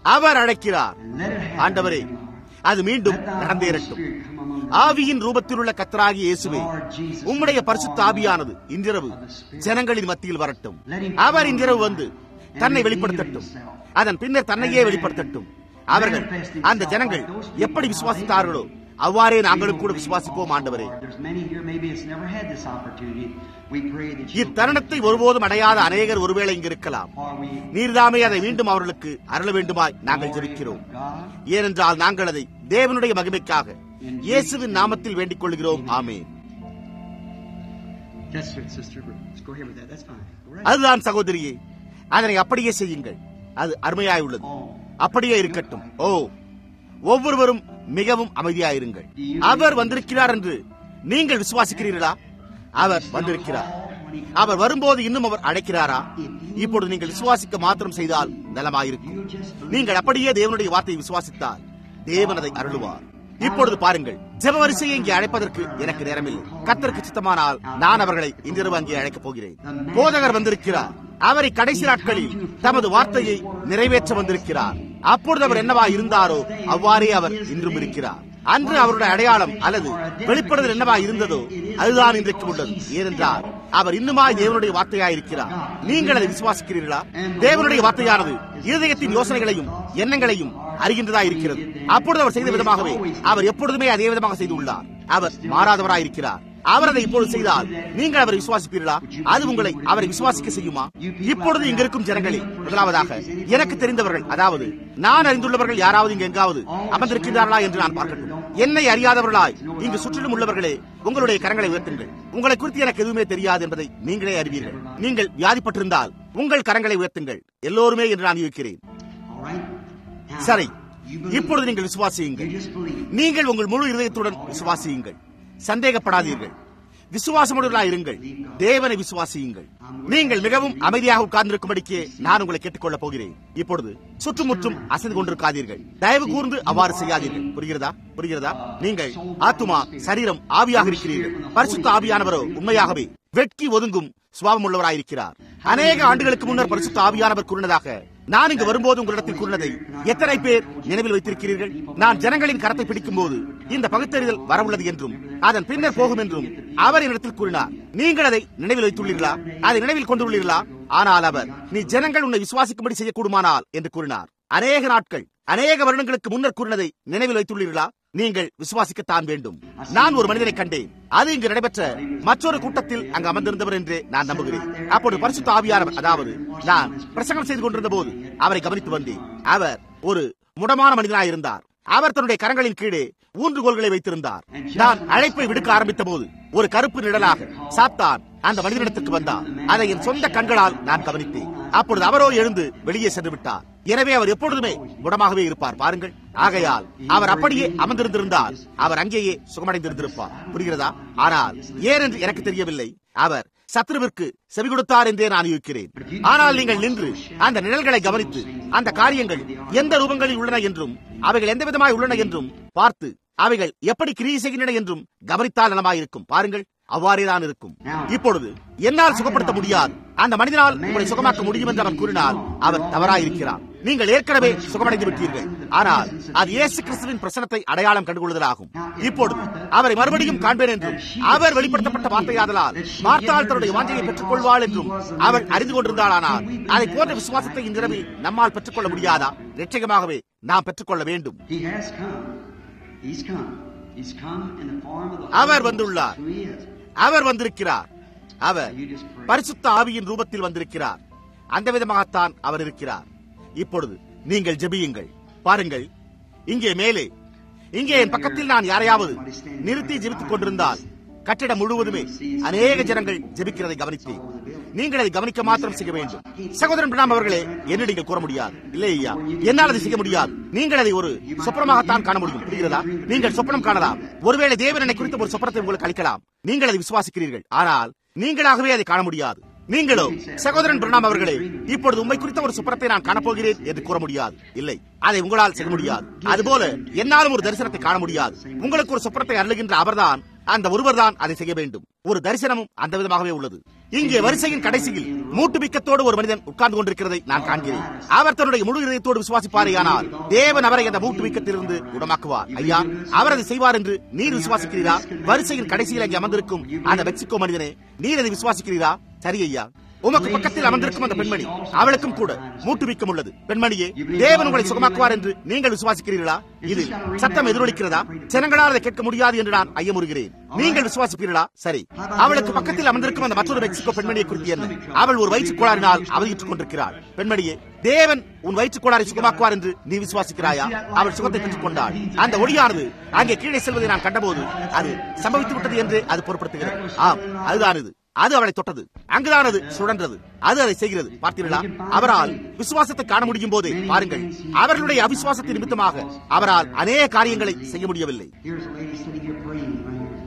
அவர் அழைக்கிறார் And let it happen. ஆண்டவரே அது மீண்டும் நடந்தேறட்டும் ஆவியின் ரூபத்தில் உள்ள கத்தராகிய இயேசுவே உம்முடைய பரிசுத்த ஆவியானது இன்றிரவு ஜனங்களின் மத்தியில் வரட்டும் அவர் இன்றிரவு வந்து தன்னை வெளிப்படுத்தட்டும் அதன் பின்னர் தன்னையே வெளிப்படுத்தட்டும் அவர்கள் அந்த ஜனங்கள் எப்படி விசுவாசித்தார்களோ அவ்வாறே நாங்களும் கூட விசுவாசிப்போம் ஆண்டவரே There's many here maybe it's never had this opportunity. We pray that you இத்தருணத்தை ஒருபோதும் அடையாத அநேகர் ஒருவேளை இங்கு இருக்கலாம் or we நீர்தாமே அதை மீண்டும் அவர்களுக்கு அருள வேண்டுமாய் நாங்கள் ஜெபிக்கிறோம் God ஏனென்றால் நாங்கள் அதை தேவனுடைய மகிமைக்காக இயேசுவின் நாமத்தில் வேண்டிக் கொள்கிறோம் ஆமென் That's it, sister. Let's go ahead with that. That's fine. Go right. அதுதான் சகோதரியே அதனை அப்படியே செய்யுங்கள் அது அருமையாய் உள்ளது Oh. அப்படியே இருக்கட்டும் ஓ ஒவ்வொருவரும் மிகவும் அமைதியாயிருங்கள் அவர் வந்திருக்கிறார் என்று நீங்கள் விசுவாசிக்கிறீர்களா அவர் வந்திருக்கிறார் அவர் வரும்போது இன்னும் அவர் அழைக்கிறாரா இப்பொழுது நீங்கள் விசுவாசிக்க மாத்திரம் செய்தால் நலமாயிருக்கும் நீங்கள் அப்படியே தேவனுடைய வார்த்தையை விசுவாசித்தால் தேவன் அதை அருளுவார் இப்பொழுது பாருங்கள் ஜெப வரிசையை இங்கே அழைப்பதற்கு எனக்கு நேரமில்லை கத்தருக்கு சித்தமானால் நான் அவர்களை இன்றிரவு அங்கே அழைக்கப் போகிறேன் போதகர் வந்திருக்கிறார் அவரை கடைசி நாட்களில் தமது வார்த்தையை நிறைவேற்ற வந்திருக்கிறார் அப்பொழுது அவர் என்னவா இருந்தாரோ அவ்வாறே அவர் இன்றும் இருக்கிறார் அன்று அவருடைய அடையாளம் அல்லது வெளிப்படுதல் என்னவா இருந்ததோ அதுதான் இன்றைக்கு உள்ளது ஏனென்றால் அவர் இன்னுமாய் தேவனுடைய வார்த்தையாய் இருக்கிறார் நீங்கள் அதை விசுவாசிக்கிறீர்களா தேவனுடைய வார்த்தையானது இருதயத்தின் யோசனைகளையும் எண்ணங்களையும் அறிகின்றதா இருக்கிறது அப்பொழுது அவர் செய்த விதமாகவே அவர் எப்பொழுதுமே அதே விதமாக செய்துள்ளார் அவர் மாறாதவராய் இருக்கிறார் அவர் அதை இப்பொழுது செய்தால் நீங்கள் அவரை விசுவாசிப்பீர்களா அது உங்களை அவரை விசுவாசிக்க செய்யுமா இப்பொழுது இங்க இருக்கும் ஜனங்களே முதலாவதாக எனக்கு தெரிந்தவர்கள் அதாவது நான் அறிந்துள்ளவர்கள் யாராவது இங்கு எங்காவது அமர்ந்திருக்கிறார்களா என்று நான் பார்க்கட்டும் என்னை அறியாதவர்களாய் இங்கு சுற்றிலும் உள்ளவர்களே உங்களுடைய கரங்களை உயர்த்துங்கள் உங்களை குறித்து எனக்கு எதுவுமே தெரியாது என்பதை நீங்களே அறிவீர்கள் நீங்கள் வியாதிப்பட்டிருந்தால் உங்கள் கரங்களை உயர்த்துங்கள் எல்லோருமே என்று நான் யோசிக்கிறேன் All right? Now, சரி you believe. இப்பொழுது நீங்கள் விசுவாசியுங்கள் You just believe. நீங்கள் உங்கள் முழு இதயத்துடன் விசுவாசியுங்கள் சந்தேகப்படாதீர்கள் விசுவாசமுடனாய் இருங்கள் தேவனை விசுவாசியுங்கள் நீங்கள் மிகவும் அமைதியாக உட்கார்ந்திருக்கும்படிக்கு நான் உங்களை கேட்டுக்கொள்ளப் போகிறேன் இப்பொழுது சுற்றுமுற்றும் அசைந்து கொண்டிருக்காதீர்கள் தயவு கூர்ந்து அவ்வாறு செய்யாதீர்கள் புரிகிறதா புரிகிறதா நீங்கள் ஆத்துமா சரீரம் ஆவியாக இருக்கிறீர்கள் பரிசுத்த ஆவியானவரோ உண்மையாகவே வெட்கி ஒதுங்கும் சுவாபம் உள்ளவராயிருக்கிறார் அநேக ஆண்டுகளுக்கு முன்னர் பரிசுத்த ஆவியானவர் கூறினதாக நான் இங்கு வரும்போது உங்களிடத்தில் கூறினதை எத்தனை பேர் நினைவில் வைத்திருக்கிறீர்கள் நான் ஜனங்களின் கரத்தை பிடிக்கும் போது இந்த பகுத்தறிதல் வரவுள்ளது என்றும் அதன் பின்னர் போகும் என்றும் அவர் என்னிடத்தில் கூறினார் நீங்கள் அதை நினைவில் வைத்துள்ளீர்களா அதை நினைவில் கொண்டுள்ளீர்களா ஆனால் அவர் நீ ஜனங்கள் உன்னை விசுவாசிக்கும்படி செய்யக்கூடுமானால் என்று கூறினார் அநேக நாட்கள் அநேக வருடங்களுக்கு முன்னர் கூறினதை நினைவில் வைத்துள்ளீர்களா நீங்கள் விசுவாசிக்கத்தான் வேண்டும் நான் ஒரு மனிதனை கண்டேன் அது இங்கு நடைபெற்ற மற்றொரு கூட்டத்தில் அங்கு அமர்ந்திருந்தவர் என்று நான் நம்புகிறேன் அப்போது பரிசுத்த ஆவியானவர் அதாவது நான் பிரசங்கம் செய்து கொண்டிருந்த போது அவரை கவனித்து வந்தேன் அவர் ஒரு முடமான மனிதனாயிருந்தார் அவர் தன்னுடைய கரங்களின் கீழே ஊன்றுகோல்களை வைத்திருந்தார் நான் அழைப்பை விடுக்க ஆரம்பித்த போது ஒரு கருப்பு நிழலாக சாத்தான் அந்த மனிதனிடத்துக்கு வந்தார் அதை என் சொந்த கண்களால் நான் கவனித்தேன் அப்பொழுது அவரோ எழுந்து வெளியே சென்று விட்டார் எனவே அவர் எப்பொழுதுமே குணமாகவே இருப்பார் பாருங்கள் ஆகையால் அவர் அப்படியே அமர்ந்திருந்திருந்தால் அவர் அங்கேயே சுகமடைந்திருந்திருப்பார் புரிகிறதா ஆனால் ஏனென்று எனக்கு தெரியவில்லை அவர் சத்ருவிற்கு செவி கொடுத்தார் என்றே நான் யூகிக்கிறேன் ஆனால் நீங்கள் நின்று அந்த நிழல்களை கவனித்து அந்த காரியங்கள் எந்த ரூபங்களில் உள்ளன என்றும் அவைகள் எந்த விதமாய் உள்ளன என்றும் பார்த்து அவைகள் எப்படி கிரியை செய்கின்றன என்றும் கவனித்தால் நலமாயிருக்கும் பாருங்கள் அவ்வாறேதான் இருக்கும் இப்பொழுது என்னால் சுகப்படுத்த முடியாது அந்த மனிதனால் உங்களை சுகமாக்க முடியும் என்று அவர் கூறினால் அவர் தவறாயிருக்கிறார் நீங்கள் ஏற்கனவே சுகமடைந்து விட்டீர்கள் ஆனால் அது இயேசு கிறிஸ்துவின் பிரசனத்தை அடையாளம் கண்டுகொள்வதாகும் இப்பொழுது அவரை மறுபடியும் காண்பேன் என்றும் அவர் வெளிப்படுத்தப்பட்ட வார்த்தையாதலால் மார்த்தாள் தன்னுடைய வாஞ்சையை பெற்றுக் கொள்வாள் என்றும் அவள் அறிந்து கொண்டிருந்தாளானால் அதை போன்ற விசுவாசத்தை இன்றிரவில் நம்மால் பெற்றுக்கொள்ள முடியாதா நிச்சயமாகவே நாம் பெற்றுக்கொள்ள வேண்டும் He has come. He's come. He's come in the form of the our Holy வந்துள்ளார். Ghost. Who he is. அவர் வந்திருக்கிறார் அவர் பரிசுத்த ஆவியின் ரூபத்தில் வந்திருக்கிறார் அந்த விதமாகத்தான் அவர் இருக்கிறார் இப்பொழுது நீங்கள் ஜெபியுங்கள் பாருங்கள் இங்கே மேலே இங்கே என் பக்கத்தில் நான் யாரையாவது நிறுத்தி ஜெபித்துக் கொண்டிருந்தால் கட்டிடம் முழுவதுமே அநேக ஜனங்கள் ஜெபிக்கிறதை கவனித்தேன் நீங்கள் அதை கவனிக்க மாத்திரம் செய்ய வேண்டும் சகோதரன் பிரணாம் அவர்களே என்ன நீங்கள் கூற முடியாது இல்லை ஐயா என்னால் அதை செய்ய முடியாது நீங்கள் அதை ஒரு சொப்பனமாகத்தான் காண முடியும் புரிகிறதா நீங்கள் சொப்பனம் காணலாம் ஒருவேளை தேவனை குறித்த ஒரு சொப்பனத்தை உங்களுக்கு அளிக்கலாம் நீங்கள் அதை விசுவாசிக்கிறீர்கள் ஆனால் நீங்களாகவே அதை காண முடியாது நீங்களோ சகோதரன் பிரணாம் அவர்களே இப்பொழுது உண்மை குறித்த ஒரு சுப்பரத்தை நான் காணப்போகிறேன் என்று கூற முடியாது இல்லை அதை உங்களால் செய்ய முடியாது அதுபோல என்னாலும் ஒரு தரிசனத்தை காண முடியாது உங்களுக்கு ஒரு சுப்பரத்தை அருளுகின்ற அவர்தான் அந்த ஒருவர்தான் அதை செய்ய வேண்டும் ஒரு தரிசனமும் அந்த விதமாகவே உள்ளது இங்கே வரிசையின் கடைசியில் மூட்டுமிக்கத்தோடு ஒரு மனிதன் உட்கார்ந்து கொண்டிருக்கிறதை நான் காண்கிறேன் அவர் தன்னுடைய முழு இதயத்தோடு விசுவாசிப்பாரேயானால் தேவன் அவரை அந்த மூட்டுமிக்கத்திலிருந்து குணமாக்குவார் ஐயா அவர் அதை செய்வார் என்று நீர் விசுவாசிக்கிறீரா வரிசையின் கடைசியில் அங்கே அமர்ந்திருக்கும் அந்த மெக்சிகோ மனிதனே நீர் அதை விசுவாசிக்கிறீரா சரி ஐயா உமக்கு பக்கத்தில் அமர்ந்திருக்கும் அந்த பெண்மணி அவளுக்கும் கூட மூட்டுவிக்கம் உள்ளது பெண்மணியே தேவன் உங்களை சுகமாக்குவார் என்று நீங்கள் விசுவாசிக்கிறீர்களா இது சத்தம் எதிரொலிக்கிறதா ஜனங்களால் அதை கேட்க முடியாது என்று நான் ஐயமுறுகிறேன் நீங்கள் விசுவாசிப்பீர்களா சரி அவளுக்கு பக்கத்தில் அமர்ந்திருக்கும் அந்த மற்றொரு மெக்சிகோ பெண்மணியை குறித்து என்ன அவள் ஒரு வயிற்றுக் கோளாறினால் அவதியுற்றுக் கொண்டிருக்கிறாள் பெண்மணியே தேவன் உன் வயிற்றுக் கோளாறை சுகமாக்குவார் என்று நீ விசுவாசிக்கிறாயா அவள் சுகத்தை பெற்றுக் கொண்டாள் அந்த ஒளியானது அங்கே கீழே செல்வதை நான் கண்டபோது அது சம்பவித்து விட்டது என்று அது பொருட்படுத்துகிறது ஆம் அதுதான் இது அது அவளை தொட்டது அங்குதான் அது சுழன்றது அது அதை செய்கிறது பார்த்தீர்களா அவரால் விசுவாசத்தை காண முடியும் போதே பாருங்கள் அவர்களுடைய அவிசுவாசத்தின் நிமித்தமாக அவரால் அநேக காரியங்களை செய்ய முடியவில்லை Here's a lady sitting here praying right here.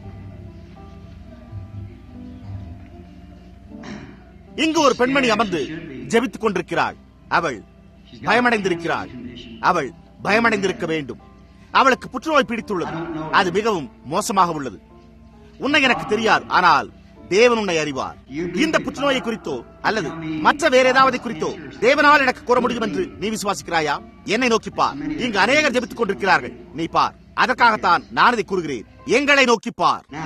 இங்கு ஒரு பெண்மணி அமர்ந்து ஜெபித்துக் கொண்டிருக்கிறாள் அவள் பயமடைந்திருக்கிறாள் அவள் பயமடைந்திருக்க வேண்டும் அவளுக்கு புற்றுநோய் பிடித்துள்ளது அது மிகவும் மோசமாக உள்ளது உன்னை எனக்கு தெரியாது ஆனால் தேவன் உன்னை அறிவார் இந்த புற்றுநோயை குறித்தோ அல்லது மற்ற வேற ஏதாவது குறித்தோ தேவனால் எனக்கு கூற முடியும் என்று நீ விசுவாசிக்கிறாயா என்னை நோக்கி பார் இங்கு அநேகர் ஜெபித்துக் கொண்டிருக்கிறார்கள் நீ பார் அதற்காகத்தான் நான் இதை கூறுகிறேன் எங்களை நோக்கி பார் Now,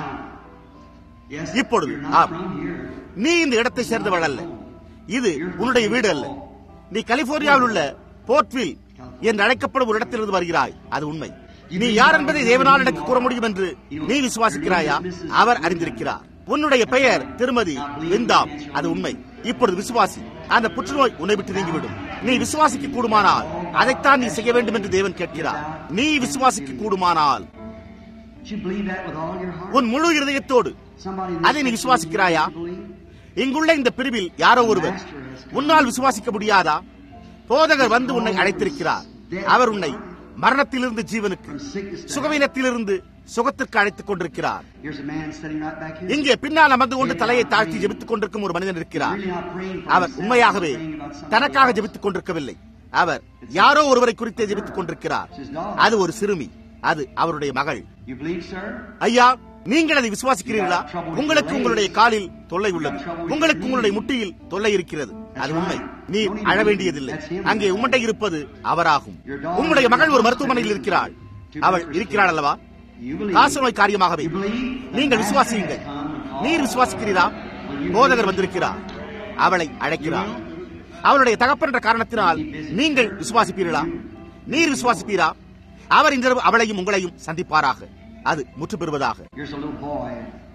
yes, இப்பொழுது, you're not ஆம். from here. நீ இந்த இடத்தை சேர்ந்தவள் அல்ல இது உன்னுடைய வீடு அல்ல நீ கலிபோர்னியாவில் உள்ள போர்ட்வில் என்று அழைக்கப்படும் ஒரு இடத்திலிருந்து வருகிறாய் அது உண்மை நீ யார் என்பதை தேவனால் எனக்கு கூற முடியும் என்று நீ விசுவாசிக்கிறாயா அவர் அறிந்திருக்கிறார் உன்னுடைய பெயர் திருமதி விந்தாம் அது உண்மை இப்பொழுது விசுவாசி அந்த புற்றுநோய் உன்னை விட்டு நீங்கிவிடும் நீ விசுவாசிக்க கூடுமானால் அதைத்தான் நீ செய்ய வேண்டும் என்று தேவன் கேட்கிறார் நீ விசுவாசிக்க கூடுமானால் Did you believe that with all your heart? உன் முழு இருதயத்தோடு Somebody அதை நீ விசுவாசிக்கிறாயா இங்குள்ள இந்த பிரிவில் யாரோ ஒருவர் உன்னால் விசுவாசிக்க முடியாதா போதகர் வந்து உன்னை அழைத்திருக்கிறார் அவர் உன்னை மரணத்திலிருந்து ஜீவனுக்கு சுகவீனத்திலிருந்து சுகத்திற்கு அழைத்துக் கொண்டிருக்கிறார் Here's a man sitting right back here. இங்கே பின்னால் அமர்ந்து கொண்டு தலையை தாழ்த்தி ஜெபித்துக் கொண்டிருக்கும் ஒரு மனிதன் இருக்கிறார் Really not praying for our himself, உண்மையாகவே praying about something தனக்காக else. ஜெபித்துக் கொண்டிருக்கவில்லை அவர் யாரோ ஒருவரை குறித்தே ஜெபித்துக் கொண்டிருக்கிறார் அது ஒரு சிறுமி அது அவருடைய மகள் You believe, sir? ஐயா நீங்கள் அதை விசுவாசிக்கிறீர்களா உங்களுக்கு உங்களுடைய காலில் தொல்லை உள்ளது உங்களுக்கு உங்களுடைய முட்டியில் தொல்லை இருக்கிறது அது உண்மை நீ அழ வேண்டியதில்லை அங்கே உம்மட்டை இருப்பது அவராகும் உம்முடைய மகள் ஒரு மருத்துவமனையில் இருக்கிறாள் அவள் இருக்கிறாள் அல்லவா You believe. காசநோய் காரியமாகவே You believe? நீங்கள் விசுவாசியுங்கள் நீர் விசுவாசிக்கிறீரா போதகர் வந்திருக்கிறார் அவளை அழைக்கிறார் அவளுடைய தகப்பன் என்ற காரணத்தினால் நீங்கள் விசுவாசிப்பீர்களா நீர் விசுவாசிப்பீரா அவர் இந்த இரவு அவளையும் உங்களையும் சந்திப்பாராக அது முற்று பெறுவதாக Here's a little boy.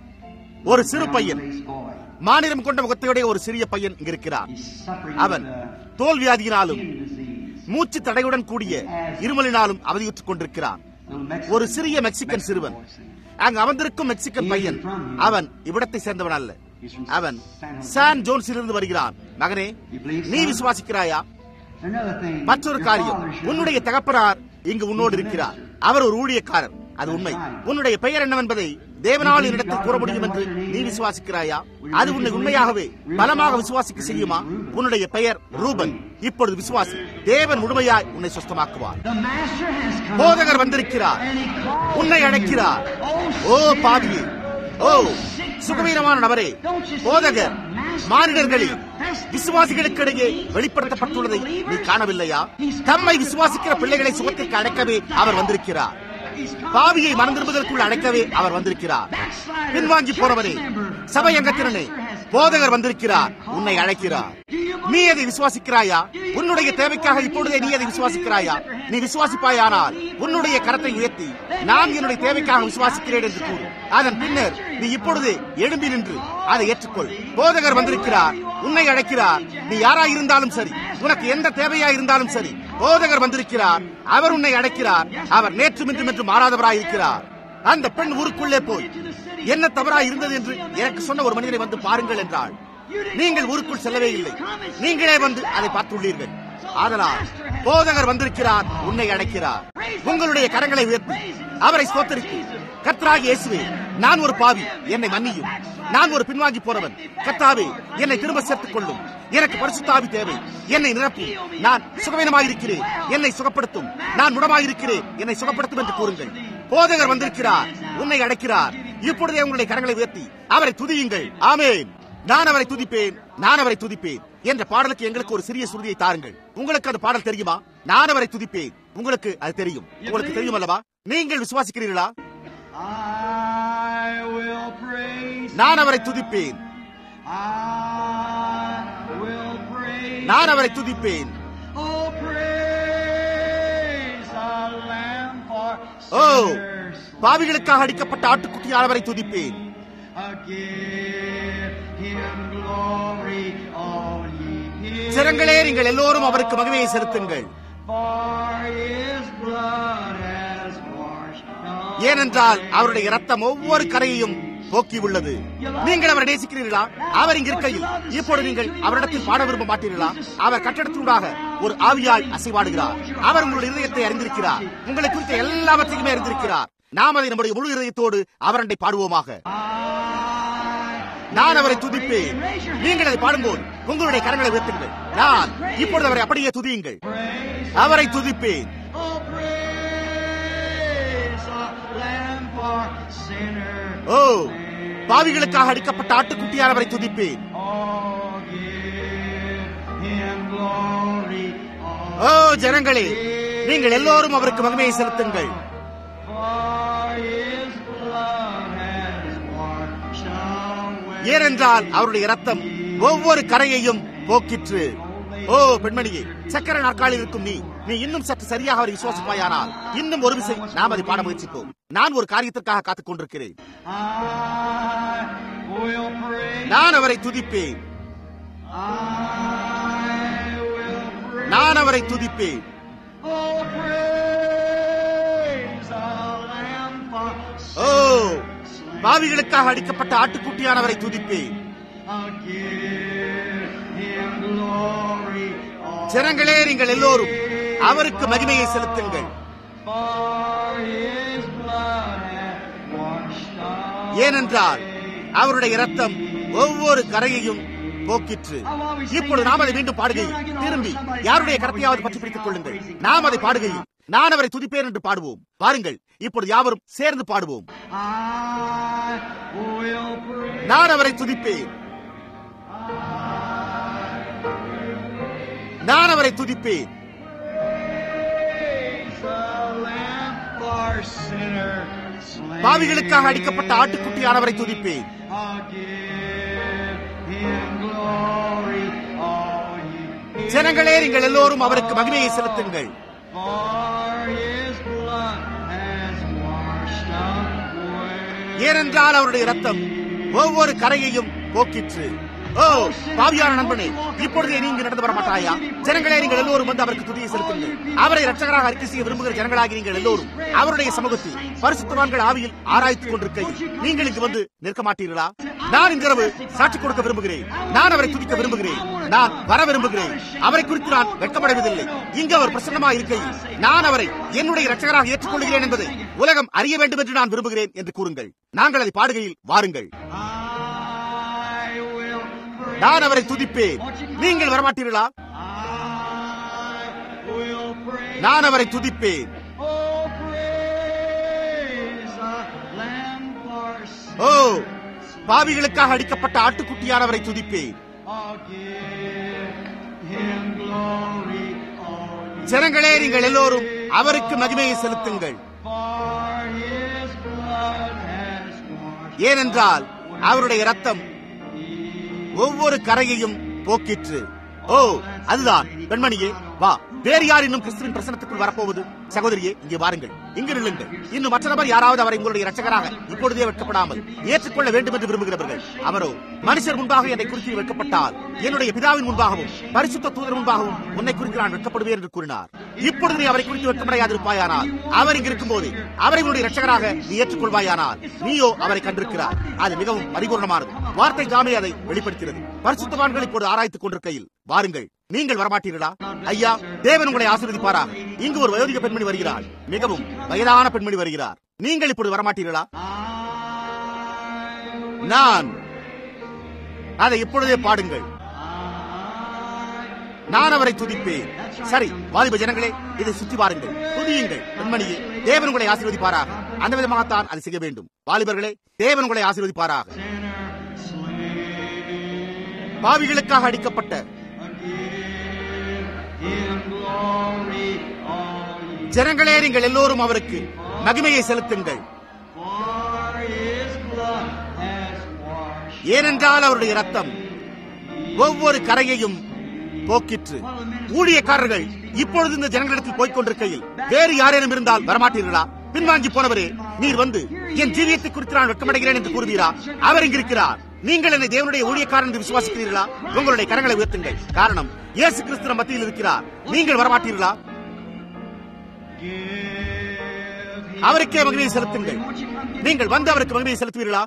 ஒரு சிறு பையன் Face boy. மாநிலம் கொண்ட முகத்தையுடைய ஒரு சிறிய பையன் இங்கிருக்கிறார் He's suffering அவன் with a தோல் வியாதியினாலும் skin disease. மூச்சு தடையுடன் கூடிய இருமலினாலும் அவதியுற்றுக் கொண்டிருக்கிறான் Little Mexican- ஒரு சிறிய மெக்சிகன் சிறுவன் அங்கு அமர்ந்திருக்கும் மெக்சிகன் பையன் அவன் இவ்விடத்தை சேர்ந்தவன் அல்ல அவன் சான் ஜோன்ஸிலிருந்து வருகிறான் மகனே நீ விசுவாசிக்கிறாயா Another thing. மற்றொரு your காரியம் father should- உன்னுடைய தகப்பனார் இங்கு உன்னோடு இருக்கிறார் அவர் ஒரு ஊழியக்காரர் அது உண்மை உன்னுடைய பெயர் என்னவென்பதை தேவனால் என்னிடத்தில் கூற முடியும் என்று நீ விசுவாசிக்கிறாயா அது உன்னை உண்மையாகவே பலமாக விசுவாசிக்க செய்யுமா உன்னுடைய பெயர் ரூபன் இப்பொழுது விசுவாசி தேவன் முழுமையாய் உன்னை சுத்தமாக்குவார் The master has come. போதகர் வந்திருக்கிறார் And he called உன்னை அழைக்கிறார் ஓ பாவியே ஓ சுகவீனமான நபரே போதகர் மானிடர்களில் விசுவாசிகளுக்கிடையே வெளிப்படுத்தப்பட்டுள்ளதை நீ காணவில்லையா தம்மை விசுவாசிக்கிற பிள்ளைகளை சுகத்திற்கு அழைக்கவே அவர் வந்திருக்கிறார் பாவியை மனம் திரும்புவதற்குள் அழைக்கவே அவர் வந்திருக்கிறார் பின்வாங்கி போறவரே சபை அங்கத்தினே போதகர் வந்திருக்கிறார் உன்னை அழைக்கிறார் நீ அதை விசுவாசிக்கிறாயா உன்னுடைய தேவைக்காக இப்பொழுதே நீ அதை விசுவாசிக்கிறாயா நீ விசுவாசிப்பாயானால் உன்னுடைய கரத்தை உயர்த்தி நான் என்னுடைய தேவைக்காக விசுவாசிக்கிறேன் என்று கூறு அதன் பின்னர் நீ இப்பொழுதே எழும்பி நின்று அதை ஏற்றுக்கொள் போதகர் வந்திருக்கிறார் உன்னை அழைக்கிறார் நீ யாரா இருந்தாலும் சரி உனக்கு எந்த தேவையா இருந்தாலும் சரி போதகர் வந்திருக்கிறார் அவர் உன்னை அழைக்கிறார் அவர் நேற்றும் இன்றும் என்று மாறாதவராய் இருக்கிறார் அந்த பெண் ஊருக்குள்ளே போய் என்ன தவறாய் இருந்தது என்று எனக்கு சொன்ன ஒரு மனிதனை வந்து பாருங்கள் என்றாள் நீங்கள் ஊருக்குள் செல்லவே இல்லை நீங்களே வந்து அதை பார்த்துள்ளீர்கள் ஆதலால் போதகர் வந்திருக்கிறார் உன்னை அழைக்கிறார் உங்களுடைய கரங்களை உயர்த்தி அவரை ஸ்தோத்தரித்து கர்த்தராகி இயேசுவே நான் ஒரு பாவி என்னை மன்னியும் நான் ஒரு பின்வாங்கி போறவன் கர்த்தாவே என்னை திரும்ப சேர்த்துக் கொள்ளும் எனக்கு பரிசுத்தாவி தேவை என்னை நிரப்பும் நான் சுகவீனமாயிருக்கிறேன் என்னை சுகப்படுத்தும் நான் முடமாயிருக்கிறேன் என்னை சுகப்படுத்தும் என்று கூறுங்கள் போதகர் வந்திருக்கிறார் உன்னை அழைக்கிறார் இப்பொழுதே உங்களுடைய கரங்களை உயர்த்தி அவரை துதியுங்கள் ஆமேன் நான் அவரை துதிப்பேன் நான் அவரை துதிப்பேன் என்ற பாடலுக்கு எங்களுக்கு ஒரு சிறிய சுருதியை தாருங்கள் உங்களுக்கு அந்த பாடல் தெரியுமா நான் அவரை துதிப்பேன் உங்களுக்கு அது தெரியும் உங்களுக்கு தெரியும் அல்லவா நீங்கள் விசுவாசிக்கிறீர்களா I will praise. நான் அவரை துதிப்பேன் I will praise. நான் அவரை துதிப்பேன் Oh, praise the Lamb for O sinners. பாவிகளுக்காக அடிக்கப்பட்ட ஆட்டுக்குட்டியான அவரை துதிப்பேன் Uh, Give him glory, all ye people. சிறங்களே நீங்கள் எல்லோரும் அவருக்கு மகிமையை செலுத்துங்கள் For his blood has washed away. ஏனென்றால் அவருடைய இரத்தம் ஒவ்வொரு கரையையும் போக்கி உள்ளது நீங்கள் அவரை நேசிக்கிறீர்களா அவர் இங்கு இருக்கையில் இப்போது நீங்கள் அவரிடத்தில் பாட விரும்ப மாட்டீர்களா அவர் கட்டடத்தினூடாக ஒரு ஆவியாய் அசைவாடுகிறார் அவர் உங்களுடைய இதயத்தை அறிந்திருக்கிறார் உங்களை குறித்த எல்லாவற்றையுமே அறிந்திருக்கிறார் நாம் அதை நம்முடைய முழு இதயத்தோடு அவரண்டை பாடுவோமாக நான் அவரை துதிப்பேன் நீங்கள் அதை பாடும்போது உங்களுடைய கரங்களை உயர்த்துங்கள் நான் இப்பொழுது அவரை அப்படியே துதியுங்கள் அவரை துதிப்பேன் Oh, praise the Lamb for sinners. ஓ பாவிகளுக்காக அடிக்கப்பட்ட ஆட்டுக்குட்டியானவரை துதிப்பேன் Oh, give him glory, all ஓ ஜனங்களே நீங்கள் எல்லோரும் அவருக்கு மகிமையை செலுத்துங்கள் for his blood has washed away. ஏனென்றால் அவருடைய இரத்தம் ஒவ்வொரு கரையையும் போக்கிற்று ஓ பெண்மணியே சக்கர நாற்காலில் இருக்கும் நீ நீ இன்னும் சற்று சரியாக அவரை விசுவாசிப்பாயானால் இன்னும் ஒரு விசை நாம் அதை பாட முயற்சிப்போம் நான் ஒரு காரியத்திற்காக காத்துக் கொண்டிருக்கிறேன் I will praise. நான் அவரை துதிப்பேன் I will praise. நான் அவரை துதிப்பேன் Oh, praise the Lamb for ஓ பாவிகளுக்காக அடிக்கப்பட்ட ஆட்டுக்குட்டியானவரை துதிப்பேன் I'll give him glory, all ஜனங்களே நீங்கள் எல்லோரும் அவருக்கு மகிமையை செலுத்துங்கள் for his blood hath washed away. ஏனென்றால் அவருடைய இரத்தம் ஒவ்வொரு கரையையும் போக்கிற்று இப்பொழுது நாம் அதை மீண்டும் பாடுகையில் திரும்பி யாருடைய கரத்தையாவது பற்றி பிடித்துக் கொள்ளுங்கள் நாம் அதை பாடுகையில் நான் அவரை துதிப்பேன் என்று பாடுவோம் பாருங்கள் இப்பொழுது யாவரும் சேர்ந்து பாடுவோம் I will praise. நான் அவரை துதிப்பேன் நான் அவரை துதிப்பேன் the Lamb for sinners slain. பாவிகளுக்காக அடிக்கப்பட்ட ஆட்டுக்குட்டியானவரை துதிப்பேன் I'll give him glory, all ye people. ஜனங்களே நீங்கள் எல்லோரும் அவருக்கு மகிமையை செலுத்துங்கள் For his blood has washed away. ஏனென்றால் அவருடைய ரத்தம் ஒவ்வொரு கரையையும் போக்கிற்று ஓ பாவியான நண்பனே இப்பொழுதே நீங்க நடந்து வர மாட்டாயா ஜனங்களே நீங்கள் எல்லோரும் வந்து அவருக்கு துதியை செலுத்துங்கள் அவரை ரட்சகராக அறிக்கை செய்ய விரும்புகிற ஜனங்களாகி நீங்கள் எல்லோரும் அவருடைய சமூகத்தில் பரிசுத்தவான்கள் ஆவியில் ஆராய்த்துக் கொண்டிருக்கையில் நீங்கள் இங்கு வந்து நிற்க மாட்டீர்களா நான் இந்த இரவு சாட்சி கொடுக்க விரும்புகிறேன் நான் அவரை துதிக்க விரும்புகிறேன் நான் வர விரும்புகிறேன் அவரை குறித்து நான் வெட்கப்படவில்லை இங்கு அவர் பிரசன்னமாக இருக்கையில் நான் அவரை என்னுடைய ரட்சகராக ஏற்றுக்கொள்கிறேன் என்பதை உலகம் அறிய வேண்டும் என்று நான் விரும்புகிறேன் என்று கூறுங்கள் நாங்கள் அதை பாடுகையில் வாருங்கள் I will praise. நான் அவரை துதிப்பேன் நீங்கள் வரமாட்டீர்களா I will praise. நான் அவரை துதிப்பேன் Oh, praise the Lamb for sin. ஓ பாவிகளுக்காக அடிக்கப்பட்ட ஆட்டுக்குட்டியானவரை துதிப்பேன் I'll give him glory, all ye ஜனங்களே நீங்கள் எல்லோரும் அவருக்கு மகிமையை செலுத்துங்கள் For his blood has washed ஏனென்றால் அவருடைய ரத்தம் ஒவ்வொரு கரையையும் போக்கிற்று ஓ அதுதான் பெண்மணியே வா வேறு யார் இன்னும் கிறிஸ்துவின் பிரசனத்துக்குள் வரப்போவது சகோதரியே இங்கே வாருங்கள் இங்கு நில்லுங்கள் இன்னும் மற்ற நபர் யாராவது அவரை உங்களுடைய ரட்சகராக இப்பொழுதே வெட்கப்படாமல் ஏற்றுக்கொள்ள வேண்டும் என்று விரும்புகிறவர்கள் அவரோ மனுஷர் முன்பாக என்னை குறித்து வெட்கப்பட்டால் என்னுடைய பிதாவின் முன்பாகவும் பரிசுத்த தூதர் முன்பாகவும் உன்னை குறித்து நான் வெட்கப்படுவேன் என்று கூறினார் இப்பொழுது நீ அவரை குறித்து வெட்கமடையாதிருப்பாயானால் அவர் இங்கு இருக்கும் போது அவரை உன்னுடைய ரட்சகராக நீ ஏற்றுக்கொள்வாயானால் நீயோ அவரை கண்டிருக்கிறார் அது மிகவும் பரிபூர்ணமானது வார்த்தை தாமே அதை வெளிப்படுத்துகிறது பரிசுத்தவான்கள் இப்போது ஆராய்த்துக் கொண்டிருக்கையில் வாருங்கள் நீங்கள் வரமாட்டீர்களா ஐயா தேவன் உங்களை ஆசீர்வதிப்பாராக இங்கு ஒரு வயோதிக பெண்மணி வருகிறாள் மிகவும் வயதான பெண்மணி வருகிறார் நீங்கள் இப்பொழுது வரமாட்டீர்களா நான் அதை இப்பொழுதே பாடுங்கள் நான் அவரை துதிப்பேன் சரி வாலிப ஜனங்களே இதை சுற்றி பாருங்கள் துதியுங்கள் பெண்மணியே தேவன் உங்களை ஆசீர்வதிப்பாராக அந்த விதமாகத்தான் அதை செய்ய வேண்டும் வாலிபர்களே தேவன் உங்களை ஆசீர்வதிப்பாராக sinner slain. பாவிகளுக்காக அடிக்கப்பட்ட in glory all ye. ஜனங்களே நீங்கள் எல்லோரும் அவருக்கு மகிமையை செலுத்துங்கள் For his blood has washed. ஏனென்றால் அவருடைய ரத்தம் ஒவ்வொரு கரையையும் போக்கிற்று ஊழியக்காரர்கள் இப்பொழுது இந்த ஜனங்களிடத்தில் போய்க் கொண்டிருக்கையில் வேறு யாரேனும் இருந்தால் வரமாட்டீர்களா பின்வாங்கி போனவரே நீர் வந்து என் ஜீவியத்தை குறித்து நான் வெட்கமடைகிறேன் என்று கூறுவீரா அவர் இங்கிருக்கிறார் நீங்கள் என்னை தேவனுடைய ஊழியக்காரன் என்று விசுவாசிக்கிறீர்களா உங்களுடைய கரங்களை உயர்த்துங்கள் காரணம் இயேசு கிறிஸ்து நம் மத்தியில் இருக்கிறார் நீங்கள் வரமாட்டீர்களா அவருக்கே மகிமையை செலுத்துங்கள் நீங்கள் வந்து அவருக்கு மகிமையை செலுத்துவீர்களா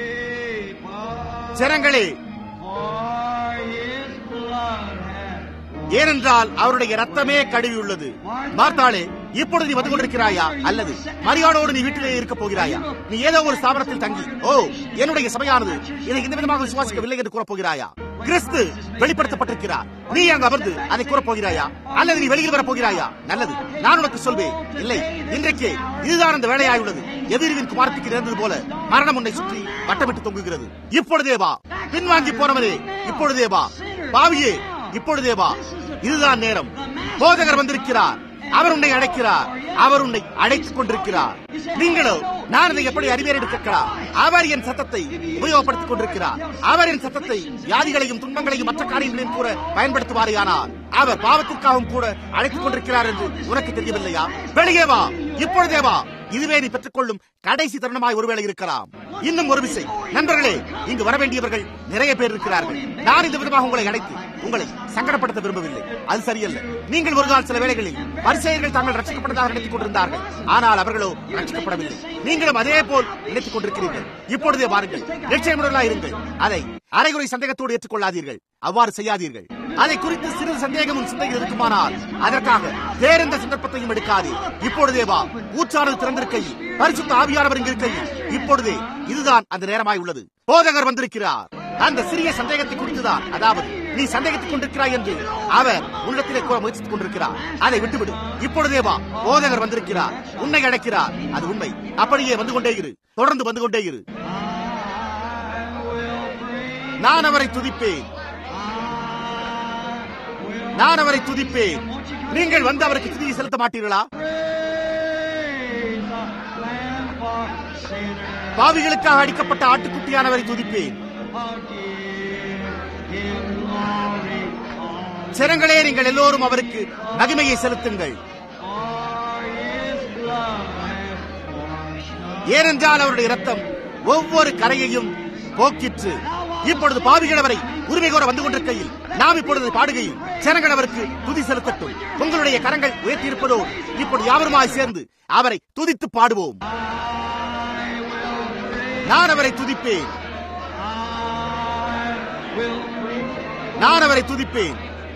ஜனங்களே For his blood has ஏனென்றால் அவருடைய ரத்தமே கழுவியுள்ளது மார்த்தாளே இப்பொழுது நீ வந்து கொண்டிருக்கிறாயா அல்லது மரியாதோடு நீ வீட்டிலே இருக்க போகிறாயா நீ ஏதோ ஒரு ஸ்தாபனத்தில் தங்கி ஓ என்னுடைய சபையானது இதை இந்த விதமாக விசுவாசிக்கவில்லை என்று கூறப் போகிறாயா கிறிஸ்து வெளிப்படுத்தப்பட்டிருக்கிறார் நீ அங்கு அமர்ந்து அதை கூறப் போகிறாயா அல்லது நீ வெளியில் வரப் போகிறாயா நல்லது நான் உனக்கு சொல்வேன் இல்லை இன்றைக்கு இதுதான் அந்த வேலையாயுள்ளது எதிரிவின் குமாரத்துக்கு நேர்ந்தது போல மரணம் உன்னை சுற்றி வட்டமிட்டு தொங்குகிறது இப்பொழுதே வா பின்வாங்கி போனவனே இப்பொழுதே வா பாவியே இப்பொழுதே வா இதுதான் நேரம் போதகர் வந்திருக்கிறார் அவர் உன்னை அழைக்கிறார் அவர் உன்னை அழைத்துக் கொண்டிருக்கிறார் நீங்களோ நான் இதை எப்படி அறிவேன் என்று கேட்கலாம் அவர் என் சத்தத்தை உபயோகப்படுத்திக் கொண்டிருக்கிறார் அவர் என் சத்தத்தை வியாதிகளையும் துன்பங்களையும் மற்ற காரியங்களையும் கூட பயன்படுத்துவாரேயானால் அவர் பாவத்திற்காகவும் கூட அழைத்துக் கொண்டிருக்கிறார் என்று உனக்கு தெரியவில்லையா வெளியே வா இப்பொழுதே வா இதுவே நீ பெற்றுக்கொள்ளும் கடைசி தருணமாய் ஒருவேளை இருக்கலாம் இன்னும் ஒரு விசை நண்பர்களே இங்கு வர வேண்டியவர்கள் நிறைய பேர் இருக்கிறார்கள் நான் இந்த விதமாக உங்களை அழைத்து உங்களை சங்கடப்படுத்த விரும்பவில்லை அது சரியல்ல நீங்கள் ஒரு கால சில வேளைகளில் பரிசெயர்கள் தாங்கள் ரட்சிக்கப்பட்டதாக நினைத்துக் கொண்டிருந்தார்கள் ஆனால் அவர்களோ ரட்சிக்கப்படவில்லை நீங்களும் அதே போல் நினைத்துக் கொண்டிருக்கிறீர்கள் இப்பொழுதே வாருங்கள் நிச்சயமுடலா இருங்கள் அதை அரைகுறை சந்தேகத்தோடு ஏற்றுக்கொள்ளாதீர்கள் அவ்வாறு செய்யாதீர்கள் அதை குறித்து சிறிது சந்தேகமும் சிந்தையில் இருக்குமானால் அதற்காக வேறெந்த சந்தர்ப்பத்தையும் எடுக்காதே இப்பொழுதே வா ஊற்றானது திறந்திருக்கையில் பரிசுத்த ஆவியானவர் இங்கிருக்கையில் இப்பொழுதே இதுதான் அந்த நேரமாய் உள்ளது போதகர் வந்திருக்கிறார் அந்த சிறிய சந்தேகத்தை குறித்துதான் அதாவது நீ சந்தேகித்துக் கொண்டிருக்கிறாய் என்று அவர் உள்ளத்திலே கூற முயற்சித்துக் கொண்டிருக்கிறார் அதை விட்டுவிடு இப்பொழுதே வா போதகர் வந்திருக்கிறார் உன்னை அழைக்கிறார் அது உண்மை அப்படியே வந்து கொண்டே இரு தொடர்ந்து வந்து கொண்டே இரு நான் அவரை துதிப்பேன் நான் அவரை துதிப்பேன் நீங்கள் வந்து அவருக்கு துதியை செலுத்த மாட்டீர்களா பாவிகளுக்காக அடிக்கப்பட்ட ஆட்டுக்குட்டியானவரை துதிப்பேன் ஜனங்களே நீங்கள் எல்லோரும் அவருக்கு மகிமையை செலுத்துங்கள் ஏனென்றால் அவருடைய ரத்தம் ஒவ்வொரு கரையையும் போக்கிற்று இப்பொழுது பாவிகள் அவரை உரிமை கோர வந்து கொண்டிருக்கையில் நாம் இப்பொழுது பாடுகையில் ஜனங்கள் அவருக்கு துதி செலுத்தட்டும் உங்களுடைய கரங்கள் உயர்த்தியிருப்பதோடு இப்பொழுது யாவருமாய் சேர்ந்து அவரை துதித்து பாடுவோம் நான் அவரை துதிப்பேன் நான் அவரை துதிப்பேன்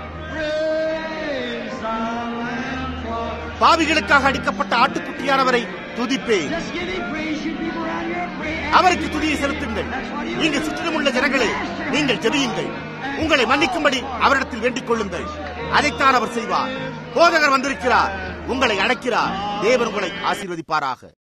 பாவிகளுக்காக அடிக்கப்பட்ட ஆட்டுக்குட்டியானவரை துதிப்பேன் அவருக்கு துதியை செலுத்துங்கள் நீங்கள் சுற்றிலும் உள்ள ஜனங்களே நீங்கள் ஜெபியுங்கள் உங்களை மன்னிக்கும்படி அவரிடத்தில் வேண்டிக் கொள்ளுங்கள் அதைத்தான் அவர் செய்வார் போதகர் வந்திருக்கிறார் உங்களை அழைக்கிறார் தேவன் உங்களை ஆசீர்வதிப்பாராக